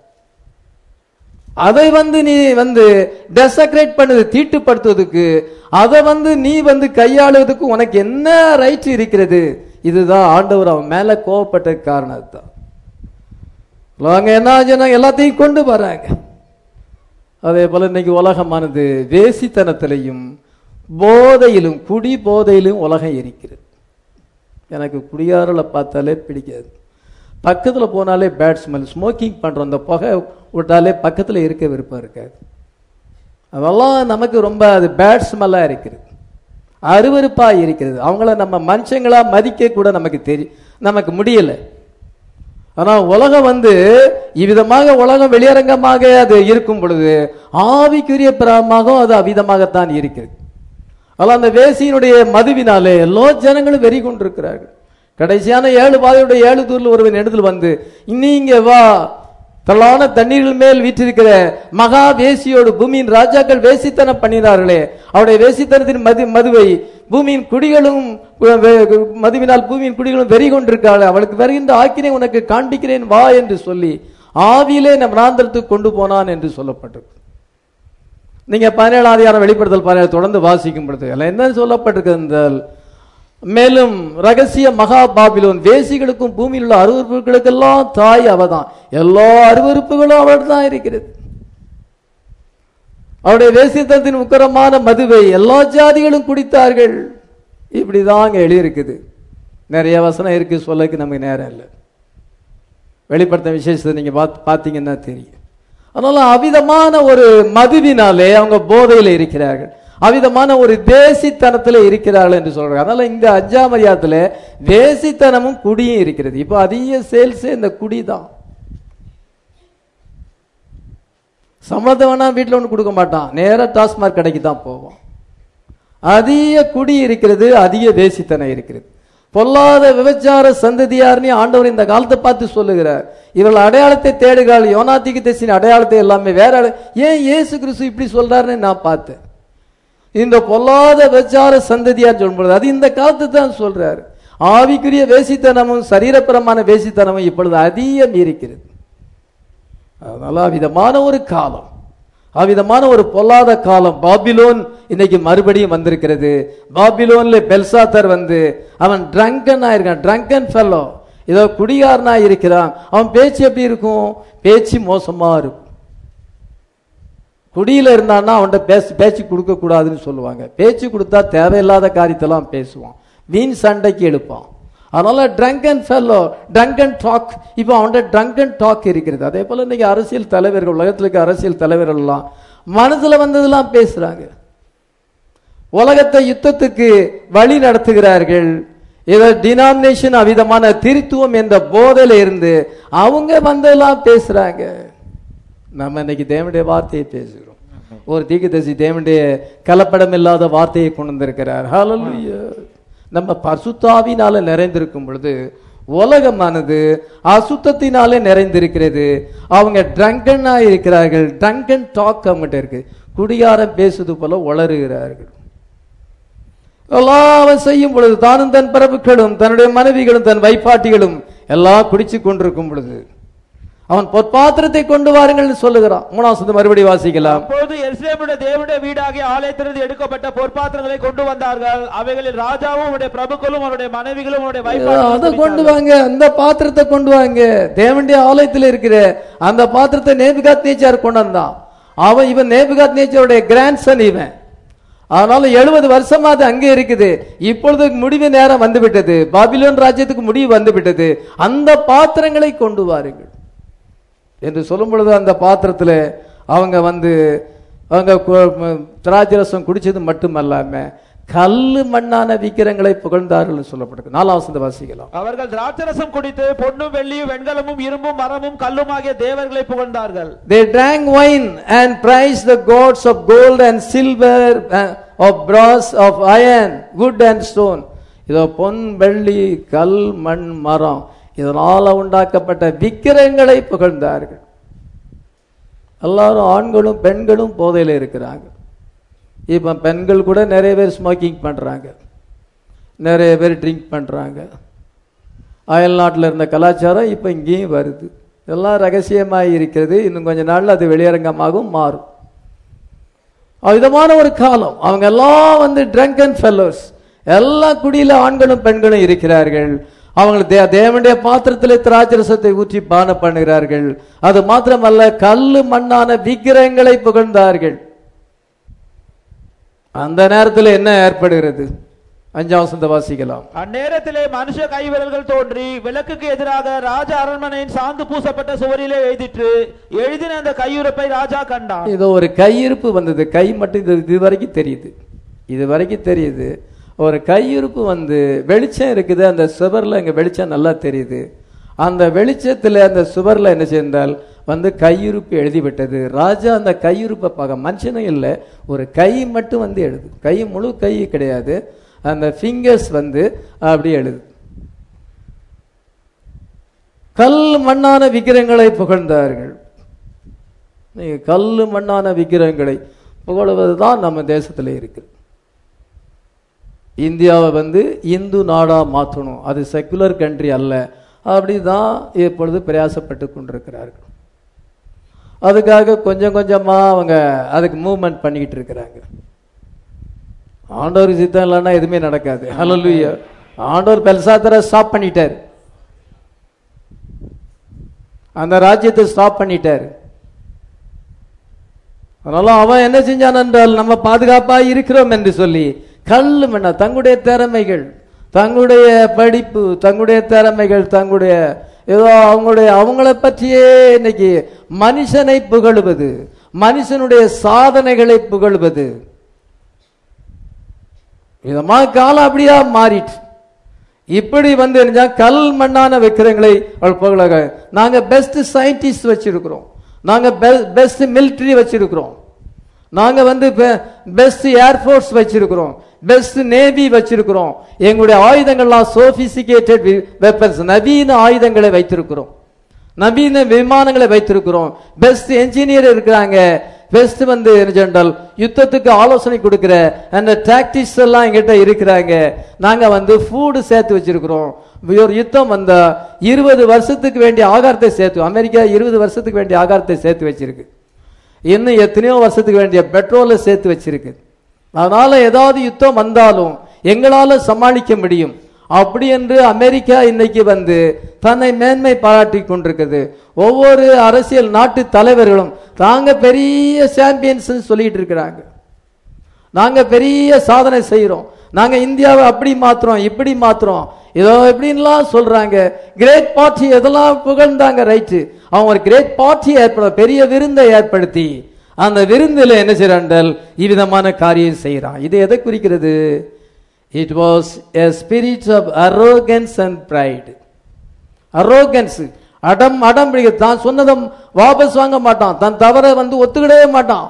அதை வந்து நீ வந்து டெசக்ரேட் பண்ணுது தீட்டுப்படுத்துவதுக்கு அதை வந்து நீ வந்து கையாளுவதுக்கு உனக்கு என்ன ரைட் இருக்கிறது இதுதான் ஆண்டவர் அவன் மேல கோவப்பட்ட காரணம் அதுதான் அவங்க என்ன ஆச்சுன்னா எல்லாத்தையும் கொண்டு வராங்க அதே போல இன்னைக்கு உலகமானது வேசித்தனத்திலையும் போதையிலும் குடி போதையிலும் உலகம் இருக்கிறது எனக்கு குடியாரலை பார்த்தாலே பிடிக்காது பக்கத்தில் போனாலே பேட் ஸ்மெல் ஸ்மோக்கிங் பண்ணுறோம் அந்த புகை விட்டாலே பக்கத்தில் இருக்க விருப்பம் இருக்காது அதெல்லாம் நமக்கு ரொம்ப அது பேட் ஸ்மெல்லாக இருக்கிறது அருவருப்பாக இருக்கிறது அவங்கள நம்ம மனுஷங்களா மதிக்க கூட நமக்கு தெரியும் நமக்கு முடியலை ஆனால் உலகம் வந்து இவ்விதமாக உலகம் வெளியரங்கமாக அது இருக்கும் பொழுது ஆவிக்குரிய பிராமாக அது அவ்விதமாகத்தான் இருக்கிறது ஆனால் அந்த வேசியினுடைய மதுவினாலே எல்லா ஜனங்களும் வெறி கொண்டிருக்கிறார்கள் கடைசியான ஏழு பாதையுடைய ஏழு தூரில் ஒருவன் இடத்துல வந்து நீங்க வா தள்ளான தண்ணீர்கள் மேல் வீற்றிருக்கிற மகா வேசியோடு பூமியின் ராஜாக்கள் வேசித்தனம் பண்ணினார்களே அவருடைய வேசித்தனத்தின் மது மதுவை பூமியின் குடிகளும் வே- வே- மதுவினால் பூமியின் குடிகளும் வெறி கொண்டிருக்காள் அவளுக்கு வருகின்ற ஆக்கினை உனக்கு காண்பிக்கிறேன் வா என்று சொல்லி ஆவியிலே நம் ராந்திரத்துக்கு கொண்டு போனான் என்று சொல்லப்பட்டிருக்கு நீங்க பதினேழாம் அதிகாரம் வெளிப்படுத்தல் பதினேழு தொடர்ந்து வாசிக்கும் பொழுது அதில் என்ன சொல்லப்பட்டிருக்கு என்றால் மேலும் ரகசிய மகா பாபிலோன் வேசிகளுக்கும் பூமியில் உள்ள அருவறுப்புகளுக்கெல்லாம் தாய் அவதான் எல்லா அருவறுப்புகளும் அவள் தான் இருக்கிறது அவருடைய வேசித்தனத்தின் உக்கரமான மதுவை எல்லா ஜாதிகளும் குடித்தார்கள் இப்படிதான் அங்க எழுதியிருக்குது நிறைய வசனம் இருக்கு சொல்லக்கு நமக்கு நேரம் இல்லை வெளிப்படுத்த விசேஷத்தை நீங்க பார்த்து பார்த்தீங்கன்னா தெரியும் அதனால அவிதமான ஒரு மதுவினாலே அவங்க போதையில இருக்கிறார்கள் அவிதமான ஒரு தேசித்தனத்துல இருக்கிறார்கள் என்று சொல்றாங்க அதனால இந்த அஞ்சாம் அதிகாரத்துல தேசித்தனமும் குடியும் இருக்கிறது இப்போ அதிக சேல்ஸே இந்த குடி தான் சம்மதம் வேணா வீட்டில் ஒன்று கொடுக்க மாட்டான் நேரா டாஸ்மாக் கடைக்கு தான் போவோம் அதிக குடி இருக்கிறது அதிக தேசித்தனம் இருக்கிறது பொல்லாத விபச்சார சந்ததியார்னு ஆண்டவர் இந்த காலத்தை பார்த்து சொல்லுகிறார் இவர்கள் அடையாளத்தை தேடுகிறாள் யோனாத்திக்கு தேசின அடையாளத்தை எல்லாமே வேற அடை- ஏன் இயேசு கிறிஸ்து இப்படி சொல்றாருன்னு நான் பார்த்தேன் இந்த பொல்லாத விபச்சார சந்ததியார் சொல்லும்போது அது இந்த காலத்தை தான் சொல்றாரு ஆவிக்குரிய வேசித்தனமும் சரீரப்பரமான வேசித்தனமும் இப்பொழுது அதிகம் இருக்கிறது அதனால அவ்விதமான ஒரு காலம் அவ்விதமான ஒரு பொல்லாத காலம் பாபிலோன் இன்னைக்கு மறுபடியும் வந்திருக்கிறது பாபிலோன்ல பெல்சாத்தர் வந்து அவன் ட்ரங்கன் ஆயிருக்கான் ட்ரங்கன் ஃபெல்லோ ஏதோ குடிகாரனா இருக்கிறான் அவன் பேச்சு எப்படி இருக்கும் பேச்சு மோசமா இருக்கும் குடியில இருந்தான்னா அவன்கிட்ட பேச பேச்சு கொடுக்க கூடாதுன்னு சொல்லுவாங்க பேச்சு கொடுத்தா தேவையில்லாத காரியத்தெல்லாம் பேசுவான் வீண் சண்டைக்கு எழுப்பான் அதனால ட்ரங்கன் ஃபெல்லோ ட்ரங்கன் டாக் இப்போ அவன்கிட்ட ட்ரங்கன் டாக் இருக்கிறது அதே போல இன்னைக்கு அரசியல் தலைவர்கள் உலகத்தில் இருக்க அரசியல் தலைவர்கள் எல்லாம் மனசுல வந்ததெல்லாம் பேசுறாங்க உலகத்தை யுத்தத்துக்கு வழி நடத்துகிறார்கள் ஏதோ டினாமினேஷன் அவிதமான திருத்துவம் என்ற போதையில இருந்து அவங்க வந்தெல்லாம் பேசுறாங்க நம்ம இன்னைக்கு தேவனுடைய வார்த்தையை பேசுகிறோம் ஒரு தீர்க்கதரிசி தேவனுடைய கலப்படம் இல்லாத வார்த்தையை கொண்டு வந்திருக்கிறார் ஹalleluya நம்ம பசுத்தாவினால நிறைந்திருக்கும் பொழுது உலகமானது அசுத்தத்தினாலே நிறைந்திருக்கிறது அவங்க ட்ரங்கனா இருக்கிறார்கள் ட்ரங்கன் டாக் அவங்ககிட்ட இருக்கு குடியாரம் பேசுது போல உளறுகிறார்கள் எல்லாம் அவன் செய்யும் பொழுது தானும் தன் பிரபுக்களும் தன்னுடைய மனைவிகளும் தன் வைப்பாட்டிகளும் எல்லாம் குடிச்சு கொண்டிருக்கும் பொழுது அவன் பொற்பாத்திரத்தை கொண்டு வாருங்கள்னு சொல்லுகிறான் மூணாம் சந்தம் மறுபடி வாசிக்கலாம் அப்பொழுது எருசலேமுடைய தேவனுடைய வீடாகிய ஆலயத்திலிருந்து எடுக்கப்பட்ட பொற்பாத்திரங்களை கொண்டு வந்தார்கள் அவைகளில் ராஜாவும் அவருடைய பிரபுக்களும் அவருடைய மனைவிகளும் அவருடைய அதை வைப்பாட்டிகளும் கொண்டு குடித்தார்கள். வாங்க அந்த பாத்திரத்தை கொண்டு வாங்க தேவனுடைய ஆலயத்தில் இருக்கிற அந்த பாத்திரத்தை நேபுகாத் நேச்சார் கொண்டு வந்தான் அவன் இவன் நேபுகாத் நேச்சருடைய கிராண்ட்சன் இவன் அதனால எழுபது வருஷமா அது அங்கே இருக்குது இப்பொழுது முடிவு நேரம் வந்து விட்டது பாபிலோன் ராஜ்யத்துக்கு முடிவு வந்து விட்டது அந்த பாத்திரங்களை கொண்டு வாருங்கள் என்று சொல்லும் பொழுது அந்த பாத்திரத்துல அவங்க வந்து அவங்க கு- ம- திராட்சை ரசம் குடிச்சது மட்டுமல்லாம கல்லு மண்ணான விக்கிரங்களை புகழ்ந்தார்கள் சொல்லப்படுது நாலாம் வசந்த வாசிக்கலாம் அவர்கள் திராட்சரசம் குடித்து பொன்னும் வெள்ளியும் வெண்கலமும் இரும்பும் மரமும் கல்லுமாகிய தேவர்களை புகழ்ந்தார்கள் They drank wine and praised the gods of gold and silver, uh, of brass, of iron, wood and stone. இதோ பொன் வெள்ளி கல் மண் மரம் இதனால உண்டாக்கப்பட்ட விக்கிரங்களை புகழ்ந்தார்கள் எல்லாரும் ஆண்களும் பெண்களும் போதையில் இருக்கிறாங்க இப்போ பெண்கள் கூட நிறைய பேர் ஸ்மோக்கிங் பண்றாங்க நிறைய பேர் ட்ரிங்க் பண்றாங்க அயல் நாட்டில் இருந்த கலாச்சாரம் இப்போ இங்கேயும் வருது எல்லாம் ரகசியமாக இருக்கிறது இன்னும் கொஞ்ச நாள்ல அது வெளியரங்கமாகவும் மாறும் விதமான ஒரு காலம் அவங்க எல்லாம் வந்து ட்ரங்க் அண்ட் ஃபெல்லோஸ் எல்லா குடியில ஆண்களும் பெண்களும் இருக்கிறார்கள் அவங்க தே- தேவனுடைய பாத்திரத்திலே திராட்சரசத்தை ஊற்றி பானம் பண்ணுகிறார்கள் அது மாத்திரமல்ல கல்லு மண்ணான விக்கிரகங்களை புகழ்ந்தார்கள் அந்த நேரத்தில் என்ன ஏற்படுகிறது அஞ்சாம் வசந்த வாசிக்கலாம் அந்நேரத்திலே மனுஷ கைவிரல்கள் தோன்றி விளக்குக்கு எதிராக ராஜ அரண்மனையின் சாந்து பூசப்பட்ட சுவரிலே எழுதிற்று எழுதின அந்த கையுறப்பை ராஜா கண்டான் இதோ ஒரு கையிருப்பு வந்தது கை மட்டும் இது இது வரைக்கும் தெரியுது இது வரைக்கும் தெரியுது ஒரு கையிருப்பு வந்து வெளிச்சம் இருக்குது அந்த சுவர்ல இங்க வெளிச்சம் நல்லா தெரியுது அந்த வெளிச்சத்துல அந்த சுவர்ல என்ன செய்தால் வந்து கையிருப்பு எழுதிவிட்டது ராஜா அந்த கையிருப்பை பார்க்க மனுஷனும் இல்லை ஒரு கை மட்டும் வந்து எழுது கை முழு கை கிடையாது அந்த ஃபிங்கர்ஸ் வந்து அப்படி எழுது கல் மண்ணான விக்கிரங்களை புகழ்ந்தார்கள் நீங்க கல்லு மண்ணான விக்கிரகங்களை புகழுவது தான் நம்ம தேசத்துல இருக்கு இந்தியாவை வந்து இந்து நாடா மாற்றணும் அது செக்குலர் கண்ட்ரி அல்ல அப்படிதான் இப்பொழுது பிரயாசப்பட்டு கொண்டிருக்கிறார்கள் அதுக்காக கொஞ்சம் கொஞ்சமா அவங்க அதுக்கு மூவ்மெண்ட் பண்ணிக்கிட்டு இருக்கிறாங்க ஆண்டவர் சித்தம் இல்லைன்னா எதுவுமே நடக்காது ஹalleluya ஆண்டவர் பெல்சாத்தரை ஸ்டாப் பண்ணிட்டார் அந்த ராஜ்யத்தை ஸ்டாப் பண்ணிட்டார் அதனால அவன் என்ன செஞ்சான் என்றால் நம்ம பாதுகாப்பா இருக்கிறோம் என்று சொல்லி கல்லு மண்ணா தங்களுடைய திறமைகள் தங்களுடைய படிப்பு தங்களுடைய திறமைகள் தங்களுடைய ஏதோ அவங்களுடைய அவங்கள பற்றியே இன்னைக்கு மனுஷனை புகழுவது மனுஷனுடைய சாதனைகளை புகழுவது விதமா காலம் அப்படியா மாறிட்டு இப்படி வந்து என்ன கல் மண்ணான விக்கிரங்களை அவள் புகழக நாங்க பெஸ்ட் சயின்டிஸ்ட் வச்சிருக்கிறோம் நாங்க பெஸ்ட் மிலிட்டரி வச்சிருக்கிறோம் நாங்க வந்து பெஸ்ட் ஏர்ஃபோர்ஸ் வச்சிருக்கிறோம் பெஸ்ட் நேவி வச்சிருக்கிறோம் எங்களுடைய ஆயுதங்கள்லாம் சோபிசிகேட்டட் வெப்பன்ஸ் நவீன ஆயுதங்களை வைத்திருக்கிறோம் நவீன விமானங்களை வைத்திருக்கிறோம் பெஸ்ட் என்ஜினியர் இருக்கிறாங்க பெஸ்ட் வந்து என்ன சொன்னால் யுத்தத்துக்கு ஆலோசனை கொடுக்கிற அந்த டாக்டிக்ஸ் எல்லாம் எங்கிட்ட இருக்கிறாங்க நாங்க வந்து ஃபுட் சேர்த்து வச்சிருக்கிறோம் ஒரு யுத்தம் வந்தா இருபது வருஷத்துக்கு வேண்டிய ஆகாரத்தை சேர்த்து அமெரிக்கா இருபது வருஷத்துக்கு வேண்டிய ஆகாரத்தை சேர்த்து வச்சிருக்கு இன்னும் எத்தனையோ வருஷத்துக்கு வேண்டிய பெட்ரோலை சேர்த்து வச்சிருக்கு அதனால ஏதாவது யுத்தம் வந்தாலும் எங்களால சமாளிக்க முடியும் அப்படி என்று அமெரிக்கா இன்னைக்கு வந்து தன்னை மேன்மை பாராட்டி கொண்டிருக்கிறது ஒவ்வொரு அரசியல் நாட்டு தலைவர்களும் தாங்க பெரிய சாம்பியன்ஸ் சொல்லிட்டு இருக்கிறாங்க நாங்க பெரிய சாதனை செய்யறோம் நாங்க இந்தியாவை அப்படி மாத்துறோம் இப்படி மாத்துறோம் ஏதோ எப்படின்லாம் சொல்றாங்க கிரேட் பார்ட்டி எதெல்லாம் புகழ்ந்தாங்க ரைட்டு அவங்க ஒரு கிரேட் பார்ட்டி ஏற்பட பெரிய விருந்தை ஏற்படுத்தி அந்த விருந்தில் என்ன செய்யறாண்டல் இவ்விதமான காரியம் செய்யறான் இது எதை குறிக்கிறது it was a spirit of arrogance and pride arrogance அடம் அடம் பிடிக்க தான் சொன்னதும் வாபஸ் வாங்க மாட்டான் தன் தவற வந்து ஒத்துக்கிடவே மாட்டான்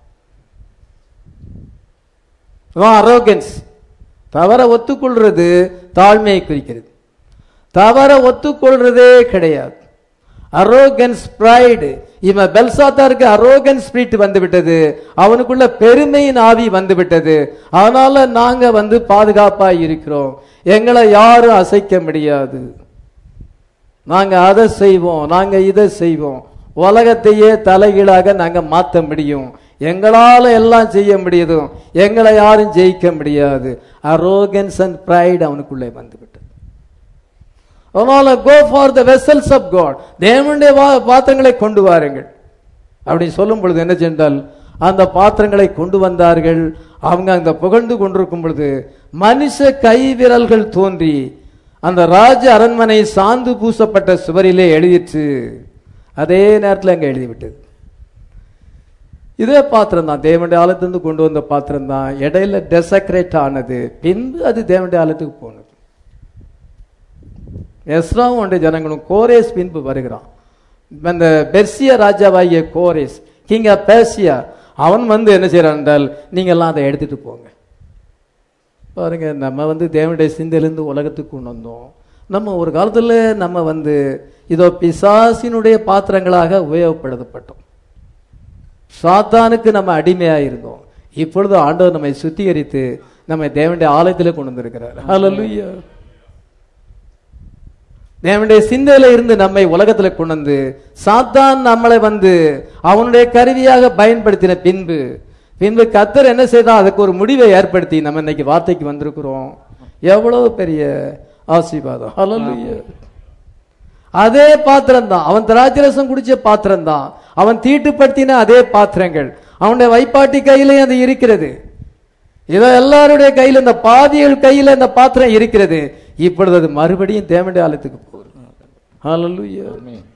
அரோகன்ஸ் தவற ஒத்துக்கொள்றது தாழ்மையை குறிக்கிறது தவற ஒத்துக்கொள்றதே கிடையாது அரோகன்ஸ் pride இவன் பெல்சாத்தாருக்கு அரோகன் ஸ்பிரிட் வந்து விட்டது அவனுக்குள்ள பெருமையின் ஆவி வந்து விட்டது அதனால நாங்க வந்து பாதுகாப்பா இருக்கிறோம் எங்களை யாரும் அசைக்க முடியாது நாங்க அதை செய்வோம் நாங்க இதை செய்வோம் உலகத்தையே தலைகீழாக நாங்க மாத்த முடியும் எங்களால எல்லாம் செய்ய முடியுது எங்களை யாரும் ஜெயிக்க முடியாது அரோகன்ஸ் அண்ட் pride அவனுக்குள்ளே வந்துவிட்டது அதனால go for the vessels of God தேவனுடைய வா- பாத்திரங்களை கொண்டு வாருங்கள் அப்படி சொல்லும் பொழுது என்ன சென்றால் அந்த பாத்திரங்களை கொண்டு வந்தார்கள் அவங்க அங்க புகழ்ந்து கொண்டிருக்கும் பொழுது மனுஷ கை விரல்கள் தோன்றி அந்த ராஜ அரண்மனை சாந்து பூசப்பட்ட சுவரிலே எழுதிற்று அதே நேரத்தில் அங்க எழுதிவிட்டது இதே பாத்திரம் தான் தேவனுடைய ஆலயத்திலிருந்து கொண்டு வந்த பாத்திரம் தான் இடையில டெசக்ரேட் ஆனது பின்பு அது தேவனுடைய ஆலயத்துக்கு போனது எஸ்ராவும் உடைய ஜனங்களும் கோரேஸ் பின்பு வருகிறான் அந்த பெர்சிய ராஜாவாகிய கோரேஸ் கிங் ஆஃப் பேர்சியா அவன் வந்து என்ன செய்யறான் என்றால் நீங்கெல்லாம் அதை எடுத்துட்டு போங்க பாருங்க நம்ம வந்து தேவனுடைய சிந்தையிலிருந்து உலகத்துக்கு கொண்டு வந்தோம் நம்ம ஒரு காலத்துல நம்ம வந்து இதோ பிசாசினுடைய பாத்திரங்களாக உபயோகப்படுத்தப்பட்டோம் சாத்தானுக்கு நம்ம அடிமையா இருந்தோம் இப்பொழுது ஆண்டவர் நம்மை சுத்திகரித்து நம்மை தேவனுடைய ஆலயத்திலே கொண்டு வந்திருக்கிறார் ஹalleluya தேவனுடைய சிந்தையில இருந்து நம்மை உலகத்துல கொண்டு வந்து சாத்தான் நம்மளை வந்து அவனுடைய கருவியாக பயன்படுத்தின பின்பு பின்பு கத்தர் என்ன செய்தா அதுக்கு ஒரு முடிவை ஏற்படுத்தி நம்ம இன்னைக்கு வார்த்தைக்கு வந்திருக்கிறோம் எவ்வளவு பெரிய ஆசீர்வாதம் ஹalleluya அதே பாத்திரம் தான் அவன் திராட்சரசம் குடிச்ச பாத்திரம் தான் அவன் தீட்டுப்படுத்தின அதே பாத்திரங்கள் அவனுடைய வைப்பாட்டி கையிலையும் அது இருக்கிறது இதோ எல்லாருடைய கையில இந்த பாதிகள் கையில இந்த பாத்திரம் இருக்கிறது இப்பொழுது அது மறுபடியும் தேவனுடைய ஆலயத்துக்கு போகுது ஹalleluya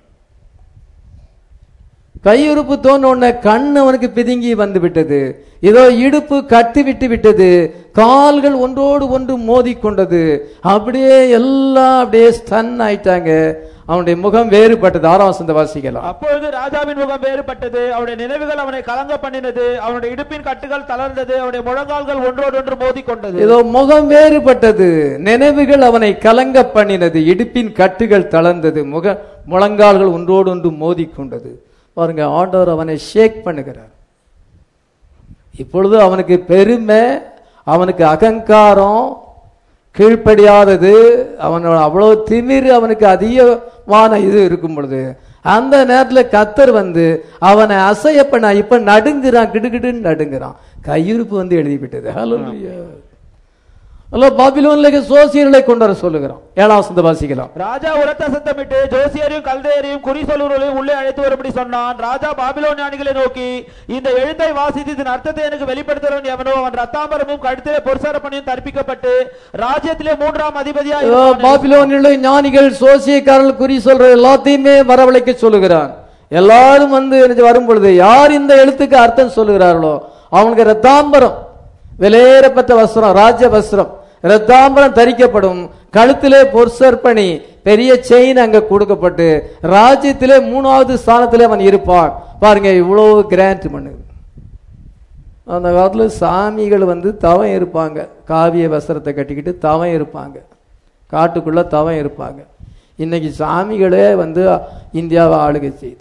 கையுறுப்பு தோன்ற உடனே கண் அவனுக்கு பிதுங்கி வந்து விட்டது இதோ இடுப்பு கட்டி விட்டு விட்டது கால்கள் ஒன்றோடு ஒன்று மோதி கொண்டது அப்படியே எல்லாம் அப்படியே ஸ்டன் ஆயிட்டாங்க அவனுடைய முகம் வேறுபட்டது ஆறாம் வசந்த வாசிக்கலாம் அப்பொழுது ராஜாவின் முகம் வேறுபட்டது அவருடைய நினைவுகள் அவனை கலங்க பண்ணினது அவனுடைய இடுப்பின் கட்டுகள் தளர்ந்தது அவனுடைய முழங்கால்கள் ஒன்றோடொன்று மோதிக் கொண்டது இதோ முகம் வேறுபட்டது நினைவுகள் அவனை கலங்க பண்ணினது இடுப்பின் கட்டுகள் தளர்ந்தது முக முழங்கால்கள் ஒன்றோடு ஒன்று மோதிக்கொண்டது பாருங்க ஆண்டவர் அவனை ஷேக் பண்ணுகிறார் இப்பொழுது அவனுக்கு பெருமை அவனுக்கு அகங்காரம் கீழ்ப்படியாதது அவனோட அவ்வளவு திமிரு அவனுக்கு அதிகமான இது இருக்கும் பொழுது அந்த நேரத்துல கத்தர் வந்து அவனை அசைய பண்ண இப்ப நடுங்குறான் கிடுகிடுன்னு நடுங்குறான் கையிருப்பு வந்து எழுதிவிட்டது ஹலோ ஹலோ பாபிலோன்ல சோசியர்களை கொண்டு வர சொல்லுகிறான் ஏழாம் வசந்த வாசிக்கலாம் ராஜா உரத்த சத்தமிட்டு ஜோசியரையும் கல்தையரையும் குறி சொல்லுவர்களையும் உள்ளே அழைத்து வரும்படி சொன்னான் ராஜா பாபிலோன் ஞானிகளை நோக்கி இந்த எழுத்தை வாசித்து இதன் அர்த்தத்தை எனக்கு வெளிப்படுத்துறவன் எவனோ அவன் ரத்தாம்பரமும் கழுத்திலே பொருசாரப்பணியும் தற்பிக்கப்பட்டு ராஜ்யத்திலே மூன்றாம் அதிபதியா இதோ பாபிலோனில் ஞானிகள் சோசியக்காரர்கள் குறி சொல்ற எல்லாத்தையுமே வரவழைக்க சொல்லுகிறான் எல்லாரும் வந்து எனக்கு வரும் பொழுது யார் இந்த எழுத்துக்கு அர்த்தம் சொல்லுகிறார்களோ அவனுக்கு ரத்தாம்பரம் விலையேறப்பட்ட வஸ்திரம் ராஜ வஸ்திரம் ரத்தாம்பரம் தரிக்கப்படும் கழுத்திலே பொற்சற்பணி பெரிய செயின் அங்க கொடுக்கப்பட்டு ராஜ்யத்திலே மூணாவது ஸ்தானத்திலே அவன் இருப்பான் பாருங்க இவ்வளவு கிராண்ட் பண்ணுது அந்த காலத்துல சாமிகள் வந்து தவம் இருப்பாங்க காவிய வஸ்திரத்தை கட்டிக்கிட்டு தவம் இருப்பாங்க காட்டுக்குள்ள தவம் இருப்பாங்க இன்னைக்கு சாமிகளே வந்து இந்தியாவை ஆளுகை செய்யுது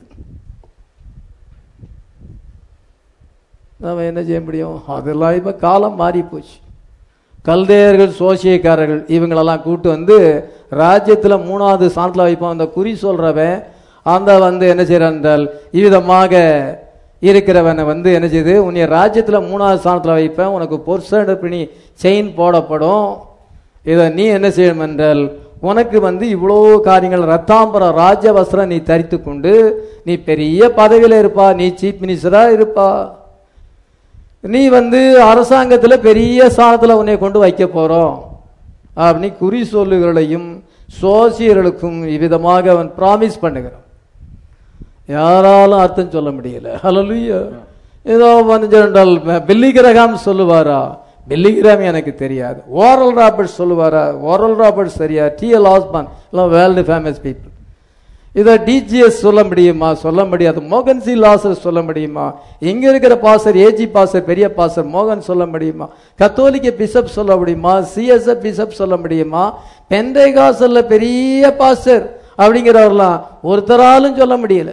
நம்ம என்ன செய்ய முடியும் அதெல்லாம் இப்ப காலம் மாறி போச்சு கல்தேயர்கள் சோசியக்காரர்கள் இவங்களெல்லாம் கூட்டு வந்து ராஜ்யத்துல மூணாவது ஸ்தானத்துல வைப்பான் அந்த குறி சொல்றவன் அந்த வந்து என்ன செய்யறான் என்றால் இவ்விதமாக இருக்கிறவனை வந்து என்ன செய்யுது உன்னை ராஜ்யத்துல மூணாவது ஸ்தானத்துல வைப்பேன் உனக்கு பொற்சடப்பிணி செயின் போடப்படும் இதை நீ என்ன செய்யணும் என்றால் உனக்கு வந்து இவ்வளோ காரியங்கள் ரத்தாம்பரம் ராஜ வஸ்திரம் நீ தரித்து கொண்டு நீ பெரிய பதவியில இருப்பா நீ சீஃப் மினிஸ்டரா இருப்பா நீ வந்து அரசாங்கத்துல பெரிய ஸ்தானத்துல உன்னை கொண்டு வைக்க போறோம் அப்படி குறி சொல்லுகளையும் சோசியர்களுக்கும் இவ்விதமாக அவன் பிராமிஸ் பண்ணுகிறான் யாராலும் அர்த்தம் சொல்ல முடியல ஹalleluya ஏதோ வந்து என்றால் பில்லி கிரகாம் சொல்லுவாரா பில்லி கிராம் எனக்கு தெரியாது ஓரல் ராபர்ட் சொல்லுவாரா ஓரல் ராபர்ட் சரியா டி எல் ஆஸ்மான் எல்லாம் வேர்ல்டு ஃபேமஸ் பீப்புள் இதை டிஜிஎஸ் சொல்ல முடியுமா சொல்ல முடியாது மோகன் சி லாசர் சொல்ல முடியுமா இங்க இருக்கிற பாசர் ஏஜி பாசர் பெரிய பாசர் மோகன் சொல்ல முடியுமா கத்தோலிக்க பிஷப் சொல்ல முடியுமா சிஎஸ்எஃப் பிஷப் சொல்ல முடியுமா பெந்தைகாசல்ல பெரிய பாசர் அப்படிங்கிறவரெல்லாம் ஒருத்தராலும் சொல்ல முடியல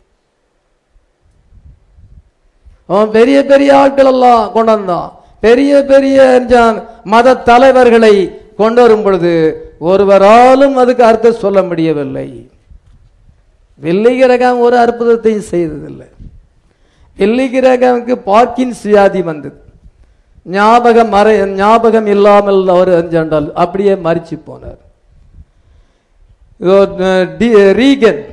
அவன் பெரிய பெரிய ஆட்கள் எல்லாம் கொண்டு வந்தான் பெரிய பெரிய என்ஜான் மத தலைவர்களை கொண்டு வரும் பொழுது ஒருவராலும் அதுக்கு அர்த்தம் சொல்ல முடியவில்லை வெள்ளிகிரகம் ஒரு அற்புதத்தையும் செய்ததில்லை வெள்ளிகிரகமுக்கு பார்க்கின்ஸ் வியாதி வந்தது ஞாபகம் மறை ஞாபகம் இல்லாமல் அவர் என்றால் அப்படியே மறிச்சு போனார் இதோ, அஹ், டி- ரீகன்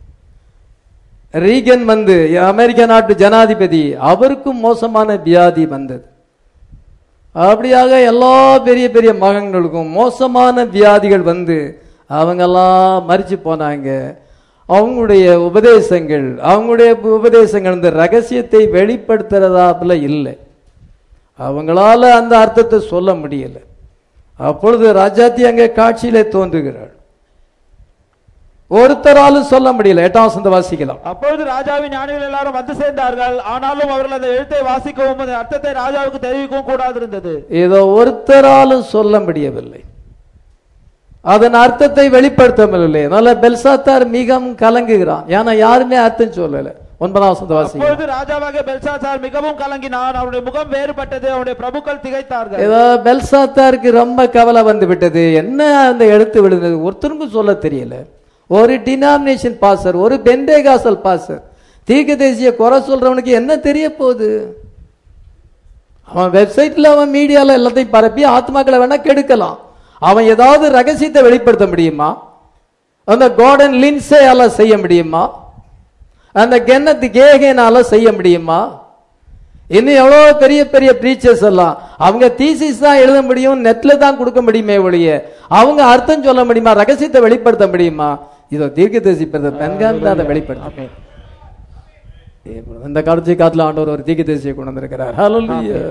ரீகன் வந்து அமெரிக்க நாட்டு ஜனாதிபதி அவருக்கும் மோசமான வியாதி வந்தது அப்படியாக எல்லா பெரிய பெரிய மகன்களுக்கும் மோசமான வியாதிகள் வந்து அவங்கெல்லாம் மறிச்சு போனாங்க அவங்களுடைய உபதேசங்கள் அவங்களுடைய உபதேசங்கள் இந்த ரகசியத்தை வெளிப்படுத்துறதாப்புல இல்லை அவங்களால அந்த அர்த்தத்தை சொல்ல முடியல அப்பொழுது ராஜாத்தி அங்கே காட்சியிலே தோன்றுகிறாள் ஒருத்தராலும் சொல்ல முடியல எட்டாம் வசந்த வாசிக்கலாம் அப்பொழுது ராஜாவின் ஞானிகள் எல்லாரும் வந்து சேர்ந்தார்கள் ஆனாலும் அவர்கள் அந்த எழுத்தை வாசிக்கவும் அதன் அர்த்தத்தை ராஜாவுக்கு தெரிவிக்கவும் கூடாது இருந்தது ஏதோ ஒருத்தராலும் சொல்ல முடியவில்லை அதன் அர்த்தத்தை வெளிப்படுத்தவில்லை அதனால பெல்சாத்தார் மிகவும் கலங்குகிறான் ஏன்னா யாருமே அர்த்தம் சொல்லல ஒன்பதாம் வசந்த வாசிக்கலாம் அப்பொழுது ராஜாவாக பெல்சாசார் மிகவும் கலங்கினான் அவருடைய முகம் வேறுபட்டது அவருடைய பிரபுக்கள் திகைத்தார்கள் ஏதோ பெல்சாத்தாருக்கு ரொம்ப கவலை வந்து விட்டது என்ன அந்த எழுத்து விழுந்தது ஒருத்தருக்கும் சொல்ல தெரியல ஒரு டினாமினேஷன் பாசர் ஒரு பெண்டேகாசல் பாசர் தீர்க்க தேசிய குறை சொல்றவனுக்கு என்ன தெரிய போகுது அவன் வெப்சைட்ல அவன் மீடியால எல்லாத்தையும் பரப்பி ஆத்மாக்களை வேணா கெடுக்கலாம் அவன் ஏதாவது ரகசியத்தை வெளிப்படுத்த முடியுமா அந்த கார்டன் லின்சேயால செய்ய முடியுமா அந்த கென்னத் கேகேனால செய்ய முடியுமா இன்னும் எவ்வளோ பெரிய பெரிய ப்ரீச்சர்ஸ் எல்லாம் அவங்க தீசிஸ் தான் எழுத முடியும் நெட்ல தான் கொடுக்க முடியுமே ஒழிய அவங்க அர்த்தம் சொல்ல முடியுமா ரகசியத்தை வெளிப்படுத்த முடியுமா இதோ தீர்க்க தரிசி பெண்கான் தான் அதை வெளிப்படுத்த இந்த கடைசி காலத்துல ஆண்டவர் ஒரு தீர்க்க தரிசியை கொண்டு வந்திருக்கிறார் Hallelujah.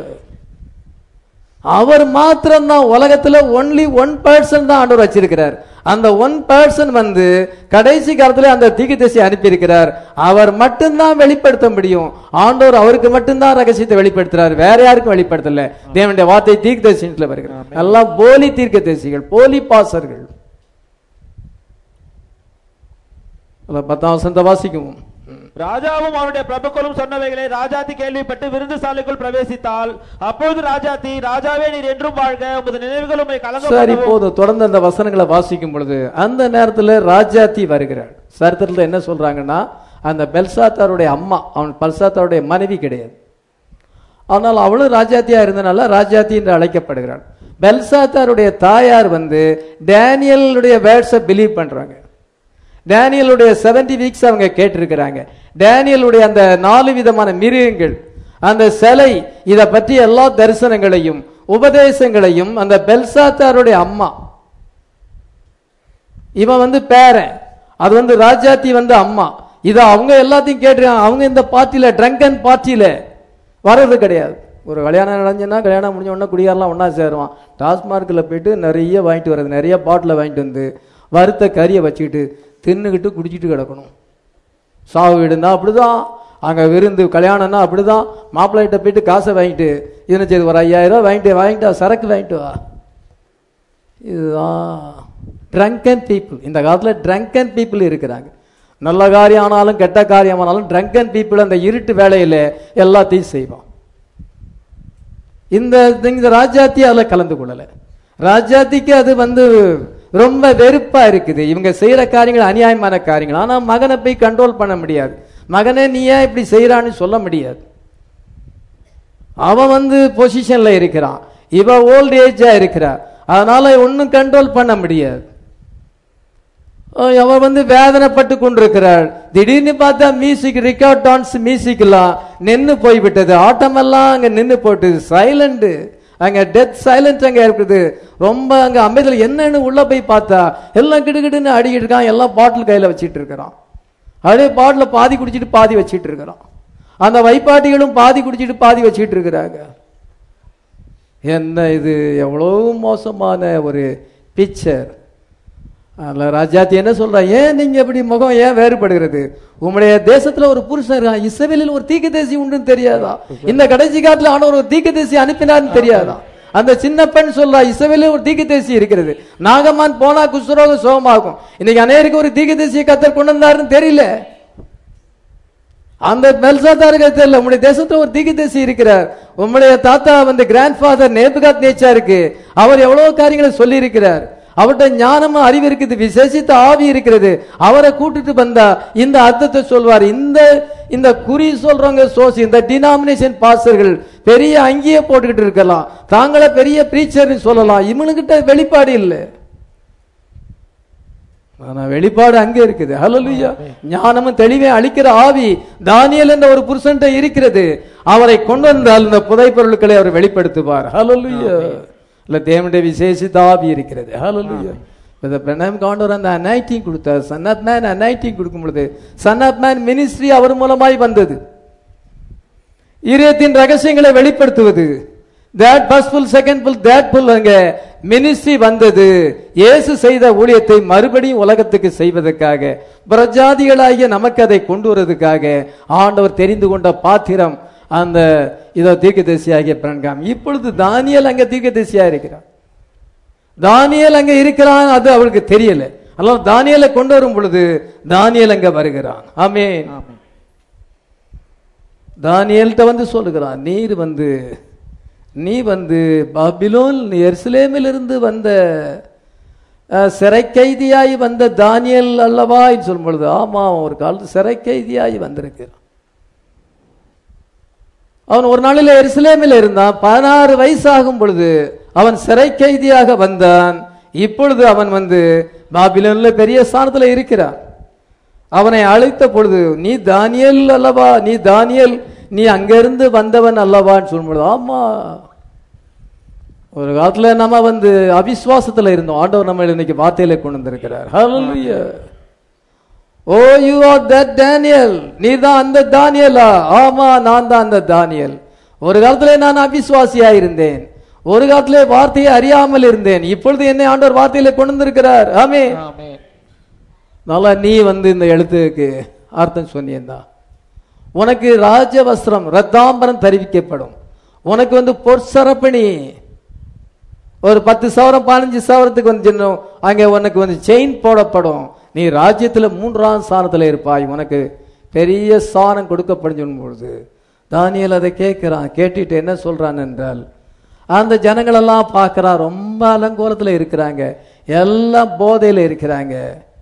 அவர் மாத்திரம்தான் உலகத்துல ஒன்லி ஒன் பர்சன் தான் ஆண்டவர் வச்சிருக்கிறார் அந்த ஒன் பர்சன் வந்து கடைசி காலத்துல அந்த தீர்க்கதரிசி அனுப்பியிருக்கிறார் அவர் மட்டும்தான் வெளிப்படுத்த முடியும் ஆண்டவர் அவருக்கு மட்டும்தான் ரகசியத்தை வெளிப்படுத்துறார் வேற யாருக்கும் வெளிப்படுத்தல தேவனுடைய வார்த்தை தீர்க்கதரிசனத்துல வருகிறது எல்லாம் போலி தீர்க்கதரிசிகள் போலி பாசர்கள் அதுல பத்தாம் வசந்த வாசிக்கும் ராஜாவும் அவருடைய பிரபுக்களும் சொன்னவைகளை ராஜாத்தி கேள்விப்பட்டு விருந்து சாலைக்குள் பிரவேசித்தாள் அப்பொழுது ராஜாத்தி ராஜாவே நீர் என்றும் வாழ்க உமது நினைவுகள் உம்மை கலங்க சரி போதும் தொடர்ந்து அந்த வசனங்களை வாசிக்கும் பொழுது அந்த நேரத்துல ராஜாத்தி வருகிறாள் சரித்திரத்துல என்ன சொல்றாங்கன்னா அந்த பெல்சாத்தாருடைய அம்மா அவன் பல்சாத்தாருடைய மனைவி கிடையாது ஆனால் அவளும் ராஜாத்தியா இருந்தனால ராஜாத்தி என்று அழைக்கப்படுகிறாள் பெல்சாத்தாருடைய தாயார் வந்து டேனியலுடைய வேர்ட்ஸை பிலீவ் பண்றாங்க டேனியலுடைய செவன்டி வீக்ஸ் அவங்க கேட்டிருக்கிறாங்க டேனியலுடைய அந்த நாலு விதமான மிருகங்கள் அந்த சிலை இத பற்றி எல்லா தரிசனங்களையும் உபதேசங்களையும் அந்த பெல்சாத்தாருடைய அம்மா இவன் வந்து பேரன் அது வந்து ராஜாத்தி வந்து அம்மா இத அவங்க எல்லாத்தையும் கேட்டிருக்காங்க அவங்க இந்த பார்ட்டியில ட்ரங்கன் பார்ட்டியில வர்றது கிடையாது ஒரு கல்யாணம் நடந்துச்சுன்னா கல்யாணம் முடிஞ்ச உடனே குடியாரெல்லாம் ஒண்ணா சேருவான் டாஸ்மார்க்கில் போயிட்டு நிறைய வாங்கிட்டு வர்றது நிறைய பாட்டில் வாங்கிட்டு வந்து வறுத்த கறியை வச்சுக்கிட்டு தின்னுக்கிட்டு குடிச்சிட்டு கிடக்கணும் சாவு வீடுனா அப்படிதான் அங்க விருந்து கல்யாணம்னா அப்படிதான் மாப்பிள்ளைகிட்ட போயிட்டு காசை வாங்கிட்டு என்ன செய்து ஒரு ஐயாயிரம் ரூபாய் வாங்கிட்டு வாங்கிட்டு வா, சரக்கு வாங்கிட்டு வா இதுதான் ட்ரங்கன் பீப்புள் இந்த காலத்துல ட்ரங்கன் பீப்புள் இருக்கிறாங்க நல்ல காரியம் ஆனாலும் கெட்ட காரியம் ஆனாலும் ட்ரங்கன் பீப்புள் அந்த இருட்டு வேலையில எல்லாத்தையும் செய்வான் இந்த இந்த ராஜாத்தி அதுல கலந்து கொள்ளல ராஜாத்திக்கு அது வந்து ரொம்ப வெறுப்பா இருக்குது இவங்க செய்யற காரியங்கள் அநியாயமான காரியங்கள் ஆனா மகனை போய் கண்ட்ரோல் பண்ண முடியாது மகனே நீ ஏன் இப்படி செய்யறான்னு சொல்ல முடியாது அவன் வந்து பொசிஷன்ல இருக்கிறான் இவ ஓல்ட் ஏஜா இருக்கிறா அதனால ஒன்னும் கண்ட்ரோல் பண்ண முடியாது அஹ் அவ வந்து வேதனைப்பட்டு கொண்டிருக்கிறாள் திடீர்னு பார்த்தா மியூசிக் ரிகார்ட் டான்ஸ் மியூசிக் எல்லாம் நின்னு போய்விட்டது ஆட்டமெல்லாம் அங்க நின்னு போட்டு சைலண்ட் அங்க டெத் சைலண்ட் அங்க இருக்குது ரொம்ப அங்க அமைதியில் என்னன்னு உள்ள போய் பார்த்தா எல்லாம் கிடுகிடுன்னு அடிக்கிட்டு இருக்கான் எல்லாம் பாட்டில் கையில வச்சிட்டு இருக்கிறான் அப்படியே பாட்டில் பாதி குடிச்சிட்டு பாதி வச்சிட்டு இருக்கிறான் அந்த வைப்பாட்டிகளும் பாதி குடிச்சிட்டு பாதி வச்சிட்டு இருக்கிறாங்க என்ன இது எவ்வளவு மோசமான ஒரு பிக்சர் அதில் ராஜாத்தி என்ன சொல்றா ஏன் நீங்க இப்படி முகம் ஏன் வேறுபடுகிறது உங்களுடைய தேசத்துல ஒரு புருஷன் இருக்கான் இஸ்ரவேலில் ஒரு தீக்க தேசி உண்டுன்னு தெரியாதா இந்த கடைசி காலத்துல ஆனவர் ஒரு தீக்க தேசி அனுப்பினார்னு தெரியாதா அந்த சின்ன பெண் சொல்றா இசவேல ஒரு தீர்க்கதரிசி இருக்கிறது நாகமான் போனா குஷ்டரோகம் சுகமாகும் இன்னைக்கு அநேருக்கு ஒரு தீர்க்கதரிசியை கத்தர் கொண்டு வந்தாருன்னு தெரியல அந்த மெல்சாதாருக்கு தெரியல உங்களுடைய தேசத்துல ஒரு தீர்க்கதரிசி இருக்கிறார் உங்களுடைய தாத்தா வந்து கிராண்ட் ஃபாதர் நேபுகாத் நேச்சா இருக்கு அவர் எவ்வளவு காரியங்களை சொல்லி இருக்கிறார் அவர்கிட்ட ஞானமும் அறிவு இருக்குது விசேஷித்த ஆவி இருக்கிறது அவரை கூட்டிட்டு வந்தா இந்த அர்த்தத்தை சொல்வார் இந்த இந்த குறி சொல்றவங்க சோசி இந்த டினாமினேஷன் பாஸ்டர்கள் பெரிய அங்கேயே போட்டுக்கிட்டு இருக்கலாம் தாங்களே பெரிய பிரீச்சர்னு சொல்லலாம் இவனுக்கிட்ட வெளிப்பாடு இல்லை ஆனா வெளிப்பாடு அங்க இருக்குது ஹalleluya ஞானமும் தெளிவே அளிக்கிற ஆவி தானியேல் என்ற ஒரு புருஷன்ட்ட இருக்கிறது அவரை கொண்டு வந்தால் இந்த புதை பொருட்களை அவர் வெளிப்படுத்துவார் ஹalleluya இல்ல தேவனுடைய விசேஷித்த ஆவி இருக்கிறது ஹalleluya இந்த பிரணாம் காண்டவர் அந்த அனைட்டிங் கொடுத்தார் சன் ஆஃப் மேன் அனைட்டிங் கொடுக்கும் பொழுது சன் ஆஃப் மேன் மினிஸ்ட்ரி அவர் மூலமாய் வந்தது ஈரியத்தின் ரகசியங்களை வெளிப்படுத்துவது that first pull second pull that pull அங்க மினிஸ்ட்ரி வந்தது இயேசு செய்த ஊழியத்தை மறுபடியும் உலகத்துக்கு செய்வதற்காக பிரஜாதிகளாகிய நமக்கு அதை கொண்டு வருவதற்காக ஆண்டவர் தெரிந்து கொண்ட பாத்திரம் அந்த இதோ தீர்க்கதரிசியாகிய பிரண்காம் இப்பொழுது தானியல் அங்க தீர்க்கதரிசியா இருக்கிறார் தானியல் அங்க இருக்கிறான் அது அவளுக்கு தெரியல அதனால தானியலை கொண்டு வரும் பொழுது தானியல் அங்க வருகிறான் ஆமென் தானியல்கிட்ட வந்து சொல்லுகிறான் நீர் வந்து நீ வந்து பாபிலோன் எருசலேமிலிருந்து வந்த அஹ், சிறை கைதியாய் வந்த தானியல் அல்லவா என்று சொல்லும் பொழுது ஆமா அவன் ஒரு காலத்து சிறை கைதியாய் வந்திருக்கிறான் அவன் ஒரு நாளில் எருசலேமில் இருந்தான் பதினாறு வயசாகும் பொழுது அவன் சிறை கைதியாக வந்தான் இப்பொழுது அவன் வந்து பாபிலோன்ல பெரிய ஸ்தானத்துல இருக்கிறான் அவனை அழைத்த பொழுது நீ தானியல் அல்லவா நீ தானியல் நீ அங்கிருந்து வந்தவன் அல்லவான்னு சொல்லும் பொழுது ஆமா ஒரு காலத்துல நம்ம வந்து அவிசுவாசத்துல இருந்தோம் ஆண்டவர் நம்ம இன்னைக்கு வார்த்தையில கொண்டு வந்திருக்கிறார் Hallelujah. Oh you are that Daniel நீ தான் அந்த தானியலா ஆமா நான் தான் அந்த தானியல் ஒரு காலத்துல நான் அவிசுவாசியா இருந்தேன் ஒரு காலத்திலே வார்த்தையை அறியாமல் இருந்தேன் இப்பொழுது என்னை ஆண்டவர் வார்த்தையில கொண்டு வந்திருக்கிறார் ஆமே ஆமென். நல்லா நீ வந்து இந்த எழுத்துக்கு அர்த்தம் சொன்னியந்தா உனக்கு ராஜ வஸ்திரம் ரத்தாம்பரம் தெரிவிக்கப்படும் உனக்கு வந்து பொற்சரப்பணி ஒரு பத்து சவரம் பதினஞ்சு சவரத்துக்கு வந்து சின்ன அங்கே உனக்கு வந்து செயின் போடப்படும் நீ ராஜ்யத்துல மூன்றாம் ஸ்தானத்துல இருப்பாய் உனக்கு பெரிய ஸ்தானம் கொடுக்கப்படும் சொல்லும் பொழுது தானியல் அதை கேட்கிறான் கேட்டுட்டு என்ன சொல்றான் என்றால் அந்த ஜனங்களெல்லாம் பார்க்கறா ரொம்ப அலங்கோலத்துல இருக்கிறாங்க எல்லாம் போதையில இருக்கிறாங்க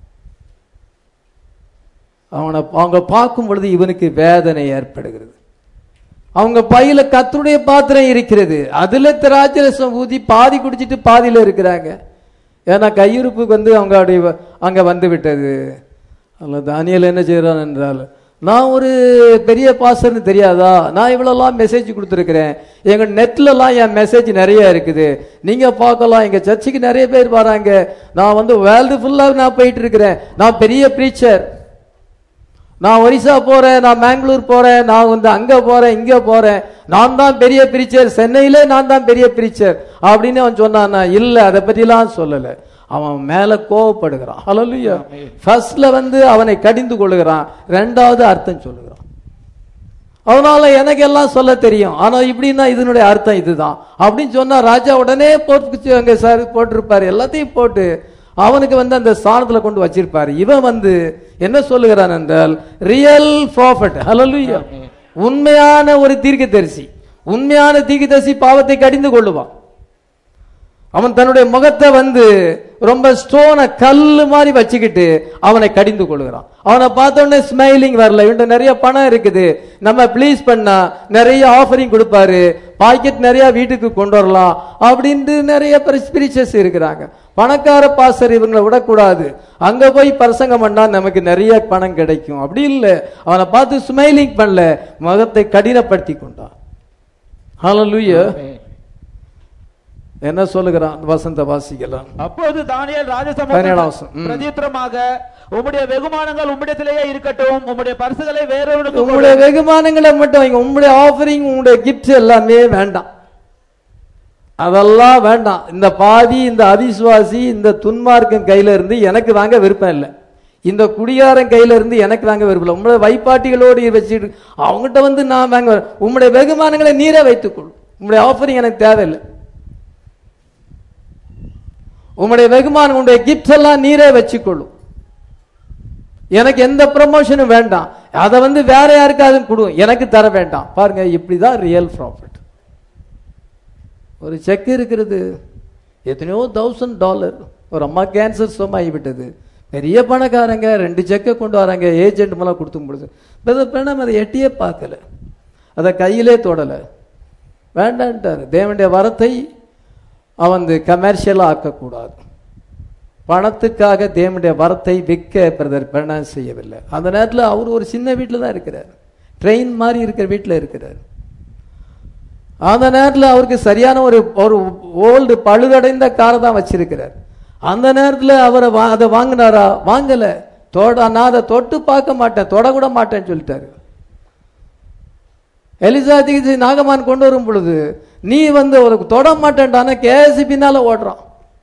அவனை அவங்க பார்க்கும் பொழுது இவனுக்கு வேதனை ஏற்படுகிறது அவங்க பையில கத்தருடைய பாத்திரம் இருக்கிறது அதுல திராட்சரசம் ஊதி பாதி குடிச்சிட்டு பாதியில இருக்கிறாங்க ஏன்னா கையிருப்புக்கு வந்து அவங்க அப்படி வ- அங்க வந்து விட்டது அதில் தானியல் என்ன செய்யறான் என்றால் நான் ஒரு பெரிய பாஸ்டர்னு தெரியாதா நான் இவ்வளோலாம் மெசேஜ் கொடுத்துருக்கிறேன் எங்க நெட்லலாம் என் மெசேஜ் நிறைய இருக்குது நீங்க பார்க்கலாம் எங்க சர்ச்சுக்கு நிறைய பேர் வராங்க நான் வந்து வேர்ல்டு ஃபுல்லாக நான் போயிட்டு இருக்கிறேன் நான் பெரிய ப்ரீச்சர் நான் ஒரிசா போறேன் நான் பெங்களூர் போறேன் நான் வந்து அங்க போறேன் இங்க போறேன் நான் தான் பெரிய பிரீச்சர் சென்னையிலே நான் தான் பெரிய பிரீச்சர் அப்படின்னு அவன் சொன்னானா இல்ல அதை பத்திலாம் சொல்லல அவன் மேல கோவப்படுகிறான் ஹalleluya ஃபர்ஸ்ட்ல வந்து அவனை கடிந்து கொள்ளுகிறான் ரெண்டாவது அர்த்தம் சொல்லுகிறான் அதனால எனக்கு எல்லாம் சொல்ல தெரியும் ஆனா இப்படின்னா இதனுடைய அர்த்தம் இதுதான் அப்படின்னு சொன்னா ராஜா உடனே போட்டு அங்க சார் போட்டிருப்பாரு எல்லாத்தையும் போட்டு அவனுக்கு வந்து அந்த ஸ்தானத்துல கொண்டு வச்சிருப்பாரு இவன் வந்து என்ன சொல்லுகிறான் என்றால் ரியல் ப்ராஃபட் ஹalleluya உண்மையான ஒரு தீர்க்கதரிசி உண்மையான தீர்க்கதரிசி பாவத்தை கடிந்து கொள்ளுவான் அவன் தன்னுடைய முகத்தை வந்து ரொம்ப ஸ்டோனை கல்லு மாதிரி வச்சுக்கிட்டு அவனை கடிந்து கொள்கிறான் அவனை பார்த்த உடனே ஸ்மைலிங் வரல இவன்ட்ட நிறைய பணம் இருக்குது நம்ம ப்ளீஸ் பண்ணா நிறைய ஆஃபரிங் கொடுப்பாரு பாக்கெட் நிறைய வீட்டுக்கு கொண்டு வரலாம் அப்படின்ட்டு நிறைய ஸ்பிரிச்சர்ஸ் இருக்கிறாங்க பணக்கார பாசர் இவங்களை விடக்கூடாது அங்க போய் பிரசங்கம் பண்ணா நமக்கு நிறைய பணம் கிடைக்கும் அப்படி இல்லை அவனை பார்த்து ஸ்மைலிங் பண்ணல முகத்தை கடினப்படுத்தி கொண்டான் ஹalleluya என்ன சொல்லுகிறான் வசந்த வாசிக்கலாம் அப்போது தானியேல் பதினேழாம் வசனம். ராஜசமூக ம். பிரதியுத்தரமாக உம்முடைய வெகுமானங்கள் உம்மிடத்திலேயே இருக்கட்டும் உம்முடைய பரிசுகளை வேறொருவனுக்கு உங்களுடைய கொடு." வெகுமானங்களை மட்டும் வைங்க உங்களுடைய ஆஃபரிங் உங்களுடைய கிஃப்ட் எல்லாமே வேண்டாம் அதெல்லாம் வேண்டாம் இந்த பாதி இந்த அவிசுவாசி இந்த துன்மார்க்கன் கையில இருந்து எனக்கு வாங்க விருப்பம் இல்லை இந்த குடியாரன் கையில இருந்து எனக்கு வாங்க விருப்பம் இல்லை உங்களுடைய வைப்பாட்டிகளோடு வச்சுட்டு அவங்ககிட்ட வந்து நான் வாங்க உங்களுடைய வெகுமானங்களை நீரே வைத்துக்கொள் உங்களுடைய ஆஃபரிங் எனக்கு தேவையில்லை உம்முடைய வெகுமானம் உங்களுடைய கிஃப்ட் எல்லாம் நீரே வச்சுக்கொள்ளும் எனக்கு எந்த ப்ரமோஷனும் வேண்டாம் அதை வந்து வேற யாருக்காவது கொடு எனக்கு தர வேண்டாம் பாருங்க இப்படிதான் ரியல் ப்ராஃபிட் ஒரு செக் இருக்கிறது எத்தனையோ தௌசண்ட் டாலர் ஒரு அம்மா கேன்சர் சுகமாகி விட்டது பெரிய பணக்காரங்க ரெண்டு செக்கை கொண்டு வராங்க ஏஜென்ட் மூலம் கொடுத்து முடிச்சு பிரணம் அதை எட்டியே பார்க்கல அதை கையிலே தொடலை வேண்டான்ட்டார் தேவனுடைய வரத்தை அவன் கமர்ஷியலாக ஆக்கக்கூடாது பணத்துக்காக தேவனுடைய வரத்தை விற்க பிரதர் பிரணாம் செய்யவில்லை அந்த நேரத்தில் அவர் ஒரு சின்ன வீட்டில் தான் இருக்கிறார் ட்ரெயின் மாதிரி இருக்கிற வீட்டில் இருக்கிறார் அந்த நேரத்தில் அவருக்கு சரியான ஒரு ஒரு ஓல்டு பழுதடைந்த காரை தான் வச்சிருக்கிறார் அந்த நேரத்தில் அவரை வா அதை வாங்கினாரா வாங்கல தொட நான் அதை தொட்டு பார்க்க மாட்டேன் தொட கூட மாட்டேன்னு சொல்லிட்டாரு எலிசா தீசி நாகமான் கொண்டு வரும் பொழுது நீ வந்து ஒரு தொட மாட்டேன்டான கேசி பின்னால ஓடுறான்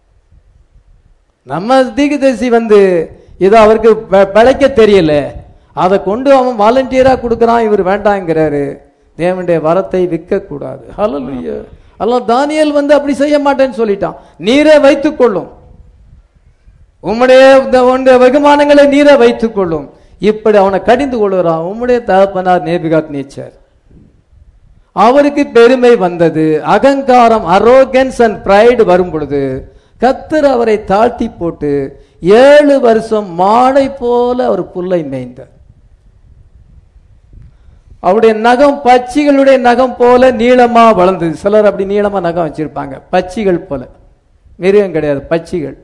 நம்ம தீகதரிசி வந்து இது அவருக்கு ப- பிழைக்க தெரியல அதை கொண்டு அவன் வாலண்டியரா கொடுக்கறான் இவர் வேண்டாங்கிறாரு தேவனுடைய வரத்தை விற்க கூடாது ஹalleluya அல்லாஹ் தானியேல் வந்து அப்படி செய்ய மாட்டேன்னு சொல்லிட்டான் நீரே வைத்துக் கொள்ளும் உம்முடைய இந்த உன்னுடைய வெகுமானங்களை நீரே வைத்துக் கொள்ளும் இப்படி அவனை கடிந்து கொள்கிறான் உம்முடைய தகப்பனார் நேபிகாத் நேச்சர் அவருக்கு பெருமை வந்தது அகங்காரம் அரோகன்ஸ் அண்ட் pride வரும் பொழுது கத்தர் அவரை தாழ்த்தி போட்டு ஏழு வருஷம் மாடை போல அவர் புல்லை மேய்ந்தார் அவருடைய நகம் பச்சிகளுடைய நகம் போல நீளமா வளர்ந்தது சிலர் அப்படி நீளமா நகம் வச்சிருப்பாங்க பச்சிகள் போல மிருகம் கிடையாது பச்சிகள்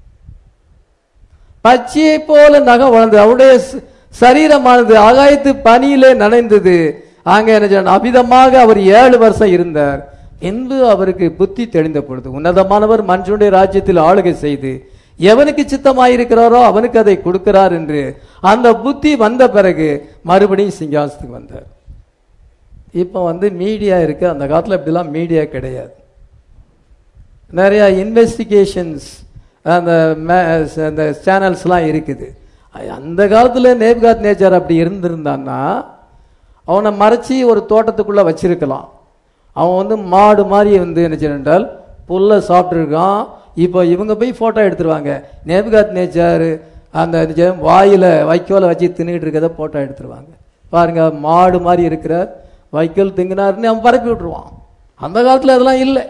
பச்சையை போல நகம் வளர்ந்தது அவருடைய ச- சரீரமானது ஆகாயத்து பனியிலே நனைந்தது அங்க என்ன சொன்ன அபிதமாக அவர் ஏழு வருஷம் இருந்தார் என்று அவருக்கு புத்தி தெளிந்த பொழுது உன்னதமானவர் மனுஷனுடைய ராஜ்யத்தில் ஆளுகை செய்து எவனுக்கு சித்தமாயிருக்கிறாரோ அவனுக்கு அதை கொடுக்கிறார் என்று அந்த புத்தி வந்த பிறகு மறுபடியும் சிங்காசத்துக்கு வந்தார் இப்போ வந்து மீடியா இருக்கு அந்த காலத்துல இப்படிலாம் மீடியா கிடையாது நிறைய இன்வெஸ்டிகேஷன்ஸ் அந்த மே- அந்த சேனல்ஸ்லாம் இருக்குது அந்த காலத்தில் நேப்காத் நேச்சர் அப்படி இருந்திருந்தான்னா அவனை மறைச்சி ஒரு தோட்டத்துக்குள்ள வச்சிருக்கலாம் அவன் வந்து மாடு மாதிரி வந்து என்ன செய்யணும் என்றால் புல்லை சாப்பிட்ருக்கான் இப்போ இவங்க போய் ஃபோட்டோ எடுத்துருவாங்க நேப்காத் நேச்சர் அந்த என்ன செய்யும், வாயில வைக்கோலை வச்சு தின்னுட்டு இருக்கிறத ஃபோட்டோ எடுத்துருவாங்க பாருங்க மாடு மாதிரி இருக்கிறார் வைக்கோல் திங்கினாருன்னு அவன் பரப்பி விட்டுருவான் அந்த காலத்தில் அதெல்லாம் இல்லை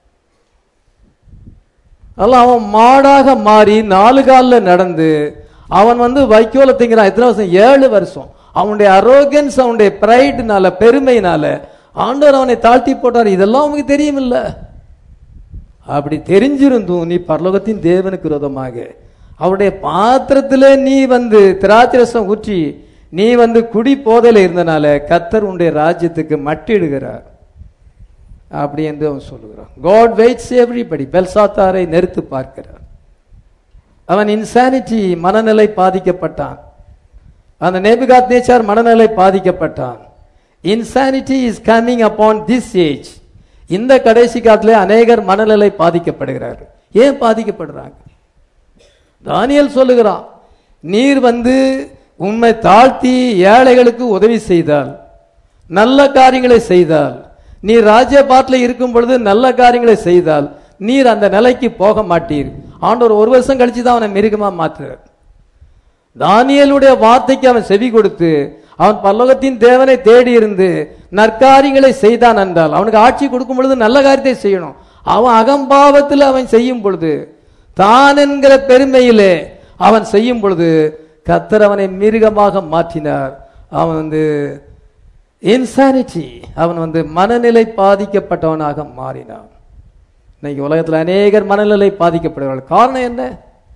அதெல்லாம் அவன் மாடாக மாறி நாலு காலில் நடந்து அவன் வந்து வைக்கோல திங்கிறான் எத்தனை வருஷம் ஏழு வருஷம் அவனுடைய அரோகன்ஸ் அவனுடைய பிரைட்னால பெருமையினால ஆண்டவர் அவனை தாழ்த்தி போட்டார் இதெல்லாம் அவனுக்கு தெரியும் இல்ல அப்படி தெரிஞ்சிருந்தும் நீ பரலோகத்தின் தேவனுக்கு விரோதமாக அவருடைய பாத்திரத்திலே நீ வந்து திராட்சை ரசம் ஊற்றி நீ வந்து குடி போதையில இருந்தனால கத்தர் உன்னுடைய ராஜ்யத்துக்கு மட்டிடுகிறார் அப்படி என்று அவன் சொல்லுகிறான் காட் வெயிட்ஸ் எவ்ரிபடி பெல்சாத்தாரை நெருத்து பார்க்கிறார் அவன் இன்சானிட்டி மனநிலை பாதிக்கப்பட்டான் அந்த நேபுகாத் நேச்சார் மனநிலை பாதிக்கப்பட்டான் insanity is coming upon this age இந்த கடைசி காலத்திலே அநேகர் மனநிலை பாதிக்கப்படுகிறார்கள் ஏன் பாதிக்கப்படுறாங்க தானியேல் சொல்லுகிறான் நீர் வந்து உண்மை தாழ்த்தி ஏழைகளுக்கு உதவி செய்தால் நல்ல காரியங்களை செய்தால் நீ ராஜ்யபாட்டில் இருக்கும் பொழுது நல்ல காரியங்களை செய்தால் நீர் அந்த நிலைக்கு போக மாட்டீர் ஆண்டவர் ஒரு வருஷம் கழிச்சு தான் அவனை மிருகமா மாற்றுறார் தானியேலுடைய வார்த்தைக்கு அவன் செவி கொடுத்து அவன் பல்லோகத்தின் தேவனை தேடி இருந்து நற்காரியங்களை செய்தான் என்றால் அவனுக்கு ஆட்சி கொடுக்கும் பொழுது நல்ல காரியத்தை செய்யணும் அவன் அகம்பாவத்தில் அவன் செய்யும் பொழுது தான் என்கிற பெருமையிலே அவன் செய்யும் பொழுது கத்தர் அவனை மிருகமாக மாற்றினார் அவன் வந்து இன்சானிட்டி அவன் வந்து மனநிலை பாதிக்கப்பட்டவனாக மாறினான் இன்னைக்கு உலகத்தில் அநேகர் மனநிலை பாதிக்கப்படுவார்கள் காரணம் என்ன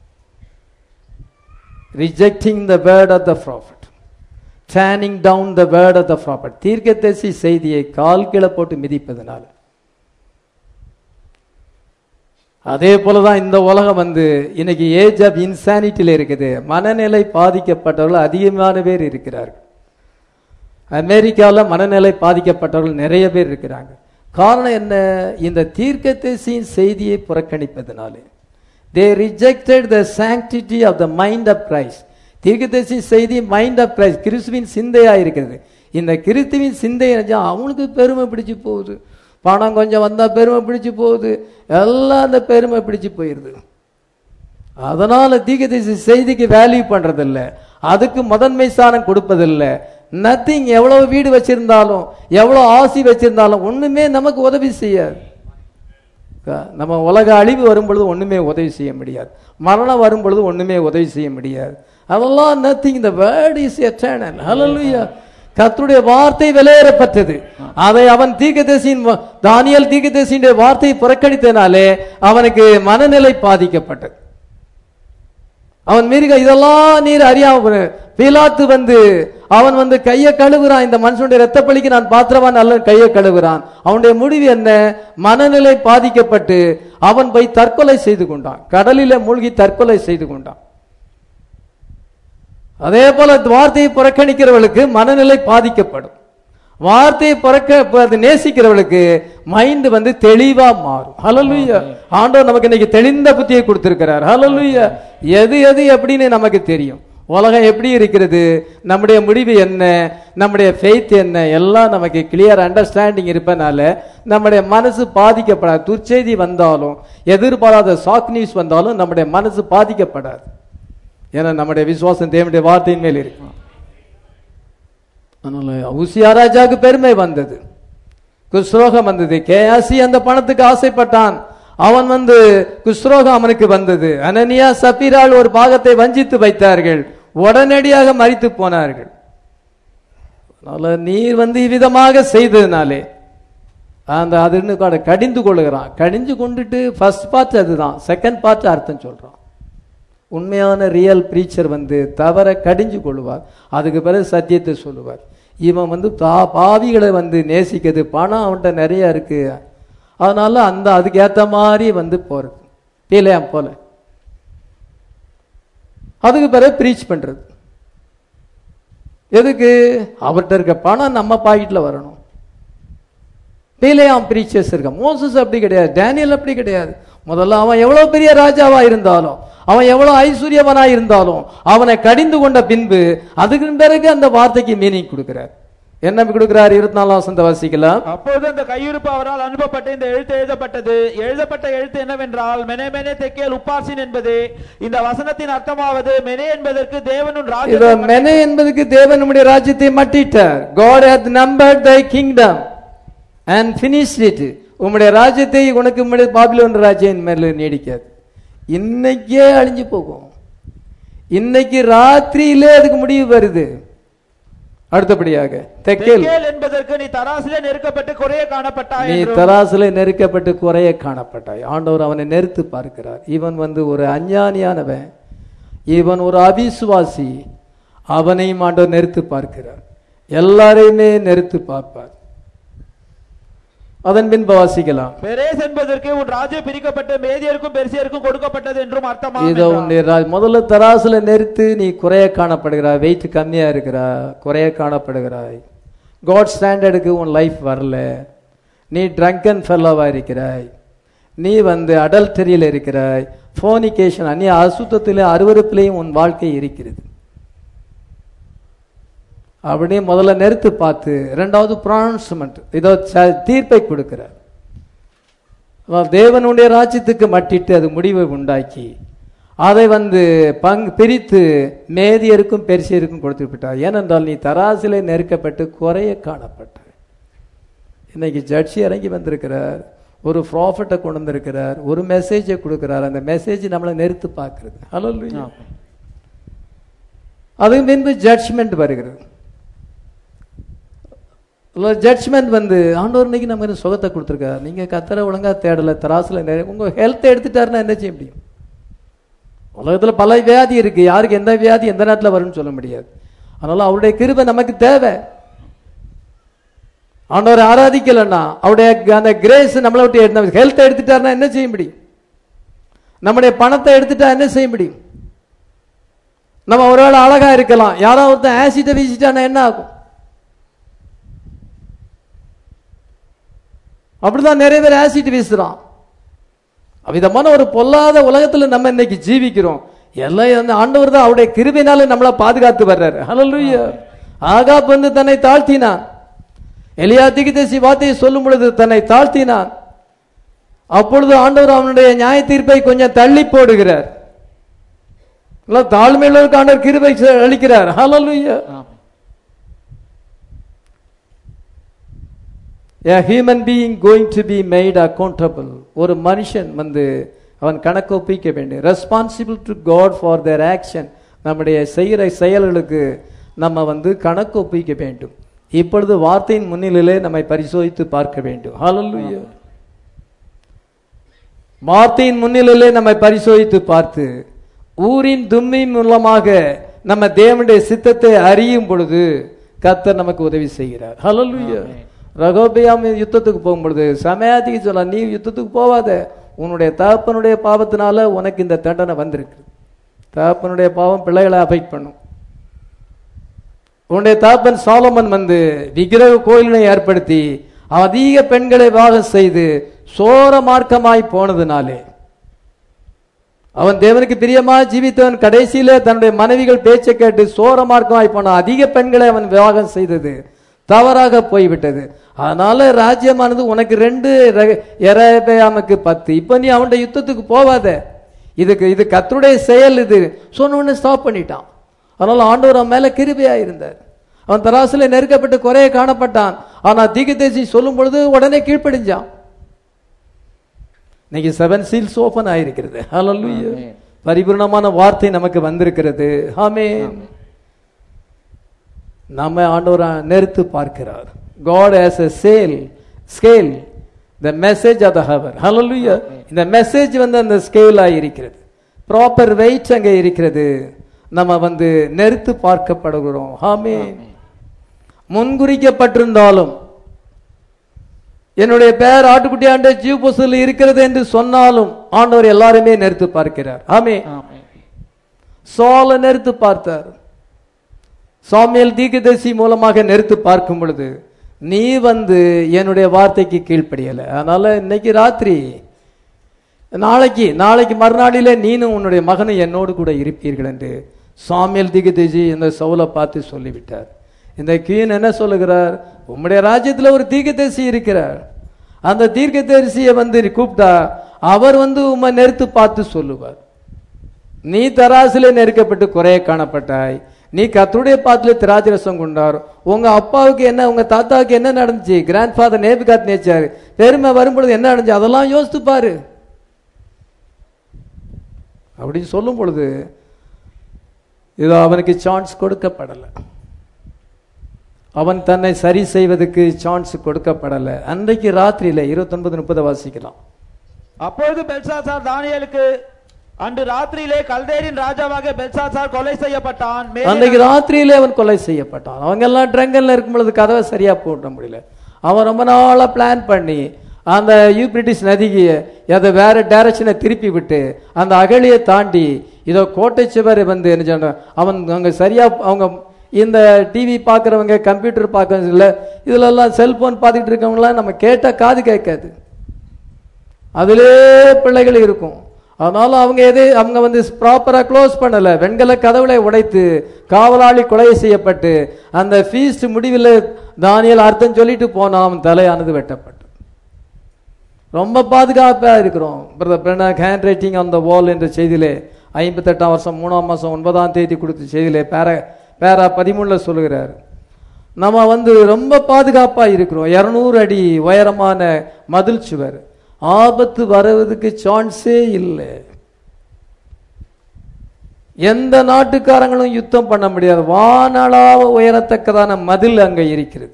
rejecting the word of the prophet turning down the word of the prophet தீர்க்கதரிசி செய்தியை கால் கீழே போட்டு மிதிப்பதனால அதே போலதான் இந்த உலகம் வந்து இன்னைக்கு ஏஜ் ஆஃப் இன்சானிட்டியில் இருக்குது மனநிலை பாதிக்கப்பட்டவர்கள் அதிகமான பேர் இருக்கிறார்கள் அமெரிக்காவில் மனநிலை பாதிக்கப்பட்டவர்கள் நிறைய பேர் இருக்கிறாங்க காரணம் என்ன இந்த தீர்க்கதரிசியின் செய்தியை புறக்கணிப்பதனாலே they rejected the sanctity of the mind of Christ தீர்க்கதரிசி செய்தி மைண்ட் ஆஃப் கிரைஸ்ட் கிறிஸ்துவின் சிந்தையா இருக்கிறது இந்த கிறிஸ்துவின் சிந்தை நினைச்சா அவனுக்கு பெருமை பிடிச்சு போகுது பணம் கொஞ்சம் வந்தா பெருமை பிடிச்சு போகுது எல்லாம் அந்த பெருமை பிடிச்சு போயிருது அதனால தீர்க்கதரிசி செய்திக்கு வேல்யூ பண்றதில்ல அதுக்கு முதன்மை ஸ்தானம் கொடுப்பதில்ல நத்திங் எவ்வளவு வீடு வச்சிருந்தாலும் எவ்வளவு ஆசி வச்சிருந்தாலும் ஒண்ணுமே நமக்கு உதவி செய்யாது க- நம்ம உலக அழிவு வரும் பொழுது ஒண்ணுமே உதவி செய்ய முடியாது மரணம் வரும் பொழுது ஒண்ணுமே உதவி செய்ய முடியாது அதெல்லாம் நத்திங் இந்த வேர்ட் இஸ் எட்டர்னல் ஹalleluya கர்த்தருடைய வார்த்தை விலையேறப்பட்டது அதை அவன் தீர்க்கதரிசியின் வா- தானியேல் தீர்க்கதரிசியின் வார்த்தையை புறக்கணித்தனாலே அவனுக்கு மனநிலை பாதிக்கப்பட்டது அவன் மீறிக இதெல்லாம் நீர் அறியாம போன. பிலாத்து வந்து அவன் வந்து கையை கழுவுறான் இந்த மனுஷனுடைய ரத்த பலிக்கு நான் பாத்திரவான் அல்ல கையை கழுவுறான் அவனுடைய முடிவு என்ன மனநிலை பாதிக்கப்பட்டு அவன் போய் தற்கொலை செய்து கொண்டான் கடலில மூழ்கி தற்கொலை செய்து கொண்டான் அதே போல வார்த்தையை புறக்கணிக்கிறவளுக்கு மனநிலை பாதிக்கப்படும் வார்த்தையை புறக்க அது நேசிக்கிறவளுக்கு மைண்ட் வந்து தெளிவா மாறும் ஹalleluya ஆண்டவர் நமக்கு இன்னைக்கு தெளிந்த புத்தியை கொடுத்திருக்கிறார் ஹalleluya எது எது எப்படின்னு நமக்கு தெரியும் உலகம் எப்படி இருக்கிறது நம்முடைய முடிவு என்ன நம்முடைய ஃபெய்த் என்ன எல்லாம் நமக்கு கிளியர் அண்டர்ஸ்டாண்டிங் இருப்பனால நம்முடைய மனசு பாதிக்கப்படாது துர்ச்செய்தி வந்தாலும் எதிர்பாராத ஷாக் நியூஸ் வந்தாலும் நம்முடைய மனசு பாதிக்கப்படாது ஏன்னா நம்முடைய விசுவாசம் தேவனுடைய வார்த்தையின் மேல் இருக்கு அதனால உசியா ராஜாவுக்கு பெருமை வந்தது குஸ்ரோகம் வந்தது கேயாசி அந்த பணத்துக்கு ஆசைப்பட்டான் அவன் வந்து குஸ்ரோகம் அவனுக்கு வந்தது அனனியா சபீரால் ஒரு பாகத்தை வஞ்சித்து வைத்தார்கள் உடனடியாக மறித்து போனார்கள் அதனால நீர் வந்து இவ்விதமாக செய்ததுனாலே அந்த அது இன்னும் கூட கடிந்து கொள்ளுகிறான் கடிஞ்சு கொண்டுட்டு ஃபர்ஸ்ட் பார்ட் அதுதான் செகண்ட் பார்ட் அர்த்தம் சொல்றான் உண்மையான ரியல் ப்ரீச்சர் வந்து தவற கடிஞ்சு கொள்வார் அதுக்கு பிறகு சத்தியத்தை சொல்லுவார் இவன் வந்து பா பாவிகளை வந்து நேசிக்கிறது பணம் அவன்கிட்ட நிறைய இருக்கு அதனால அந்த அதுக்கு ஏத்த மாதிரி வந்து போறது பீலையாம் போல அதுக்கு பிறகு ப்ரீச் பண்றது எதுக்கு அவர்கிட்ட இருக்க பணம் நம்ம பாக்கெட்ல வரணும் பீலையாம் பிரீச்சர்ஸ் இருக்க மோசஸ் அப்படி கிடையாது டேனியல் அப்படி கிடையாது முதல்ல அவன் எவ்வளவு பெரிய ராஜாவா இருந்தாலும் அவன் எவ்வளவு ஐஸ்வர்யவனா இருந்தாலும் அவனை கடிந்து கொண்ட பின்பு அதுக்கு பிறகு அந்த வார்த்தைக்கு மீனிங் கொடுக்கிறார் என்ன கொடுக்கிறார் இருபத்தி நாலாம் வசந்த வாசிக்கலாம் அப்பொழுது அந்த கையிருப்பு அவரால் அனுப்பப்பட்ட இந்த எழுத்து எழுதப்பட்டது எழுதப்பட்ட எழுத்து என்னவென்றால் மெனே மெனே தெக்கேல் உப்பாசின் என்பது இந்த வசனத்தின் அர்த்தமாவது மெனே என்பதற்கு தேவனும் இதோ ராஜ்யத்தை மெனே என்பதுக்கு தேவன் நம்முடைய ராஜ்யத்தை மட்டிட்டார் God hath numbered thy kingdom and finished it உம்முடைய ராஜ்யத்தை உனக்கு உம்முடைய பாபிலோன் ராஜ்யம் மேல நீடிக்காது இன்னைக்கே அழிஞ்சு போகும் இன்னைக்கு ராத்திரியிலே அதுக்கு முடிவு வருது அடுத்தபடியாக தெக்கேல் தெக்கேல் என்பதற்கு நீ தராசிலே நெருக்கப்பட்டு குறைய காணப்பட்டாய் நீ என்றும் தராசுல நெருக்கப்பட்டு குறைய காணப்பட்டாய் ஆண்டவர் அவனை நெருத்து பார்க்கிறார் இவன் வந்து ஒரு அஞ்ஞானியானவன் இவன் ஒரு அவிசுவாசி அவனையும் ஆண்டவர் நெருத்து பார்க்கிறார் எல்லாரையுமே நெருத்து பார்ப்பார் அதன் பின்பு வாசிக்கலாம் பெரேஸ் என்பதற்கு உன் ராஜ்யம் பிரிக்கப்பட்டு மேதியருக்கும் பெருசியருக்கும் கொடுக்கப்பட்டது என்றும் அர்த்தமாகும் இதோ என்றார். உன்னுடைய ரா- முதல்ல தராசுல நெருத்து நீ குறைய காணப்படுகிறாய் வெயிட் கம்மியா இருக்கிறா குறைய காணப்படுகிறாய் காட் ஸ்டாண்டர்டுக்கு உன் லைஃப் வரல நீ ட்ரங்கன் ஃபெல்லோவா இருக்கிறாய் நீ வந்து அடல்டரியில் இருக்கிறாய் ஃபோனிகேஷன் அந்நிய அசுத்தத்திலே அருவருப்பிலையும் உன் வாழ்க்கை இருக்கிறது அப்படியே முதல்ல நெருத்து பார்த்து ரெண்டாவது ப்ரானன்ஸ்மெண்ட் இதோ ச- தீர்ப்பை கொடுக்கிறார் அவன் தேவனுடைய ராஜ்யத்துக்கு மட்டிட்டு அது முடிவை உண்டாக்கி அதை வந்து பங் பிரித்து மேதியருக்கும் பெருசியருக்கும் கொடுத்து விட்டார் ஏனென்றால் நீ தராசிலே நெருக்கப்பட்டு குறைய காணப்பட்டாய் இன்னைக்கு ஜட்ஜி இறங்கி வந்திருக்கிறார் ஒரு ப்ராஃபிட்டை கொண்டு வந்திருக்கிறார் ஒரு மெசேஜை கொடுக்கிறார் அந்த மெசேஜ் நம்மளை நெருத்து பார்க்கிறது ஹலோ அதுக்கு பின்பு ஜட்ஜ்மெண்ட் வருகிறது ஜட்ஜ்மெண்ட் வந்து ஆண்டவர் இன்னைக்கு நமக்கு இந்த சுகத்தை கொடுத்துருக்காரு நீங்க கத்தரை ஒழுங்கா தேடல தராசுல நிறைய உங்க ஹெல்த்தை எடுத்துட்டாருன்னா என்ன செய்ய முடியும் உலகத்துல பல வியாதி இருக்கு யாருக்கு எந்த வியாதி எந்த நேரத்துல வரும்னு சொல்ல முடியாது அதனால அவருடைய கிருபை நமக்கு தேவை ஆண்டவரை ஆராதிக்கலன்னா அவருடைய அந்த கிரேஸ் நம்மளை விட்டு எடுத்து ஹெல்த்தை எடுத்துட்டாருன்னா என்ன செய்ய முடியும் நம்முடைய பணத்தை எடுத்துட்டா என்ன செய்ய முடியும் நம்ம ஒருவேளை அழகா இருக்கலாம் யாராவது ஒருத்தன் ஆசிட்டை வீசிட்டானா என்ன ஆகும் அப்படிதான் நிறைய பேர் ஆசிட் வீசுறான் அவ்விதமான ஒரு பொல்லாத உலகத்துல நம்ம இன்னைக்கு ஜீவிக்கிறோம் எல்லாம் வந்து ஆண்டவர் தான் அவருடைய கிருபையினால நம்மள பாதுகாத்து வர்றாரு ஹalleluya ஆகாப் வந்து தன்னை தாழ்த்தினான் எலியா திகிதேசி வார்த்தையை சொல்லும் பொழுது தன்னை தாழ்த்தினான் அப்பொழுது ஆண்டவர் அவனுடைய நியாய தீர்ப்பை கொஞ்சம் தள்ளி போடுகிறார் எல்லாம் தாழ்மையுள்ளவருக்கான கிருபை செ- அளிக்கிறார் ஹalleluya ஆமென். a human being going to be made accountable ஒரு மனுஷன் வந்து அவன் கணக்கு ஒப்பிக்க வேண்டும் responsible to God for their action நம்முடைய செய்கிற செயல்களுக்கு நம்ம வந்து கணக்கு ஒப்பிக்க வேண்டும் இப்பொழுது வார்த்தையின் முன்னிலையிலே நம்மை பரிசோதித்து பார்க்க வேண்டும் ஹalleluya வார்த்தையின் முன்னிலையிலே நம்மை பரிசோதித்து பார்த்து ஊரின் தும்மின் மூலமாக நம்ம தேவனுடைய சித்தத்தை அறியும் பொழுது கர்த்தர் நமக்கு உதவி செய்கிறார் ஹalleluya ரகோபியாம் யுத்தத்துக்கு போகும்பொழுது சமயாதிக்கு சொல்ல நீ யுத்தத்துக்கு போவாத உன்னுடைய தகப்பனுடைய பாவத்தினால உனக்கு இந்த தண்டனை வந்திருக்கு தகப்பனுடைய பாவம் பிள்ளைகளை அஃபெக்ட் பண்ணும் உன்னுடைய தகப்பன் சாலமன் வந்து விக்கிரக கோயிலினை ஏற்படுத்தி அதிக பெண்களை வாகம் செய்து சோர மார்க்கமாய் போனதுனாலே அவன் தேவனுக்கு பிரியமா ஜீவித்தவன் கடைசியில தன்னுடைய மனைவிகள் பேச்சை கேட்டு சோர மார்க்கமாய் போனான் அதிக பெண்களை அவன் விவாகம் செய்தது தவறாக போய்விட்டது அதனால ராஜ்யமானது உனக்கு ரெண்டு எரேபயாமுக்கு பத்து இப்ப நீ அவனுடைய யுத்தத்துக்கு போவாத இதுக்கு இது கத்தருடைய செயல் இது சொன்ன உடனே ஸ்டாப் பண்ணிட்டான் அதனால ஆண்டவர் அவன் மேல கிருபையா இருந்தார் அவன் தராசுல நெருக்கப்பட்டு குறைய காணப்பட்டான் ஆனா தீகதேசி சொல்லும் பொழுது உடனே கீழ்ப்படிஞ்சான் இன்னைக்கு செவன் சீல்ஸ் ஓபன் ஆயிருக்கிறது ஹalleluya ஆமென். பரிபூர்ணமான வார்த்தை நமக்கு வந்திருக்கிறது ஆமென் நம்ம ஆண்டவர் நிறுத்து பார்க்கிறார் God has a sale scale the message of the hour hallelujah இந்த மெசேஜ் வந்து அந்த ஸ்கேல் இருக்கிறது ப்ராப்பர் வெயிட் அங்கே இருக்கிறது நம்ம வந்து நெருத்து பார்க்கப்படுகிறோம் ஆமென் முன்குறிக்கப்பட்டிருந்தாலும் என்னுடைய பெயர் ஆட்டுக்குட்டி ஆண்ட ஜீவ புஸ்தகத்தில் இருக்கிறது என்று சொன்னாலும் ஆண்டவர் எல்லாருமே நிறுத்து பார்க்கிறார் ஆமே ஆமென். சோல நிறுத்து பார்த்தார் சாமியல் தீர்க்கதரிசி மூலமாக நிறுத்து பார்க்கும் பொழுது நீ வந்து என்னுடைய வார்த்தைக்கு கீழ்ப்படியல அதனால இன்னைக்கு ராத்திரி நாளைக்கு நாளைக்கு மறுநாளிலே நீனும் உன்னுடைய மகனும் என்னோடு கூட இருப்பீர்கள் என்று சாமியல் தீர்க்கதரிசி இந்த சவுலை பார்த்து சொல்லிவிட்டார் இந்த கீன் என்ன சொல்லுகிறார் உம்முடைய ராஜ்யத்துல ஒரு தீர்க்கதரிசி இருக்கிறார் அந்த தீர்க்கதரிசியை வந்து நீ கூப்பிட்டா அவர் வந்து உம்மை நெருத்து பார்த்து சொல்லுவார் நீ தராசிலே நெருக்கப்பட்டு குறைய காணப்பட்டாய் நீ கத்துடைய பாத்துல திராட்சரசம் கொண்டார் உங்க அப்பாவுக்கு என்ன உங்க தாத்தாவுக்கு என்ன நடந்துச்சு கிராண்ட் ஃபாதர் நேபிகாத் நேச்சாரு பெருமை வரும்பொழுது என்ன நடந்துச்சு அதெல்லாம் யோசித்து பாரு அப்படின்னு சொல்லும் பொழுது இது அவனுக்கு சான்ஸ் கொடுக்கப்படலை அவன் தன்னை சரி செய்வதற்கு சான்ஸ் கொடுக்கப்படலை அன்றைக்கு ராத்திரியில இருபத்தொன்பது முப்பதை வாசிக்கலாம் அப்பொழுது பெல்சாசார் தானியேலுக்கு அன்று ராத்திரியிலே கல்தேரின் ராஜாவாக பெல்சாசார் கொலை செய்யப்பட்டான் மேலே அன்றைக்கு ராத்திரியிலே அவன் கொலை செய்யப்பட்டான் அவங்க எல்லாம் ட்ரங்கல்ல இருக்கும் பொழுது கதவை சரியா போட முடியல அவன் ரொம்ப நாளா பிளான் பண்ணி அந்த யூப்ரிட்டிஸ் நதிக்கு அதை வேற டைரக்ஷனை திருப்பி விட்டு அந்த அகழியை தாண்டி இதோ கோட்டை சுவர் வந்து என்ன சொல்றான் அவன் அங்க சரியா அவங்க இந்த டிவி பார்க்குறவங்க கம்ப்யூட்டர் பார்க்கறது இல்லை இதுலெல்லாம் செல்போன் பார்த்துட்டு இருக்கவங்களாம் நம்ம கேட்டால் காது கேட்காது அதிலே பிள்ளைகள் இருக்கும் அதனால அவங்க எது அவங்க வந்து ப்ராப்பரா க்ளோஸ் பண்ணல வெண்கல கதவுளை உடைத்து காவலாளி கொலை செய்யப்பட்டு அந்த ஃபீஸ்ட் முடிவில் தானியல் அர்த்தம் சொல்லிட்டு போனான் அவன் தலையானது வெட்டப்பட்டு ரொம்ப பாதுகாப்பா இருக்கிறோம் brother handwriting on the wall என்ற செய்தியிலே ஐம்பத்தெட்டாம் வருஷம் மூணாம் மாசம் ஒன்பதாம் தேதி கொடுத்த செய்தியிலே பேர பேரா பதிமூணுல சொல்லுகிறார் நம்ம வந்து ரொம்ப பாதுகாப்பா இருக்கிறோம் இருநூறு அடி உயரமான மதில் சுவர் ஆபத்து வருவதற்கு சான்ஸே இல்லை எந்த நாட்டுக்காரங்களும் யுத்தம் பண்ண முடியாது வானளாவ உயரத்தக்கதான மதில் அங்க இருக்கிறது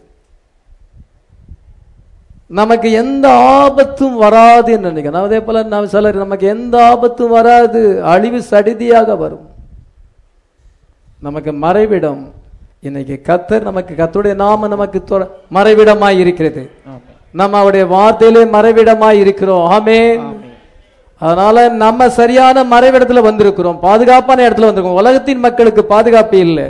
நமக்கு எந்த ஆபத்தும் வராது என்று நினைக்கிறேன் அதே போல நாம் சிலர் நமக்கு எந்த ஆபத்தும் வராது அழிவு சடிதியாக வரும் நமக்கு மறைவிடம் இன்னைக்கு கத்தர் நமக்கு கத்தருடைய நாம நமக்கு தொ- மறைவிடமாய் இருக்கிறது ஆமென். நம்ம அவருடைய வார்த்தையிலே மறைவிடமாய் இருக்கிறோம் ஆமென் ஆமென். அதனால நம்ம சரியான மறைவிடத்துல வந்திருக்கிறோம் பாதுகாப்பான இடத்துல வந்திருக்கோம் உலகத்தின் மக்களுக்கு பாதுகாப்பு இல்லை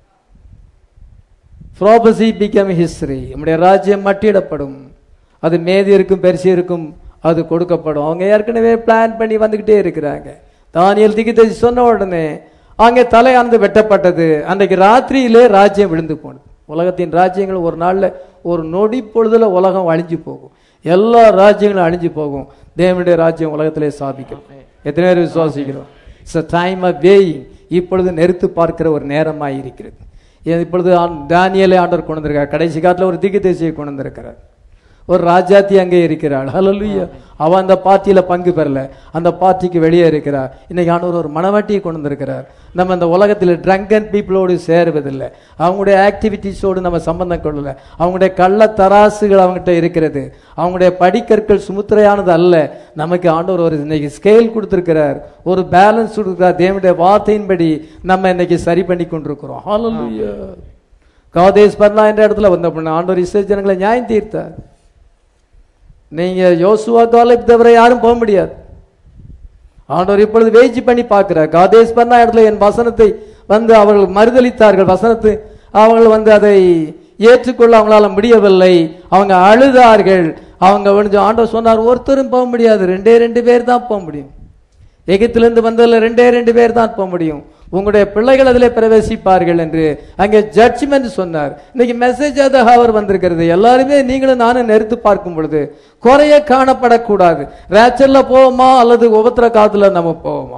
ப்ராபசி பிகம் ஹிஸ்டரி நம்முடைய ராஜ்யம் மட்டிடப்படும் அது மேதியருக்கும் பெருசியருக்கும் அது கொடுக்கப்படும் அவங்க ஏற்கனவே பிளான் பண்ணி வந்துகிட்டே இருக்கிறாங்க தானியல் திகிதேசி சொன்ன உடனே அங்கே தலையானது வெட்டப்பட்டது அன்றைக்கு ராத்திரியிலே ராஜ்யம் விழுந்து போனது உலகத்தின் ராஜ்யங்கள் ஒரு நாள்ல ஒரு நொடி பொழுதுல உலகம் அழிஞ்சு போகும் எல்லா ராஜ்யங்களும் அழிஞ்சு போகும் தேவனுடைய ராஜ்யம் உலகத்திலே ஸ்தாபிக்கும் எத்தனை பேர் விசுவாசிக்கிறோம் it's a time of weighing இப்பொழுது நெருத்து பார்க்கிற ஒரு நேரமாய் இருக்கிறது ஏன் இப்பொழுது ஆண்- தானியேலை ஆண்டவர் கொண்டு வந்திருக்கார் கடைசி காலத்துல ஒரு திக்கு தேசியை கொண்டு வந்திருக்கிறார் ஒரு ராஜாத்தி அங்கே இருக்கிறாள் ஹalleluya அவ அந்த பார்ட்டியில பங்கு பெறல அந்த பார்ட்டிக்கு வெளியே இருக்கிறார் இன்னைக்கு ஆண்டவர் ஒரு மனவாட்டியை கொண்டு வந்திருக்கிறார் நம்ம இந்த உலகத்தில் ட்ரங்க் அண்ட் பீப்புளோடு சேருவதில்லை அவங்களுடைய ஆக்டிவிட்டிஸோடு நம்ம சம்பந்தம் கொள்ளல அவங்களுடைய கள்ள தராசுகள் அவங்ககிட்ட இருக்கிறது அவங்களுடைய படிக்கற்கள் சுமுத்திரையானது அல்ல நமக்கு ஆண்டவர் ஒரு இன்னைக்கு ஸ்கேல் கொடுத்திருக்கிறார் ஒரு பேலன்ஸ் கொடுக்கிறார் தேவனுடைய வார்த்தையின்படி நம்ம இன்னைக்கு சரி பண்ணி கொண்டிருக்கிறோம் ஹalleluya காதேஸ் பர்னா என்ற இடத்துல வந்த பொண்ணு ஆண்டவர் இஸ்ரேல் ஜனங்களை நியாயம் தீர்த்தார் நீங்க யோசுவா காலேப் தவிர யாரும் போக முடியாது ஆண்டவர் இப்பொழுது வெயிச்சு பண்ணி பார்க்கிறார் காதேஸ் பண்ணா இடத்துல என் வசனத்தை வந்து அவர்கள் மறுதளித்தார்கள் வசனத்தை அவர்கள் வந்து அதை ஏற்றுக்கொள்ள அவங்களால முடியவில்லை அவங்க அழுதார்கள் அவங்க வந்து ஆண்டவர் சொன்னார் ஒருத்தரும் போக முடியாது ரெண்டே ரெண்டு பேர் தான் போக முடியும் எகிப்திலிருந்து வந்ததுல ரெண்டே ரெண்டு பேர் தான் போக முடியும் உங்களுடைய பிள்ளைகள் அதிலே பிரவேசிப்பார்கள் என்று அங்கே ஜட்ஜ்மெண்ட் சொன்னார் இன்னைக்கு மெசேஜ் அது அவர் வந்திருக்கிறது எல்லாருமே நீங்களும் நானும் நெருத்து பார்க்கும் பொழுது குறைய காணப்படக்கூடாது ரேச்சல்ல போவோமா அல்லது உபத்திர காத்துல நம்ம போவோமா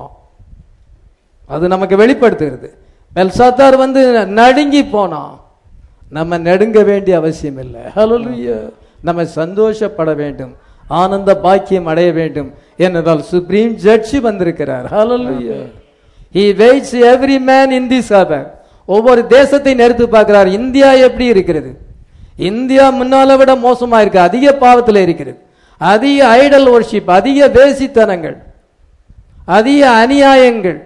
அது நமக்கு வெளிப்படுத்துகிறது பெல்சாத்தார் வந்து நடுங்கி போனான் நம்ம நடுங்க வேண்டிய அவசியம் இல்லை ஹalleluya நம்ம சந்தோஷப்பட வேண்டும் ஆனந்த பாக்கியம் அடைய வேண்டும் என்னதால் சுப்ரீம் ஜட்ஜி வந்திருக்கிறார் ஹalleluya he waits every man in this hour ஒவ்வொரு தேசத்தை நிறுத்து பார்க்கிறார் இந்தியா எப்படி இருக்கிறது இந்தியா முன்னால விட மோசமா இருக்கு அதிக பாவத்தில் இருக்கிறது அதிக ஐடல் worship அதிக வேசித்தனங்கள் அதிக அநியாயங்கள்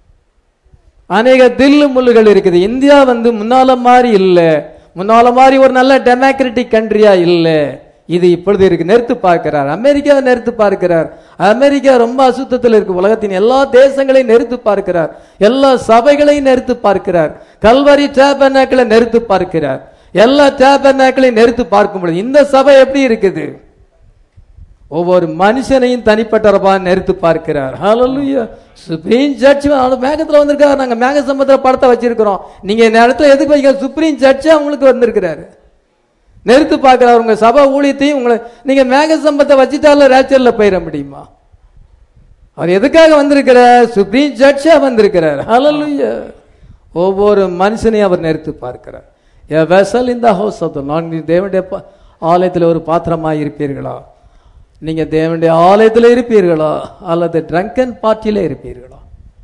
அநேக தில்லு முள்ளுகள் இருக்குது இந்தியா வந்து முன்னால மாதிரி இல்ல முன்னால மாதிரி ஒரு நல்ல டெமோக்ராட்டிக் கண்ட்ரியா இல்ல இது இப்பொழுது இருக்கு நிறுத்து பார்க்கிறார் அமெரிக்காவை நிறுத்து பார்க்கிறார் அமெரிக்கா ரொம்ப அசுத்தத்தில் இருக்கு உலகத்தின் எல்லா தேசங்களையும் நிறுத்து பார்க்கிறார் எல்லா சபைகளையும் நிறுத்து பார்க்கிறார் கல்வரி டேபர்னாக்களை நிறுத்து பார்க்கிறார் எல்லா டேபர்னாக்களையும் நிறுத்து பார்க்கும் பொழுது இந்த சபை எப்படி இருக்குது ஒவ்வொரு மனுஷனையும் தனிப்பட்டவரப்பா நிறுத்து பார்க்கிறார் ஹalleluya சுப்ரீம் ஜட்ஜ் மேகத்துல வந்திருக்காரு நாங்க மேக சம்பந்தத்துல படத்தை வச்சிருக்கிறோம் நீங்க இந்த இடத்துல எதுக்கு வைக்க சுப்ரீம் ஜட்ஜ் அவங்களுக்கு வந்திருக்கிறாரு நிறுத்து பார்க்கிறார் உங்க சபை ஊழியத்தையும் உங்களை நீங்க மேக சம்பத்தை வச்சுட்டால ரேச்சல்ல போயிட முடியுமா அவர் எதுக்காக வந்திருக்கிறார் சுப்ரீம் ஜட்ஜா வந்திருக்கிறார் ஹalleluya ஒவ்வொரு மனுஷனையும் அவர் நிறுத்து பார்க்கிறார் எ வெசல் இந்த ஹவுஸ் ஆஃப் த நான் தேவனுடைய பா- ஆலயத்தில் ஒரு பாத்திரமாய் இருப்பீர்களா நீங்க தேவனுடைய ஆலயத்தில் இருப்பீர்களா அல்லது ட்ரங்கன் பார்ட்டியில இருப்பீர்களா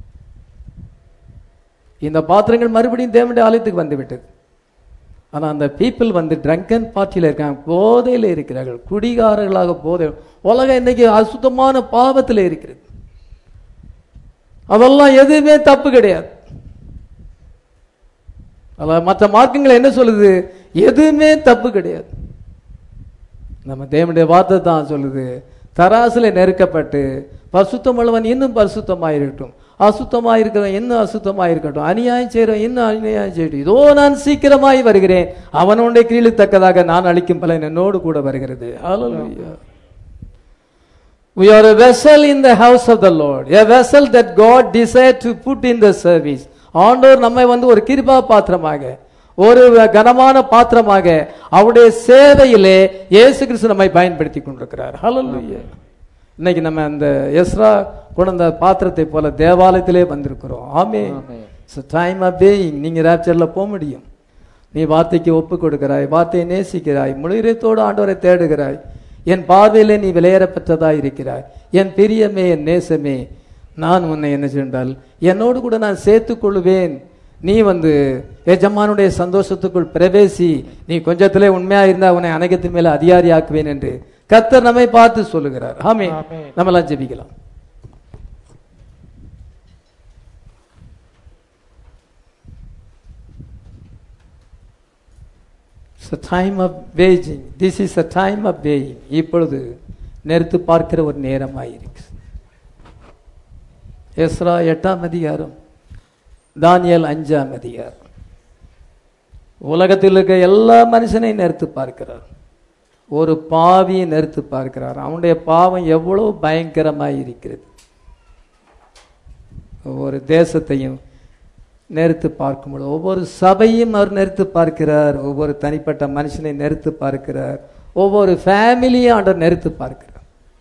இந்த பாத்திரங்கள் மறுபடியும் தேவனுடைய ஆலயத்துக்கு வந்து விட்டது ஆனா அந்த பீப்புள் வந்து ட்ரங்கன் பார்ட்டியில இருக்காங்க போதையில இருக்கிறார்கள் குடிகாரர்களாக போதை உலகம் இன்னைக்கு அசுத்தமான பாவத்தில் இருக்கிறது அதெல்லாம் எதுவுமே தப்பு கிடையாது அதான் மற்ற மார்க்கங்கள் என்ன சொல்லுது எதுவுமே தப்பு கிடையாது நம்ம தேவனுடைய வார்த்தை தான் சொல்லுது தராசுல நெருக்கப்பட்டு பரிசுத்தம் உள்ளவன் இன்னும் பரிசுத்தமாயிருக்கட்டும் அசுத்தமாயிருக்கிறவன் இன்னும் அசுத்தமாயிருக்கட்டும் அநியாயம் செய்கிறவன் இன்னும் அநியாயம் செய்யட்டும் இதோ நான் சீக்கிரமாய் வருகிறேன் அவனுடைய கீழுத்தக்கதாக நான் அளிக்கும் பலன் என்னோடு கூட வருகிறது Hallelujah. We are a vessel in the house of the Lord. A vessel that God desired to put in the service. ஆண்டவர் நம்மை வந்து ஒரு கிருபா பாத்திரமாக ஒரு கனமான பாத்திரமாக அவருடைய சேவையிலே இயேசு கிறிஸ்து நம்மை பயன்படுத்தி கொண்டிருக்கிறார் ஹalleluya இன்னைக்கு நம்ம அந்த எஸ்ரா கொண்ட பாத்திரத்தை போல தேவாலயத்திலே வந்திருக்கிறோம் ஆமே டைம் ஆஃப் பேயிங் நீங்க ராப்சர்ல போக முடியும் நீ வார்த்தைக்கு ஒப்பு கொடுக்கிறாய் வார்த்தையை நேசிக்கிறாய் முழுகிறத்தோடு ஆண்டவரை தேடுகிறாய் என் பார்வையிலே நீ விலையேறப்பட்டதாய் இருக்கிறாய் என் பிரியமே என் நேசமே நான் உன்னை என்ன சென்றால் என்னோடு கூட நான் சேர்த்துக் கொள்வேன் நீ வந்து எஜமானுடைய சந்தோஷத்துக்குள் பிரவேசி நீ கொஞ்சத்திலே உண்மையா இருந்தா உன்னை அனைகத்தின் மேல அதிகாரி ஆக்குவேன் என்று கர்த்தர் நம்மை பார்த்து சொல்லுகிறார் ஆமே ஆமென். நம்மலாம் ஜெபிக்கலாம் It's a time of waging. This is a time of weighing. இப்பொழுது நிறுத்து பார்க்கிற ஒரு நேரமாயிருக்கு எஸ்ரா எட்டாம் அதிகாரம் தானியல் அஞ்சாம் அதிகாரம் உலகத்தில் இருக்க எல்லா மனுஷனையும் நிறுத்து பார்க்கிறார் ஒரு பாவியை நிறுத்து பார்க்கிறார் அவனுடைய பாவம் எவ்வளவு பயங்கரமாய் இருக்கிறது ஒவ்வொரு தேசத்தையும் நிறுத்து பார்க்கும்போது ஒவ்வொரு சபையும் அவர் நிறுத்து பார்க்கிறார் ஒவ்வொரு தனிப்பட்ட மனுஷனை நிறுத்து பார்க்கிறார் ஒவ்வொரு ஃபேமிலியும் ஆண்டவர் நிறுத்து பார்க்கிறார்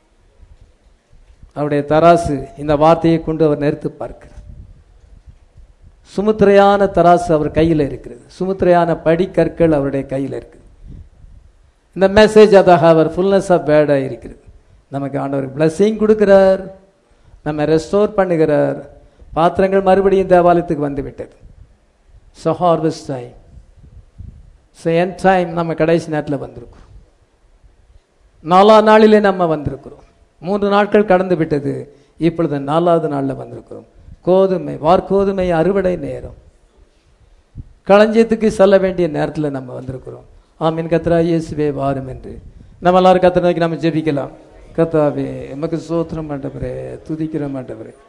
அவருடைய தராசு இந்த வார்த்தையை கொண்டு அவர் நிறுத்து பார்க்கிறார் சுமுத்திரையான தராசு அவர் கையில் இருக்கிறது சுமுத்திரையான படிக்கற்கள் அவருடைய கையில் இருக்குது இந்த மெசேஜ் அதாக அவர் ஃபுல்னஸ் ஆஃப் பேடாக இருக்கிறது நமக்கு ஆண்டவர் பிளஸ்ஸிங் கொடுக்கிறார் நம்ம ரெஸ்டோர் பண்ணுகிறார் பாத்திரங்கள் மறுபடியும் தேவாலயத்துக்கு வந்து விட்டது so harvest time so end time நம்ம கடைசி நேரத்தில் வந்திருக்கிறோம் நாலா நாளிலே நம்ம வந்திருக்கிறோம் மூன்று நாட்கள் கடந்து விட்டது இப்பொழுது நாலாவது நாளில் வந்திருக்கிறோம் கோதுமை வார்கோதுமை அறுவடை நேரம் களஞ்சியத்துக்கு செல்ல வேண்டிய நேரத்தில் நம்ம வந்திருக்கிறோம் ஆமீன் கத்ரா இயேசுவே வாரும் என்று நம்ம எல்லாரும் கத்திர நோக்கி நம்ம ஜெபிக்கலாம் கத்தாவே எமக்கு சோத்திரம் மாட்டவரே துதிக்கிற மாட்டவரே